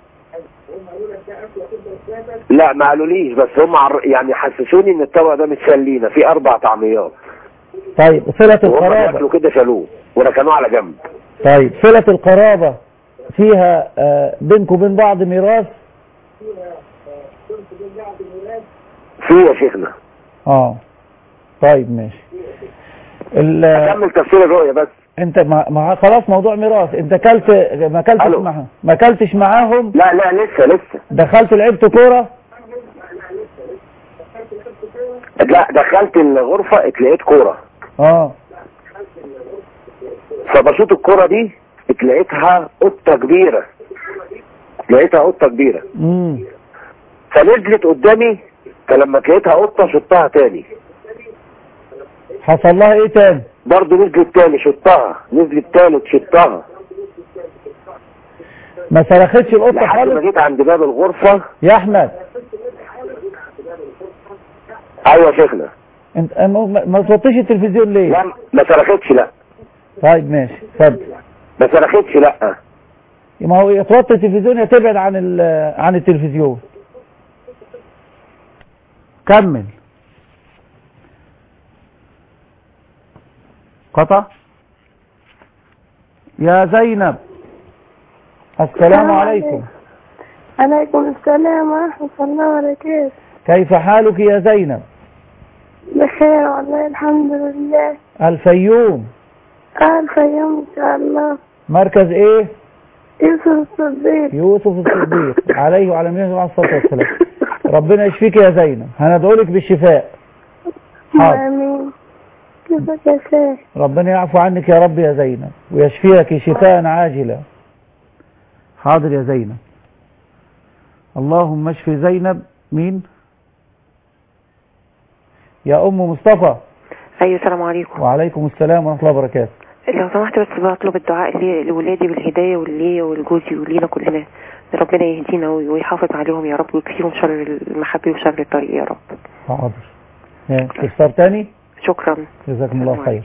لا ما قالوليش بس هم عر... يعني حسسوني ان الطبق ده متشال لينا في اربع طعميات طيب صلة وهم القرابة بياكلوا كده شالوه وركنوه على جنب طيب صلة القرابة فيها آه، بينكم وبين بعض ميراث في يا شيخنا اه طيب ماشي ال- اكمل تفسير الرؤية بس انت مع, مع خلاص موضوع ميراث انت كلت ما كلتش ألو. معاهم ما كلتش معاهم لا لا لسه لسه دخلت لعبت كوره لا دخلت الغرفة اتلقيت كورة اه فبشوط الكورة دي اتلقيتها قطة كبيرة لقيتها قطة كبيرة امم فنزلت قدامي فلما لقيتها قطة شطها تاني حصل لها ايه تاني برضه نزلت تاني شطها نزلت تالت شطها ما صرختش القطه لحد ما خالص جيت عند باب الغرفة يا احمد ايوه يا شيخنا انت ما ما توطيش التلفزيون ليه لا ما صرختش لا طيب ماشي اتفضل ما صرختش لا ما هو يا توطي التلفزيون يا تبعد عن ال- عن التلفزيون كمل قطع يا زينب السلام عليكم عليكم السلام ورحمة الله وبركاته كيف حالك يا زينب بخير والله الحمد لله الفيوم ألف يوم إن شاء الله مركز ايه يوسف الصديق يوسف الصديق عليه وعلى نبينا عليه الصلاه والسلام ربنا يشفيك يا زينب هندعو لك بالشفاء حاضر آمين كيفك يا شيخ ربنا يعفو عنك يا رب يا زينب ويشفيك شفاء عاجلا حاضر يا زينب اللهم اشف زينب مين يا ام مصطفى ايوه السلام عليكم وعليكم السلام ورحمه الله وبركاته لو سمحت بس بطلب الدعاء لي- لولادي بالهدايه وليا ولجوزي ولينا كلنا إن ربنا يهدينا وي- ويحافظ عليهم يا رب ويكفيهم شر المحبه وشر الطريق يا رب حاضر ها، تختار تاني شكرا جزاكم الله خير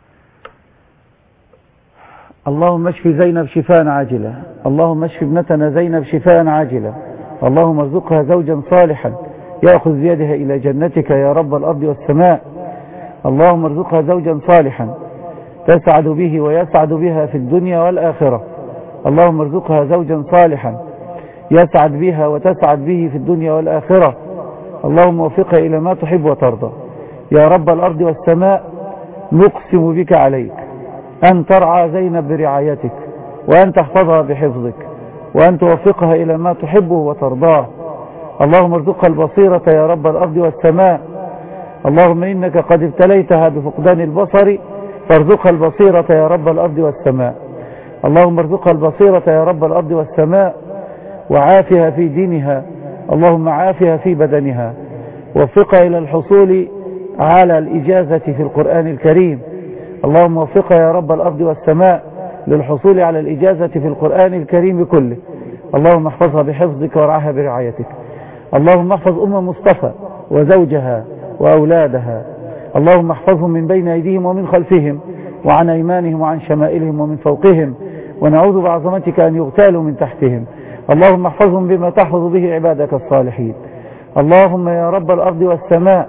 اللهم اشف زينب شفاء عاجلا اللهم اشف ابنتنا زينب شفاء عاجلا اللهم ارزقها زوجا صالحا يأخذ بيدها إلى جنتك يا رب الأرض والسماء اللهم ارزقها زوجا صالحا تسعد به ويسعد بها في الدنيا والآخرة اللهم ارزقها زوجا صالحا يسعد بها وتسعد به في الدنيا والآخرة اللهم وفقها إلى ما تحب وترضى يا رب الأرض والسماء نقسم بك عليك أن ترعى زينب برعايتك وأن تحفظها بحفظك وأن توفقها إلى ما تحبه وترضاه اللهم ارزقها البصيرة يا رب الأرض والسماء اللهم إنك قد ابتليتها بفقدان البصر فارزقها البصيرة يا رب الأرض والسماء اللهم ارزقها البصيرة يا رب الأرض والسماء وعافها في دينها اللهم عافها في بدنها وفقها إلى الحصول على الإجازة في القرآن الكريم اللهم وفقها يا رب الأرض والسماء للحصول على الإجازة في القرآن الكريم كله اللهم احفظها بحفظك ورعاها برعايتك اللهم احفظ أم مصطفى وزوجها وأولادها اللهم احفظهم من بين أيديهم ومن خلفهم وعن أيمانهم وعن شمائلهم ومن فوقهم ونعوذ بعظمتك أن يغتالوا من تحتهم اللهم احفظهم بما تحفظ به عبادك الصالحين اللهم يا رب الأرض والسماء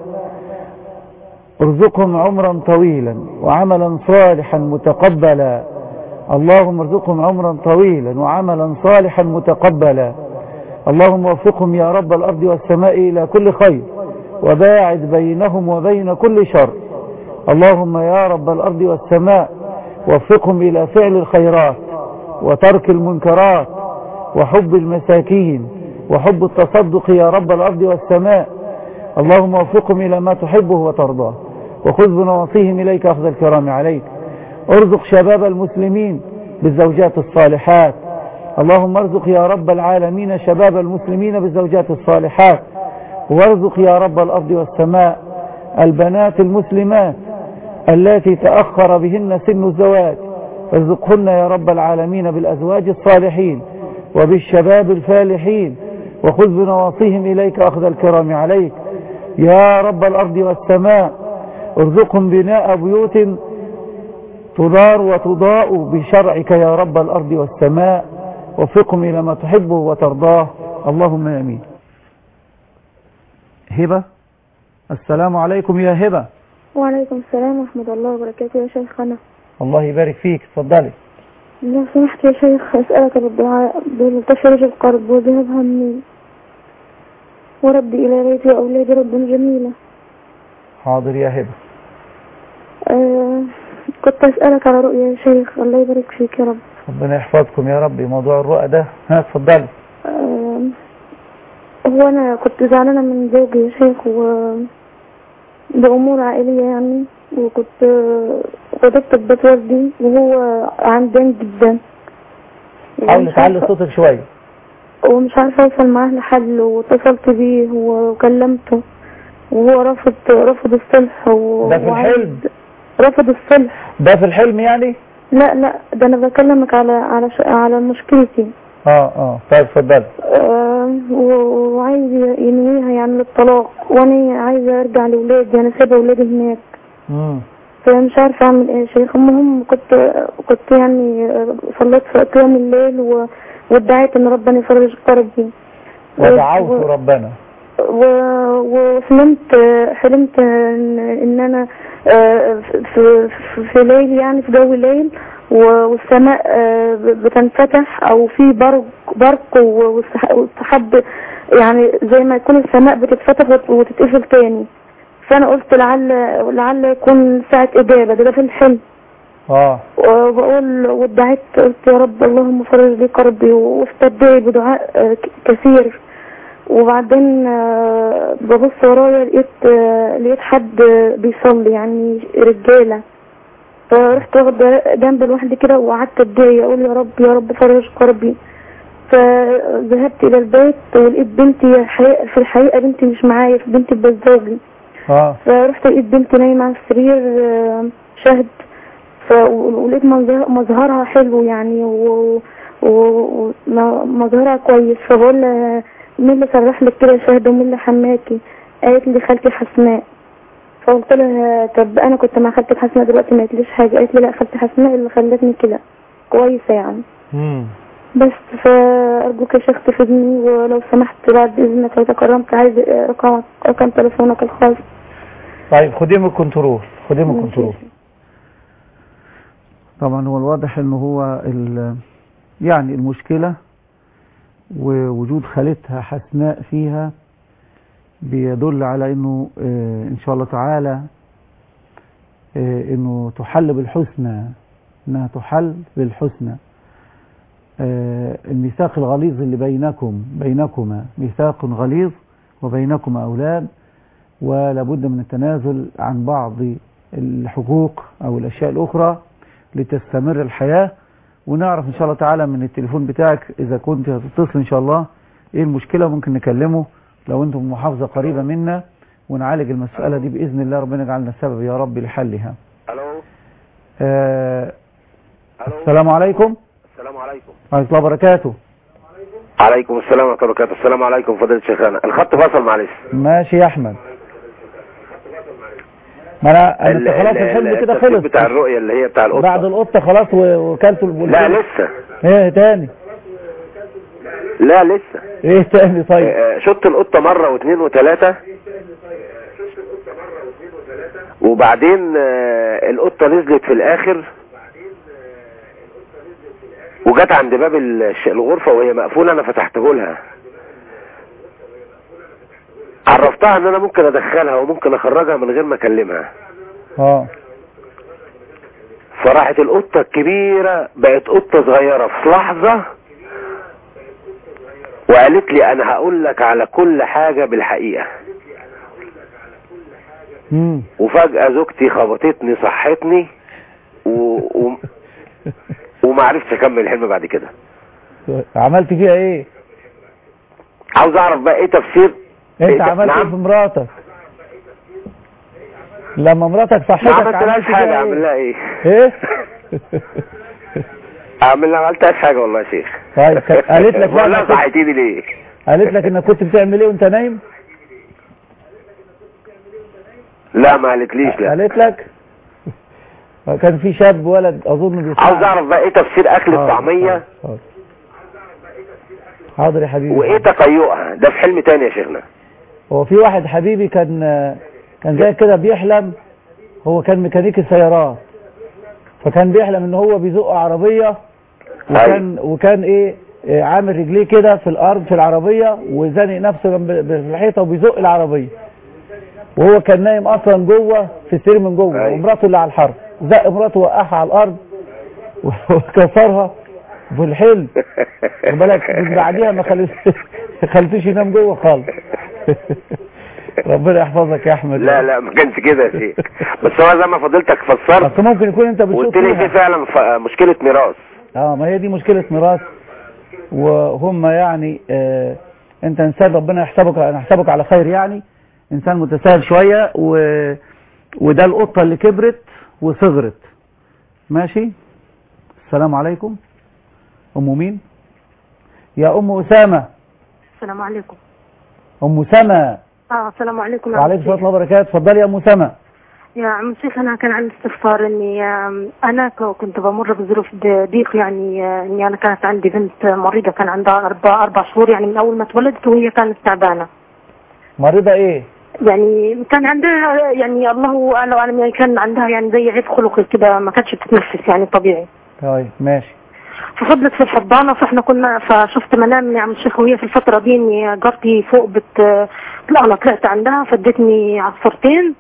ارزقهم عمرا طويلا وعملا صالحا متقبلا اللهم ارزقهم عمرا طويلا وعملا صالحا متقبلا اللهم وفقهم يا رب الأرض والسماء إلى كل خير وباعد بينهم وبين كل شر اللهم يا رب الأرض والسماء وفقهم إلى فعل الخيرات وترك المنكرات وحب المساكين وحب التصدق يا رب الأرض والسماء اللهم وفقهم إلى ما تحبه وترضاه وخذ بنواصيهم إليك أخذ الكرام عليك ارزق شباب المسلمين بالزوجات الصالحات اللهم ارزق يا رب العالمين شباب المسلمين بالزوجات الصالحات وارزق يا رب الأرض والسماء البنات المسلمات التي تأخر بهن سن الزواج ارزقهن يا رب العالمين بالأزواج الصالحين وبالشباب الفالحين وخذ بنواصيهم إليك أخذ الكرام عليك يا رب الأرض والسماء ارزقهم بناء بيوت تدار وتضاء بشرعك يا رب الأرض والسماء وفقهم إلى ما تحبه وترضاه اللهم آمين هبة السلام عليكم يا هبة وعليكم السلام ورحمة الله وبركاته يا شيخنا الله يبارك فيك اتفضلي لو سمحت يا شيخ أسألك بالدعاء بتفرج القرب وذهب همي وربي إلى بيتي وأولادي رب جميلة حاضر يا هبة آه كنت أسألك على رؤيا يا شيخ الله يبارك فيك يا رب ربنا يحفظكم يا رب موضوع الرؤى ده ها اتفضلي آه هو أنا كنت زعلانة من زوجي يا شيخ و بأمور عائلية يعني وكنت غضبت ببيت والدي وهو عندان جدا حاولي ومش تعلي عارفة- صوتك شوية ومش عارفة أوصل معاه لحل واتصلت بيه وكلمته وهو رفض رفض الصلح و... ده في وعايز- الحلم رفض الصلح ده في الحلم يعني لا لا ده أنا بكلمك على على ش... على مشكلتي اه اه طيب اتفضلي آه و- وعايز ينويها يعني للطلاق وأنا عايزة أرجع لولادي أنا سايبة ولادي هناك مم. فمش عارفة أعمل إيه يا شيخ المهم كنت كنت يعني صليت في قيام الليل و... وادعيت إن ربنا يفرج كربي ودعوت و- ربنا و- وحلمت حلمت ان إن انا آه، في, في, في ليل يعني في جو ليل و- والسماء آه، بتنفتح او في برق برق و- والسح- والسحاب يعني زي ما يكون السماء بتتفتح وت- وتتقفل تاني فانا قلت لعل لعل يكون ساعة اجابة ده, ده في الحلم اه وبقول وادعيت قلت يا رب اللهم فرج لي كربي واستدعي بدعاء آه، ك- كثير وبعدين آه، ببص ورايا لقيت آه، لقيت حد آه، بيصلي يعني رجالة فرحت واخدة جنب لوحدي كده وقعدت ادعي اقول يا رب يا رب فرج كربي فذهبت الى البيت ولقيت بنتي الحقيقة- في الحقيقة بنتي مش معايا بنتي بزوجي اه فرحت لقيت بنتي نايمة على السرير آه، شهد ف- ولقيت منظر- مظهرها حلو يعني و- و- ومظهرها كويس فبقول لها مين اللي صرح لك كده يا شهد ومين اللي حماكي قالت لي خالتي حسناء فقلت لها طب انا كنت مع خالتي حسناء دلوقتي ما قالتليش حاجه قالت لي لا خالتي حسناء اللي خلتني كده كويسه يعني مم. بس فارجوك يا شيخ تفيدني ولو سمحت بعد اذنك لو تكرمت عايز رقم رقم تليفونك الخاص طيب خديه من الكنترول خديه من الكنترول طبعا هو الواضح ان هو ال- يعني المشكلة ووجود خالتها حسناء فيها بيدل على انه آه، ان شاء الله تعالى آه، انه تحل بالحسنى انها تحل بالحسنى آه، الميثاق الغليظ اللي بينكم بينكما ميثاق غليظ وبينكما اولاد ولا بد من التنازل عن بعض الحقوق او الاشياء الاخرى لتستمر الحياة ونعرف ان شاء الله تعالى من التليفون بتاعك اذا كنت هتتصل ان شاء الله ايه المشكلة ممكن نكلمه لو انتم محافظة قريبة منا ونعالج المسألة دي بإذن الله ربنا يجعلنا السبب يا رب لحلها الو آه السلام عليكم السلام عليكم ورحمة الله وبركاته عليكم السلام ورحمه الله وبركاته السلام عليكم فضيله شيخنا الخط فصل معلش ماشي يا احمد ما انا انت ال- خلاص ال- الحلم كده التفسير خلص بتاع الرؤيه اللي هي بتاع القطه بعد القطة خلاص و- وكلت البلبل لا لسه ايه تاني لا لسه ايه تاني طيب آه، شط القطه مره واثنين وثلاثه وبعدين آه، القطه نزلت في الاخر وجت عند باب الش- الغرفه وهي مقفوله انا فتحته لها عرفتها ان انا ممكن ادخلها وممكن اخرجها من غير ما اكلمها اه فراحت القطه الكبيره بقت قطه صغيره في لحظه وقالت لي انا هقول لك على كل حاجه بالحقيقه مم. وفجأة زوجتي خبطتني صحتني و... و... وما عرفتش اكمل الحلم بعد كده عملت فيها ايه عاوز اعرف بقى ايه تفسير انت إيه ده؟ عملت ايه نعم؟ في مراتك لما مراتك ما صحتك عملتلهاش عملت حاجة فيها اعمل ايه لها ايه ايه اعمل لها ما عملتهاش حاجة والله يا شيخ طيب كانت- قالت لك بقى والله إنك كنت- صحيتيني ليه قالت لك انك كنت بتعمل ايه وانت نايم لا ما قالتليش لا قالت لك كان في شاب ولد اظن بيسمع عاوز اعرف بقى ايه تفسير اكل آه، الطعمية حاضر. حاضر يا حبيبي وايه تقيؤها ده في حلم تاني يا شيخنا هو في واحد حبيبي كان كان زي كده بيحلم هو كان ميكانيكي سيارات فكان بيحلم ان هو بيزق عربية وكان وكان ايه إيه، عامل رجليه كده في الارض في العربية وزانق نفسه جنب في الحيطة وبيزق العربية وهو كان نايم اصلا جوه في السرير من جوه ومراته اللي على الحرب زق مراته وقعها على الارض وكسرها في الحلم خد بالك من بعديها ما خلت- ما خلتوش ينام جوه خالص ربنا يحفظك يا احمد لا لا ما كانش كده يا شيخ بس هو زي ما فضلتك فسرت بس ممكن يكون انت بتشوف قلت لي فيها. في فعلا ف- مشكلة ميراث اه ما هي دي مشكلة ميراث وهم يعني آه انت انسان ربنا يحسبك يحسبك على خير يعني انسان متساهل شوية و... وده القطة اللي كبرت وصغرت ماشي السلام عليكم ام مين يا ام اسامة السلام عليكم ام سما اه السلام عليكم يا عم وعليكم السلام شيخ. ورحمة الله وبركاته اتفضلي يا ام سما يا عم شيخ انا كان عندي استفسار اني آم، انا ك- كنت بمر بظروف د- ضيق يعني آه، اني انا كانت عندي بنت مريضه كان عندها اربع اربع شهور يعني من اول ما اتولدت وهي كانت تعبانه مريضة ايه يعني كان عندها يعني الله اعلم أعلم يعني كان عندها يعني زي عيب خلقي كده ما كانتش بتتنفس يعني طبيعي طيب ماشي ففضلت في الحضانة فاحنا كنا فشفت منام يا عم الشيخ وهي في الفترة دي اني جارتي فوق بت لا انا طلعت عندها فادتني عصفورتين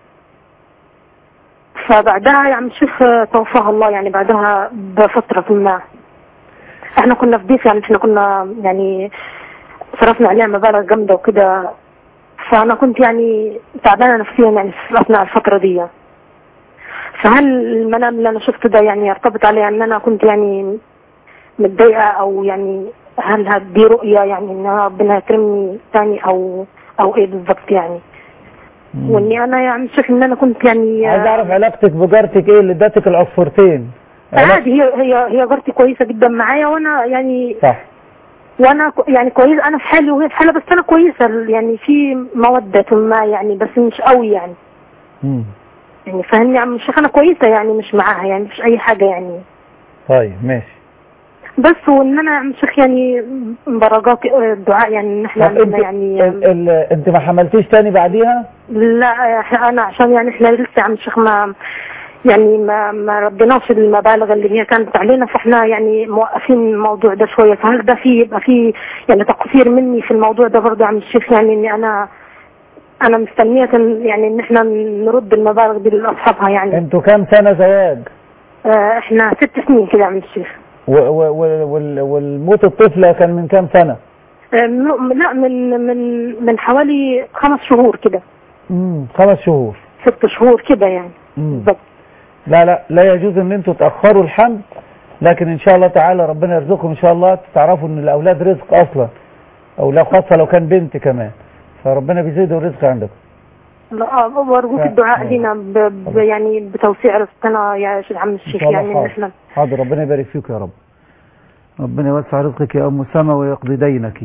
فبعدها يا عم الشيخ توفاها الله يعني بعدها بفترة ما احنا كنا في ضيف يعني احنا كنا يعني صرفنا عليها مبالغ جامدة وكده فانا كنت يعني تعبانة نفسيا يعني في اثناء الفترة دي فهل المنام اللي انا شفته ده يعني يرتبط عليه ان انا كنت يعني متضايقة او يعني هل هدي رؤية يعني ان ربنا يكرمني تاني او او ايه بالظبط يعني واني انا يعني شايف ان انا كنت يعني عايز اعرف علاقتك بجارتك ايه اللي ادتك العصفورتين عادي هي هي هي جارتي كويسه جدا معايا وانا يعني صح وانا كو- يعني كويس انا في حالي وهي في حالها بس انا كويسه يعني في موده ما يعني بس مش قوي يعني مم. يعني فاهمني يا عم الشيخ انا كويسه يعني مش معاها يعني مش اي حاجه يعني طيب ماشي بس وان انا يا عم الشيخ يعني برجاك الدعاء يعني ان احنا طب عندنا انت يعني ال... ال... انت ما حملتيش تاني بعديها لا إحنا- انا عشان يعني احنا لسه يا عم الشيخ ما يعني ما ما رديناش المبالغ اللي هي كانت علينا فاحنا يعني موقفين الموضوع ده شويه فهل ده في يبقى في يعني تقصير مني في الموضوع ده برضه يا عم الشيخ يعني اني انا انا مستنيه يعني ان احنا نرد المبالغ دي لاصحابها يعني انتوا كام سنة زواج آه، احنا ست سنين كده يا عم الشيخ و... و... و... وال... والموت الطفلة كان من كام سنة آه، من- لا من من من حوالي خمس شهور كده مم. خمس شهور ست شهور كده يعني مم. بالظبط لا لا لا يجوز ان انتوا تأخروا الحمل لكن ان شاء الله تعالى ربنا يرزقكم ان شاء الله تعرفوا ان الاولاد رزق اصلا او لو خاصة لو كان بنت كمان فربنا بيزيد الرزق عندكم لا وارجوك ف- الدعاء لنا ب... ب... يعني بتوسيع رزقنا يا شيخ عم ان الشيخ شاء الله يعني ان حاضر احنا حاضر ربنا يبارك فيك يا رب ربنا يوسع رزقك يا ام سما ويقضي دينك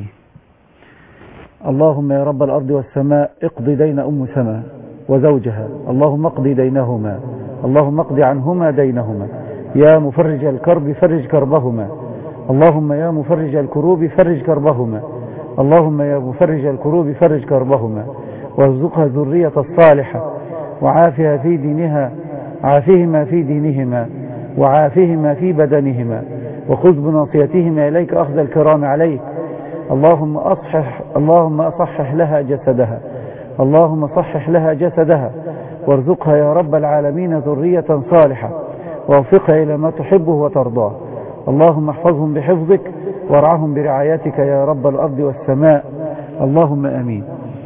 اللهم يا رب الارض والسماء اقضي دين ام سما وزوجها اللهم اقضي دينهما اللهم اقضي عنهما دينهما يا مفرج الكرب فرج كربهما اللهم يا مفرج الكروب فرج كربهما اللهم يا مفرج الكروب فرج كربهما وارزقها ذرية الصالحة وعافها في دينها عافهما في دينهما وعافهما في بدنهما وخذ بناصيتهما إليك أخذ الكرام عليك اللهم أصحح اللهم أصحح لها جسدها اللهم صحح لها جسدها وارزقها يا رب العالمين ذرية صالحة ووفقها إلى ما تحبه وترضاه اللهم احفظهم بحفظك وارعهم برعايتك يا رب الأرض والسماء اللهم أمين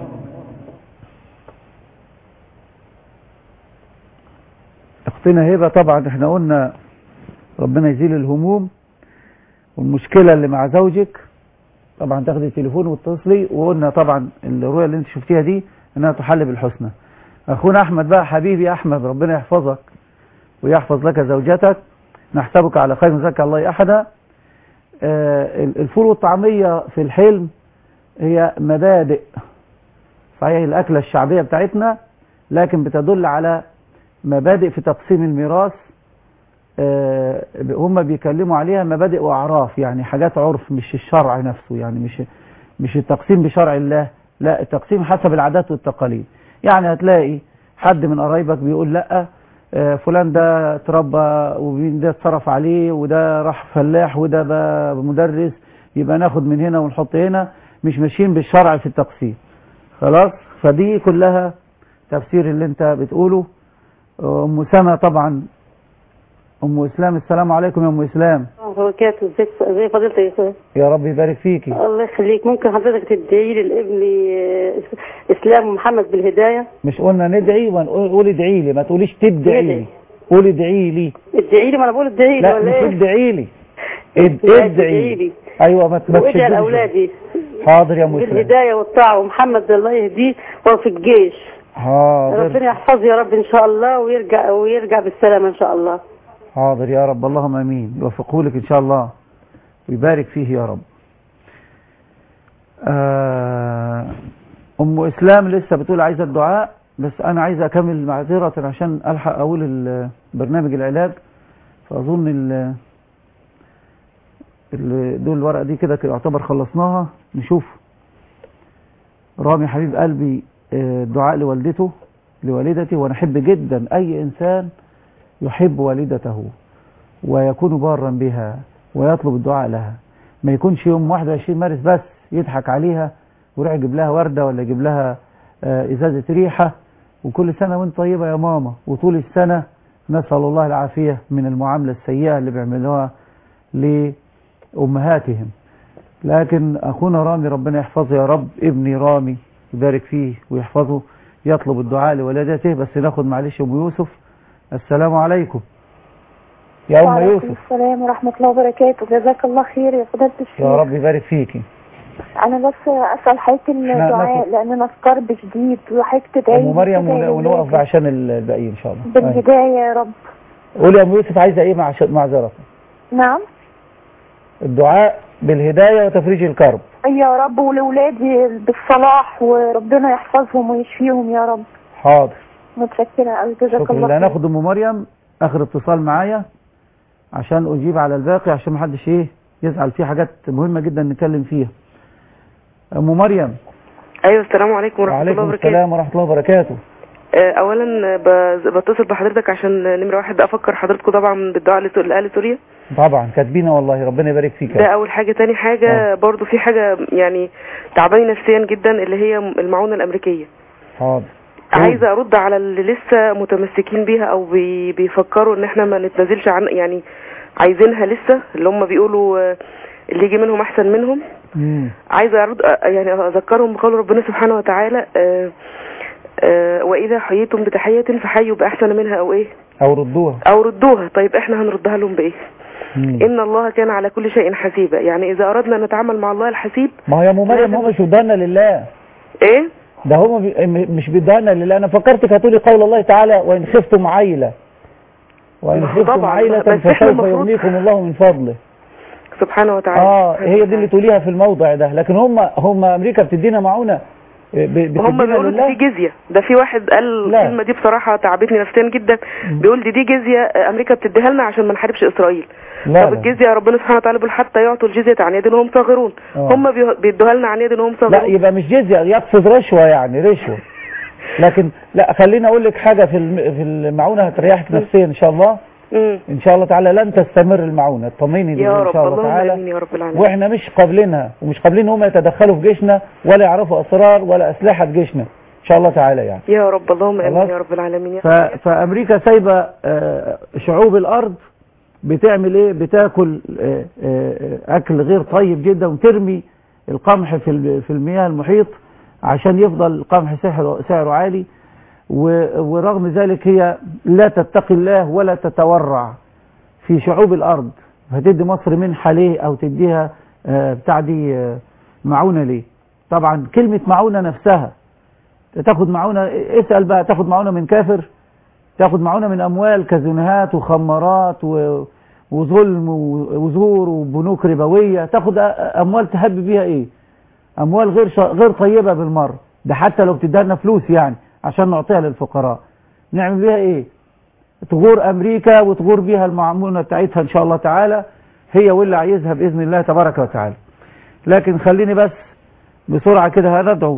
اختنا هبة طبعا احنا قلنا ربنا يزيل الهموم والمشكلة اللي مع زوجك طبعا تاخدي التليفون وتتصلي وقلنا طبعا الرؤية اللي انت شفتيها دي انها تحل بالحسنى اخونا احمد بقى حبيبي احمد ربنا يحفظك ويحفظ لك زوجتك نحسبك على خير مزكى الله احدا آه، الفول والطعمية في الحلم هي مبادئ صحيح الأكلة الشعبية بتاعتنا لكن بتدل على مبادئ في تقسيم الميراث آه، هم بيكلموا عليها مبادئ وأعراف يعني حاجات عرف مش الشرع نفسه يعني مش مش التقسيم بشرع الله لا التقسيم حسب العادات والتقاليد يعني هتلاقي حد من قرايبك بيقول لا آه، فلان ده اتربى ومين ده اتصرف عليه وده راح فلاح وده بقى مدرس يبقى ناخد من هنا ونحط هنا مش ماشيين بالشرع في التقسيم خلاص فدي كلها تفسير اللي انت بتقوله ام سما طبعا ام اسلام السلام عليكم يا ام اسلام وبركاته ازيك ازي فضيلتك يا استاذ يا رب يبارك فيكي الله يخليك ممكن حضرتك تدعي لي لابني آه، اسلام محمد بالهدايه مش قلنا ندعي ونقول قولي ادعي لي ما تقوليش تدعي لي ندعي. قولي ادعي لي ادعي لي ما انا بقول ادعي لي لا ولا مش ايه ادعي لي اد- ادعي ادعي لي ايوه ما ما وادعي تشدوش. لاولادي حاضر يا ام اسلام بالهدايه والطاعه ومحمد الله يهديه وهو في الجيش حاضر ربنا يحفظه يا رب ان شاء الله ويرجع ويرجع بالسلامه ان شاء الله حاضر يا رب اللهم امين يوفقه لك ان شاء الله ويبارك فيه يا رب آه، ام اسلام لسه بتقول عايزه الدعاء بس انا عايز اكمل معذره عشان الحق اقول ال- برنامج العلاج فاظن ال ال- دول الورقه دي كده كده يعتبر خلصناها نشوف رامي حبيب قلبي آه، دعاء لوالدته لوالدتي وانا احب جدا اي انسان يحب والدته ويكون بارا بها ويطلب الدعاء لها ما يكونش يوم 21 مارس بس يضحك عليها ويروح يجيب لها وردة ولا يجيب لها آه، إزازة ريحة وكل سنة وانت طيبة يا ماما وطول السنة نسأل الله العافية من المعاملة السيئة اللي بيعملوها لأمهاتهم لكن أخونا رامي ربنا يحفظه يا رب ابني رامي يبارك فيه ويحفظه يطلب الدعاء لولادته بس ناخد معلش أبو يوسف السلام عليكم يا أم وعليكم يوسف السلام ورحمة الله وبركاته جزاك الله خير يا فضيلة الشيخ يا رب يبارك فيكي أنا بس أسأل حضرتك الدعاء ناخد- لأن أنا في كرب شديد وحضرتك تدعي أم لي مريم كده ون- يا ونوقف ولادي. عشان الباقيين إن شاء الله أيوة. بالهداية يا رب قولي يا أم يوسف عايزة إيه مع معذرة نعم الدعاء بالهداية وتفريج الكرب يا رب ولولادي بالصلاح وربنا يحفظهم ويشفيهم يا رب حاضر متشكرة أوي جزاك شكرا الله لله خير هناخد ام مريم اخر اتصال معايا عشان اجيب على الباقي عشان محدش ايه يزعل في حاجات مهمه جدا نتكلم فيها ام مريم ايوه السلام عليكم ورحمه الله وعليكم وبركاته السلام ورحمه الله وبركاته آه، اولا ب- بتصل بحضرتك عشان نمره واحد افكر حضرتكم طبعا بالدعاء لسو- لاهل سوريا طبعا كاتبينه والله ربنا يبارك فيك ده اول حاجه تاني حاجه برضو في حاجه يعني تعباني نفسيا جدا اللي هي المعونه الامريكيه حاضر عايزه ارد على اللي لسه متمسكين بيها او بي بيفكروا ان احنا ما نتنازلش عن يعني عايزينها لسه اللي هم بيقولوا آه، اللي يجي منهم احسن منهم مم. عايزه ارد آه، يعني اذكرهم بقول ربنا سبحانه وتعالى آه، آه، واذا حييتم بتحيه فحيوا باحسن منها او ايه او ردوها او ردوها طيب احنا هنردها لهم بايه مم. ان الله كان على كل شيء حسيبا يعني اذا اردنا ان نتعامل مع الله الحسيب ما هو يا ام مريم هم مش بيدهنا لله ايه ده هم بي... م- مش بيدهنا لله انا فكرتك هتقولي قول الله تعالى وان خفتم عيله وان ما هو خفتم طبعا، عيله بس إحنا فسوف المفروض- يغنيكم الله من فضله سبحانه وتعالى اه هي دي اللي تقوليها في الموضع ده لكن هم هم امريكا بتدينا معونه ب- هم بتدينا بيقولوا لله دي جزيه ده في واحد قال لا. الكلمه دي بصراحه تعبتني نفسيا جدا بيقول دي دي جزيه آه، امريكا بتديها لنا عشان ما نحاربش اسرائيل لا طب لا. الجزيه ربنا سبحانه وتعالى بيقول حتى يعطوا الجزيه عن يد وهم صاغرون آه. هم بيه- بيدوها لنا عن يد وهم لا صاغرون يبقى مش جزية يقصد رشوة يعني رشوة لكن لا خليني اقول لك حاجة في الم- في المعونة هتريحك نفسيا ان شاء الله مم. ان شاء الله تعالى لن تستمر المعونة اطمني دي يا ان رب شاء الله اللهم تعالى امين يا رب العالمين واحنا مش قابلينها ومش قابلين هم يتدخلوا في جيشنا ولا يعرفوا اسرار ولا اسلحة جيشنا ان شاء الله تعالى يعني يا رب اللهم امين خلاص؟ يا رب العالمين ف... فامريكا سايبه آه، شعوب الارض بتعمل ايه بتاكل آه، آه، اكل غير طيب جدا وترمي القمح في ال- في المياه المحيط عشان يفضل القمح سعره سعره عالي و- ورغم ذلك هي لا تتقي الله ولا تتورع في شعوب الارض هتدي مصر منحه ليه او تديها آه، بتاع دي آه، معونه ليه طبعا كلمه معونه نفسها تاخد معونه اسال بقى تاخد معونه من كافر تاخد معونه من اموال كازينوهات وخمارات و... وظلم و- وزور وبنوك ربويه تاخد أ- اموال تهب بيها ايه اموال غير ش... غير طيبه بالمره ده حتى لو بتديها لنا فلوس يعني عشان نعطيها للفقراء نعمل بيها ايه تغور امريكا وتغور بيها المعمونه بتاعتها ان شاء الله تعالى هي واللي عايزها باذن الله تبارك وتعالى لكن خليني بس بسرعه كده هندعو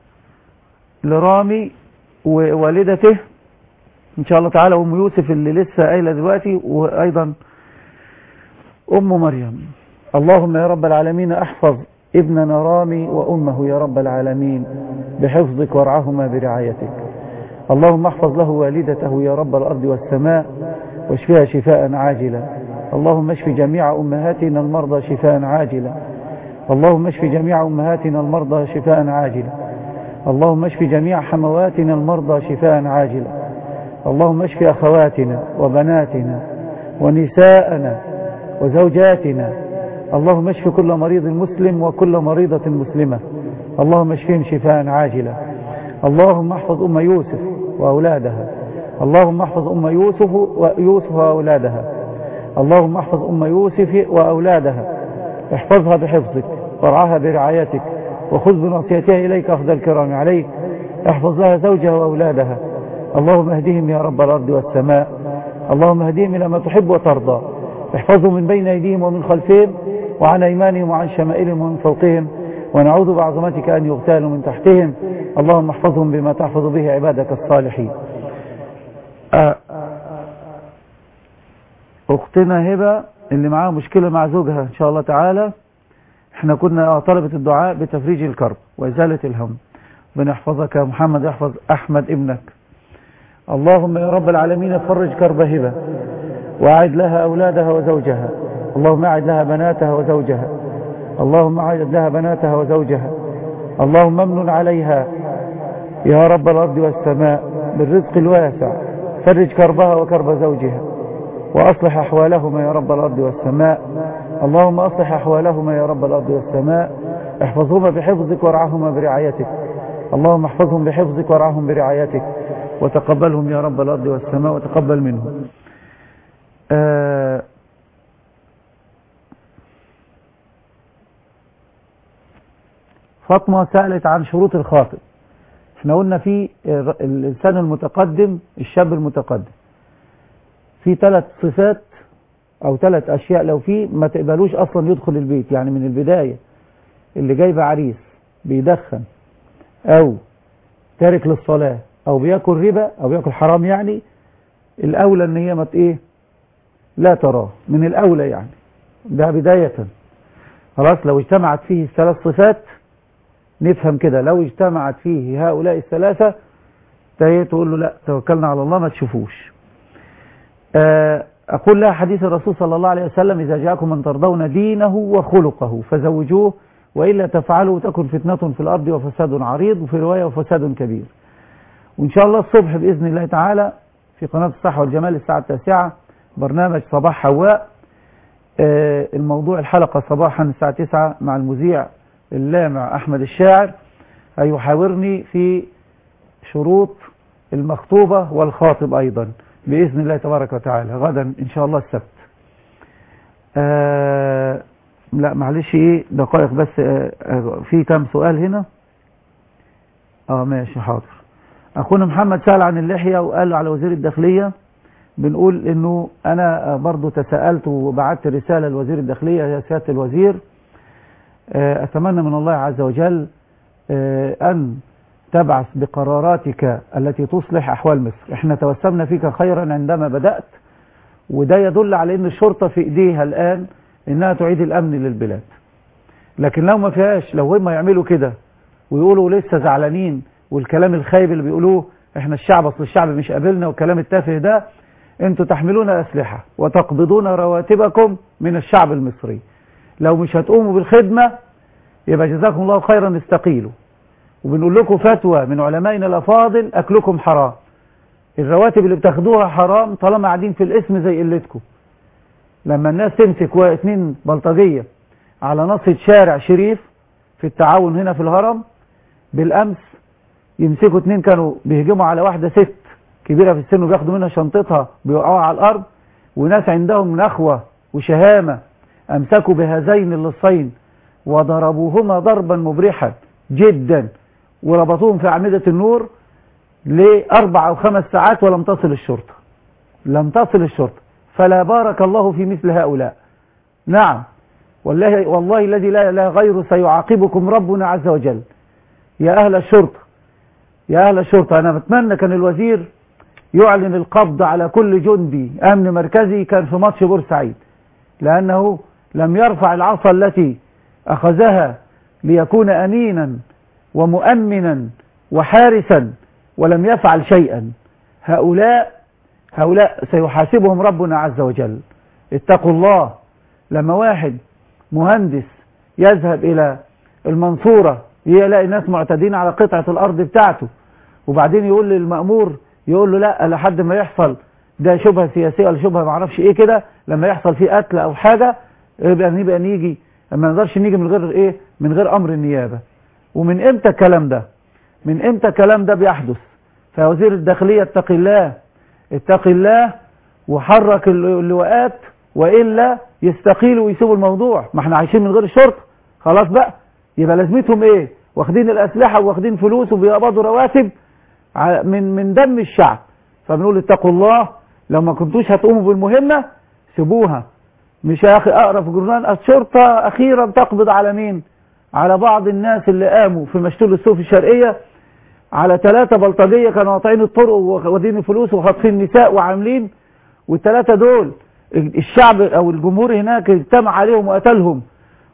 لرامي ووالدته ان شاء الله تعالى ام يوسف اللي لسه قايله دلوقتي وايضا ام مريم اللهم يا رب العالمين احفظ ابننا رامي وامه يا رب العالمين بحفظك وارعاهما برعايتك اللهم احفظ له والدته يا رب الارض والسماء واشفها شفاء عاجلا اللهم اشف جميع امهاتنا المرضى شفاء عاجلا اللهم اشف جميع امهاتنا المرضى شفاء عاجلا اللهم اشف جميع حمواتنا المرضى شفاء عاجلا اللهم اشف أخواتنا وبناتنا ونساءنا وزوجاتنا اللهم اشف كل مريض مسلم وكل مريضة مسلمة اللهم اشفهم شفاء عاجلا اللهم احفظ أم يوسف وأولادها اللهم احفظ أم يوسف ويوسف وأولادها اللهم احفظ أم يوسف وأولادها احفظها بحفظك وارعاها برعايتك وخذ بناصيتها إليك أخذ الكرام عليك احفظ لها زوجها وأولادها اللهم اهدهم يا رب الأرض والسماء اللهم اهدهم إلى ما تحب وترضى احفظهم من بين أيديهم ومن خلفهم وعن أيمانهم وعن شمائلهم ومن فوقهم ونعوذ بعظمتك أن يغتالوا من تحتهم اللهم احفظهم بما تحفظ به عبادك الصالحين آه، أختنا هبة اللي معاها مشكلة مع زوجها إن شاء الله تعالى احنا كنا طلبة الدعاء بتفريج الكرب وإزالة الهم بنحفظك يا محمد يحفظ أحمد ابنك اللهم يا رب العالمين فرج كرب هبة وأعد لها أولادها وزوجها اللهم أعد لها بناتها وزوجها اللهم أعد لها بناتها وزوجها اللهم امن عليها يا رب الأرض والسماء بالرزق الواسع فرج كربها وكرب زوجها وأصلح أحوالهما يا رب الأرض والسماء اللهم أصلح أحوالهما يا رب الأرض والسماء احفظهما بحفظك وارعاهما برعايتك اللهم احفظهم بحفظك وارعاهم برعايتك وتقبلهم يا رب الأرض والسماء وتقبل منهم آه فاطمة سألت عن شروط الخاطب احنا قلنا في الإنسان المتقدم الشاب المتقدم في ثلاث صفات أو ثلاث أشياء لو في ما تقبلوش أصلا يدخل البيت يعني من البداية اللي جايب عريس بيدخن أو تارك للصلاة أو بياكل ربا أو بياكل حرام يعني الأولى إن هي ما إيه لا تراه من الأولى يعني ده بداية خلاص لو اجتمعت فيه الثلاث صفات نفهم كده لو اجتمعت فيه هؤلاء الثلاثة تقول له لا توكلنا على الله ما تشوفوش أقول لها حديث الرسول صلى الله عليه وسلم إذا جاءكم من ترضون دينه وخلقه فزوجوه وإلا تفعلوا تكن فتنة في الأرض وفساد عريض وفي رواية وفساد كبير وإن شاء الله الصبح بإذن الله تعالى في قناة الصحة والجمال الساعة التاسعة برنامج صباح حواء الموضوع الحلقة صباحا الساعة 9 مع المذيع اللامع أحمد الشاعر هيحاورني في شروط المخطوبة والخاطب أيضا بإذن الله تبارك وتعالى غدا إن شاء الله السبت آه لا معلش إيه دقائق بس آه آه في كم سؤال هنا اه ماشي حاضر أخونا محمد سأل عن اللحية وقال على وزير الداخلية بنقول إنه أنا برضو تساءلت وبعت رسالة لوزير الداخلية يا سيادة الوزير أتمنى من الله عز وجل أن تبعث بقراراتك التي تصلح أحوال مصر احنا توسمنا فيك خيرا عندما بدأت وده يدل على أن الشرطة في إيديها الآن أنها تعيد الأمن للبلاد لكن لو ما فيهاش لو هم يعملوا كده ويقولوا لسه زعلانين والكلام الخايب اللي بيقولوه احنا الشعب اصل الشعب مش قابلنا والكلام التافه ده انتوا تحملون أسلحة وتقبضون رواتبكم من الشعب المصري لو مش هتقوموا بالخدمة يبقى جزاكم الله خيرا استقيلوا وبنقول لكم فتوى من علمائنا الأفاضل أكلكم حرام الرواتب اللي بتاخدوها حرام طالما قاعدين في الاسم زي قلتكم لما الناس تمسك واثنين بلطجية على نصة شارع شريف في التعاون هنا في الهرم بالأمس يمسكوا اثنين كانوا بيهجموا على واحدة ست كبيرة في السن وبياخدوا منها شنطتها بيوقعوها على الأرض وناس عندهم نخوة وشهامة أمسكوا بهذين اللصين وضربوهما ضربا مبرحا جدا وربطوهم في أعمدة النور لأربع أو خمس ساعات ولم تصل الشرطة لم تصل الشرطة فلا بارك الله في مثل هؤلاء نعم والله, والله الذي لا إله غيره سيعاقبكم ربنا عز وجل يا أهل الشرطة يا أهل الشرطة أنا بتمنى كان الوزير يعلن القبض على كل جندي أمن مركزي كان في ماتش بورسعيد لأنه لم يرفع العصا التي أخذها ليكون أمينا ومؤمنا وحارسا ولم يفعل شيئا هؤلاء هؤلاء سيحاسبهم ربنا عز وجل اتقوا الله لما واحد مهندس يذهب إلى المنصورة يلاقي ناس معتدين على قطعة الأرض بتاعته وبعدين يقول للمأمور يقول له لا لحد ما يحصل ده شبهة سياسية ولا شبهة معرفش ايه كده لما يحصل فيه قتل او حاجة يبقى نبقى نيجي ما نقدرش نيجي من غير ايه من غير امر النيابة ومن امتى الكلام ده من امتى الكلام ده بيحدث فوزير الداخلية اتق الله اتق الله وحرك اللواءات وإلا يستقيلوا ويسيبوا الموضوع ما احنا عايشين من غير الشرطة خلاص بقى يبقى لازمتهم ايه واخدين الأسلحة واخدين فلوس وبيقبضوا رواتب من من دم الشعب فبنقول اتقوا الله لو ما كنتوش هتقوموا بالمهمة سيبوها مش يا أخي أقرأ في جرنان الشرطة أخيرا تقبض على مين على بعض الناس اللي قاموا في مشتول السوق الشرقية على ثلاثة بلطجية كانوا قاطعين الطرق واخدين الفلوس وخاطفين النساء وعاملين والثلاثة دول الشعب أو الجمهور هناك اجتمع عليهم وقتلهم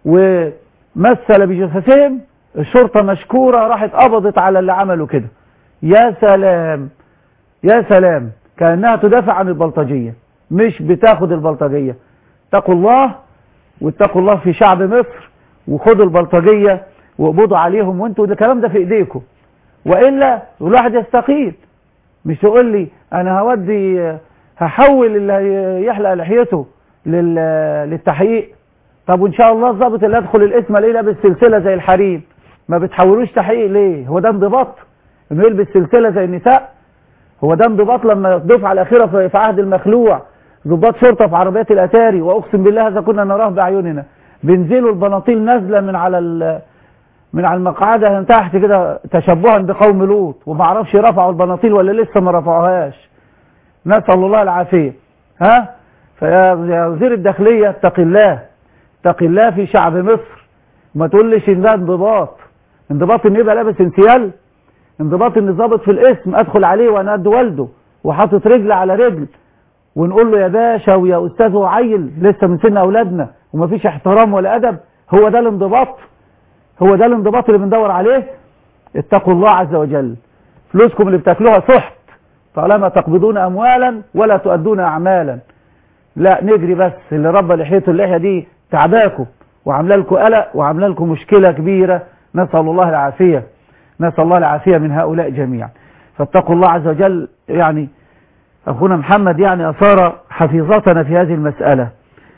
ومثل بجثثهم الشرطة مشكورة راحت قبضت على اللي عملوا كده يا سلام يا سلام كأنها تدافع عن البلطجية مش بتاخد البلطجية اتقوا الله واتقوا الله في شعب مصر وخدوا البلطجية واقبضوا عليهم وانتوا ده الكلام ده في ايديكم وإلا الواحد يستقيل مش تقول لي انا هودي هحول اللي هي- يحلق لحيته لل... للتحقيق طب وان شاء الله الضابط اللي يدخل الاسم الاقيه لابس سلسله زي الحريم ما بتحولوش تحقيق ليه هو ده انضباط انه يلبس سلسله زي النساء هو ده انضباط لما الدفعه الاخيره في في عهد المخلوع ضباط شرطه في عربيات الاتاري واقسم بالله هذا كنا نراه باعيننا بينزلوا البناطيل نازله من على ال... من على المقعده من تحت كده تشبها بقوم لوط وما اعرفش رفعوا البناطيل ولا لسه ما رفعوهاش نسال الله العافيه ها فيا يا وزير الداخليه اتق الله اتق الله في شعب مصر ما تقولش ان ده انضباط انضباط ان يبقى لابس انسيال انضباط ان ضابط في الاسم ادخل عليه وانا قد والده وحاطط رجل على رجل ونقول له يا باشا ويا استاذ وعيل لسه من سن اولادنا ومفيش احترام ولا ادب هو ده الانضباط هو ده الانضباط اللي بندور عليه اتقوا الله عز وجل فلوسكم اللي بتاكلوها سحت طالما تقبضون اموالا ولا تؤدون اعمالا لا نجري بس اللي ربى لحيته اللحيه دي تعباكم وعامله لكم قلق وعامله لكم مشكله كبيره نسال الله العافيه نسال الله العافيه من هؤلاء جميعا فاتقوا الله عز وجل يعني اخونا محمد يعني اثار حفيظتنا في هذه المساله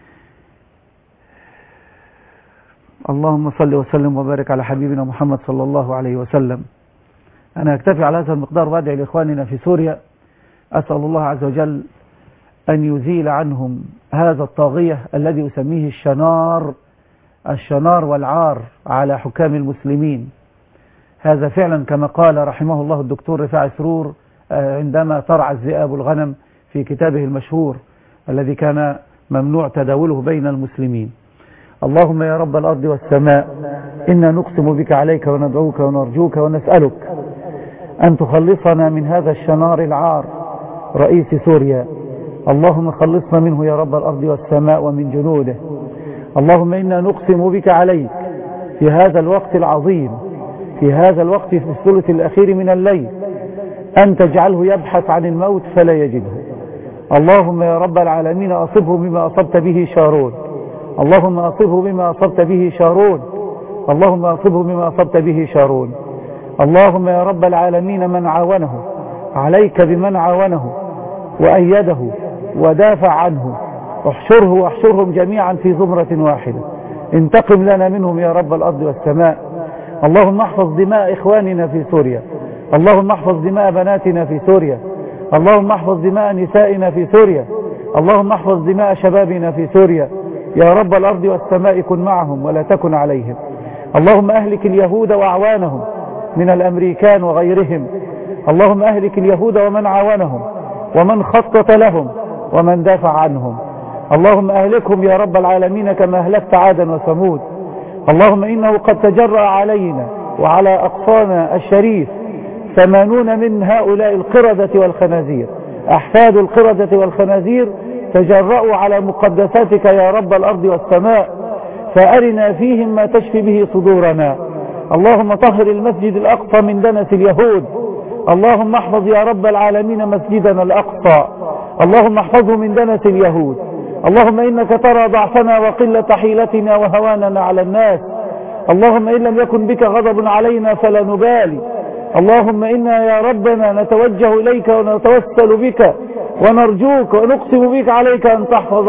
اللهم صل وسلم وبارك على حبيبنا محمد صلى الله عليه وسلم أنا أكتفي على هذا المقدار وأدعي لإخواننا في سوريا أسأل الله عز وجل أن يزيل عنهم هذا الطاغية الذي أسميه الشنار الشنار والعار على حكام المسلمين هذا فعلا كما قال رحمه الله الدكتور رفاعي سرور آه، عندما ترعى الذئاب الغنم في كتابه المشهور الذي كان ممنوع تداوله بين المسلمين اللهم يا رب الأرض والسماء إنا نقسم بك عليك وندعوك ونرجوك ونسألك أن تخلصنا من هذا الشنار العار رئيس سوريا اللهم خلصنا منه يا رب الأرض والسماء ومن جنوده اللهم إنا نقسم بك عليك في هذا الوقت العظيم في هذا الوقت في الثلث الأخير من الليل أن تجعله يبحث عن الموت فلا يجده اللهم يا رب العالمين أصبه بما أصبت به شارون اللهم أصبه بما أصبت به شارون اللهم أصبه بما أصبت به شارون اللهم يا رب العالمين من عاونه عليك بمن عاونه وأيده ودافع عنه احشره واحشرهم جميعا في زمرة واحدة انتقم لنا منهم يا رب الأرض والسماء اللهم احفظ دماء إخواننا في سوريا اللهم احفظ دماء بناتنا في سوريا اللهم احفظ دماء نسائنا في سوريا اللهم احفظ دماء شبابنا في سوريا يا رب الأرض والسماء كن معهم ولا تكن عليهم اللهم أهلك اليهود وأعوانهم من الأمريكان وغيرهم اللهم أهلك اليهود ومن عاونهم ومن خطط لهم ومن دافع عنهم اللهم أهلكهم يا رب العالمين كما أهلكت عادا وثمود اللهم إنه قد تجرأ علينا وعلى أقصانا الشريف ثمانون من هؤلاء القردة والخنازير أحفاد القردة والخنازير تجرأوا على مقدساتك يا رب الأرض والسماء فأرنا فيهم ما تشفي به صدورنا اللهم طهر المسجد الأقصى من دنس اليهود اللهم احفظ يا رب العالمين مسجدنا الأقصى اللهم احفظه من دنس اليهود اللهم إنك ترى ضعفنا وقلة حيلتنا وهواننا على الناس اللهم إن لم يكن بك غضب علينا فلا نبالي اللهم إنا يا ربنا نتوجه إليك ونتوسل بك ونرجوك ونقسم بك عليك أن تحفظ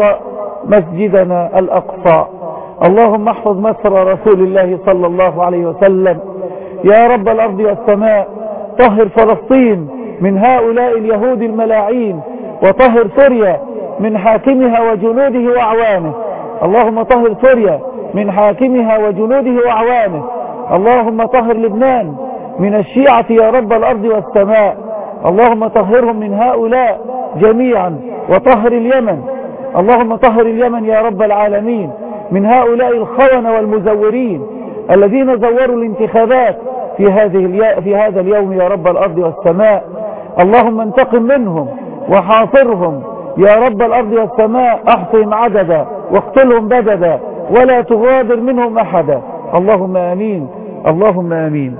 مسجدنا الأقصى اللهم احفظ مصر رسول الله صلى الله عليه وسلم يا رب الأرض والسماء طهر فلسطين من هؤلاء اليهود الملاعين وطهر سوريا من حاكمها وجنوده وأعوانه اللهم طهر سوريا من حاكمها وجنوده وأعوانه اللهم طهر لبنان من الشيعة يا رب الأرض والسماء اللهم طهرهم من هؤلاء جميعا وطهر اليمن اللهم طهر اليمن يا رب العالمين من هؤلاء الخونة والمزورين الذين زوروا الانتخابات في هذه الي... في هذا اليوم يا رب الأرض والسماء اللهم انتقم منهم وحاصرهم يا رب الأرض والسماء احصهم عددا واقتلهم بددا ولا تغادر منهم أحدا اللهم آمين اللهم آمين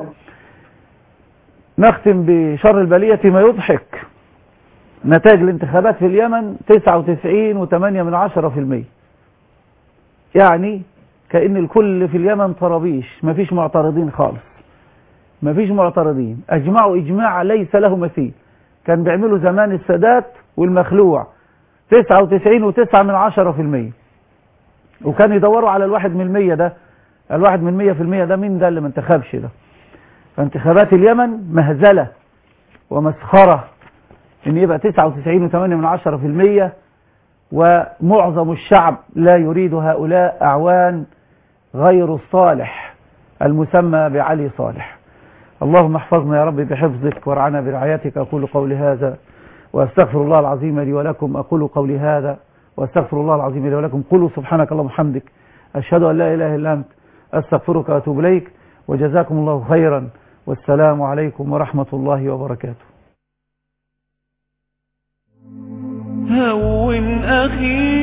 نختم بشر البلية ما يضحك نتائج الانتخابات في اليمن 99 و8 من عشرة في المية يعني كأن الكل في اليمن طرابيش مفيش معترضين خالص مفيش معترضين اجمعوا اجماع ليس له مثيل كان بيعملوا زمان السادات والمخلوع 99 وتسعة من عشرة في المية وكانوا يدوروا على الواحد من المية ده الواحد من المية في المية ده مين ده اللي ما انتخبش ده فانتخابات اليمن مهزلة ومسخرة ان يبقى 99 و8 من عشرة في المية ومعظم الشعب لا يريد هؤلاء أعوان غير الصالح المسمى بعلي صالح اللهم احفظنا يا رب بحفظك وارعنا برعايتك أقول قولي هذا وأستغفر الله العظيم لي ولكم أقول قولي هذا وأستغفر الله العظيم لي ولكم قولوا سبحانك اللهم وبحمدك أشهد أن لا إله إلا أنت أستغفرك وأتوب إليك وجزاكم الله خيرا والسلام عليكم ورحمة الله وبركاته هون أخي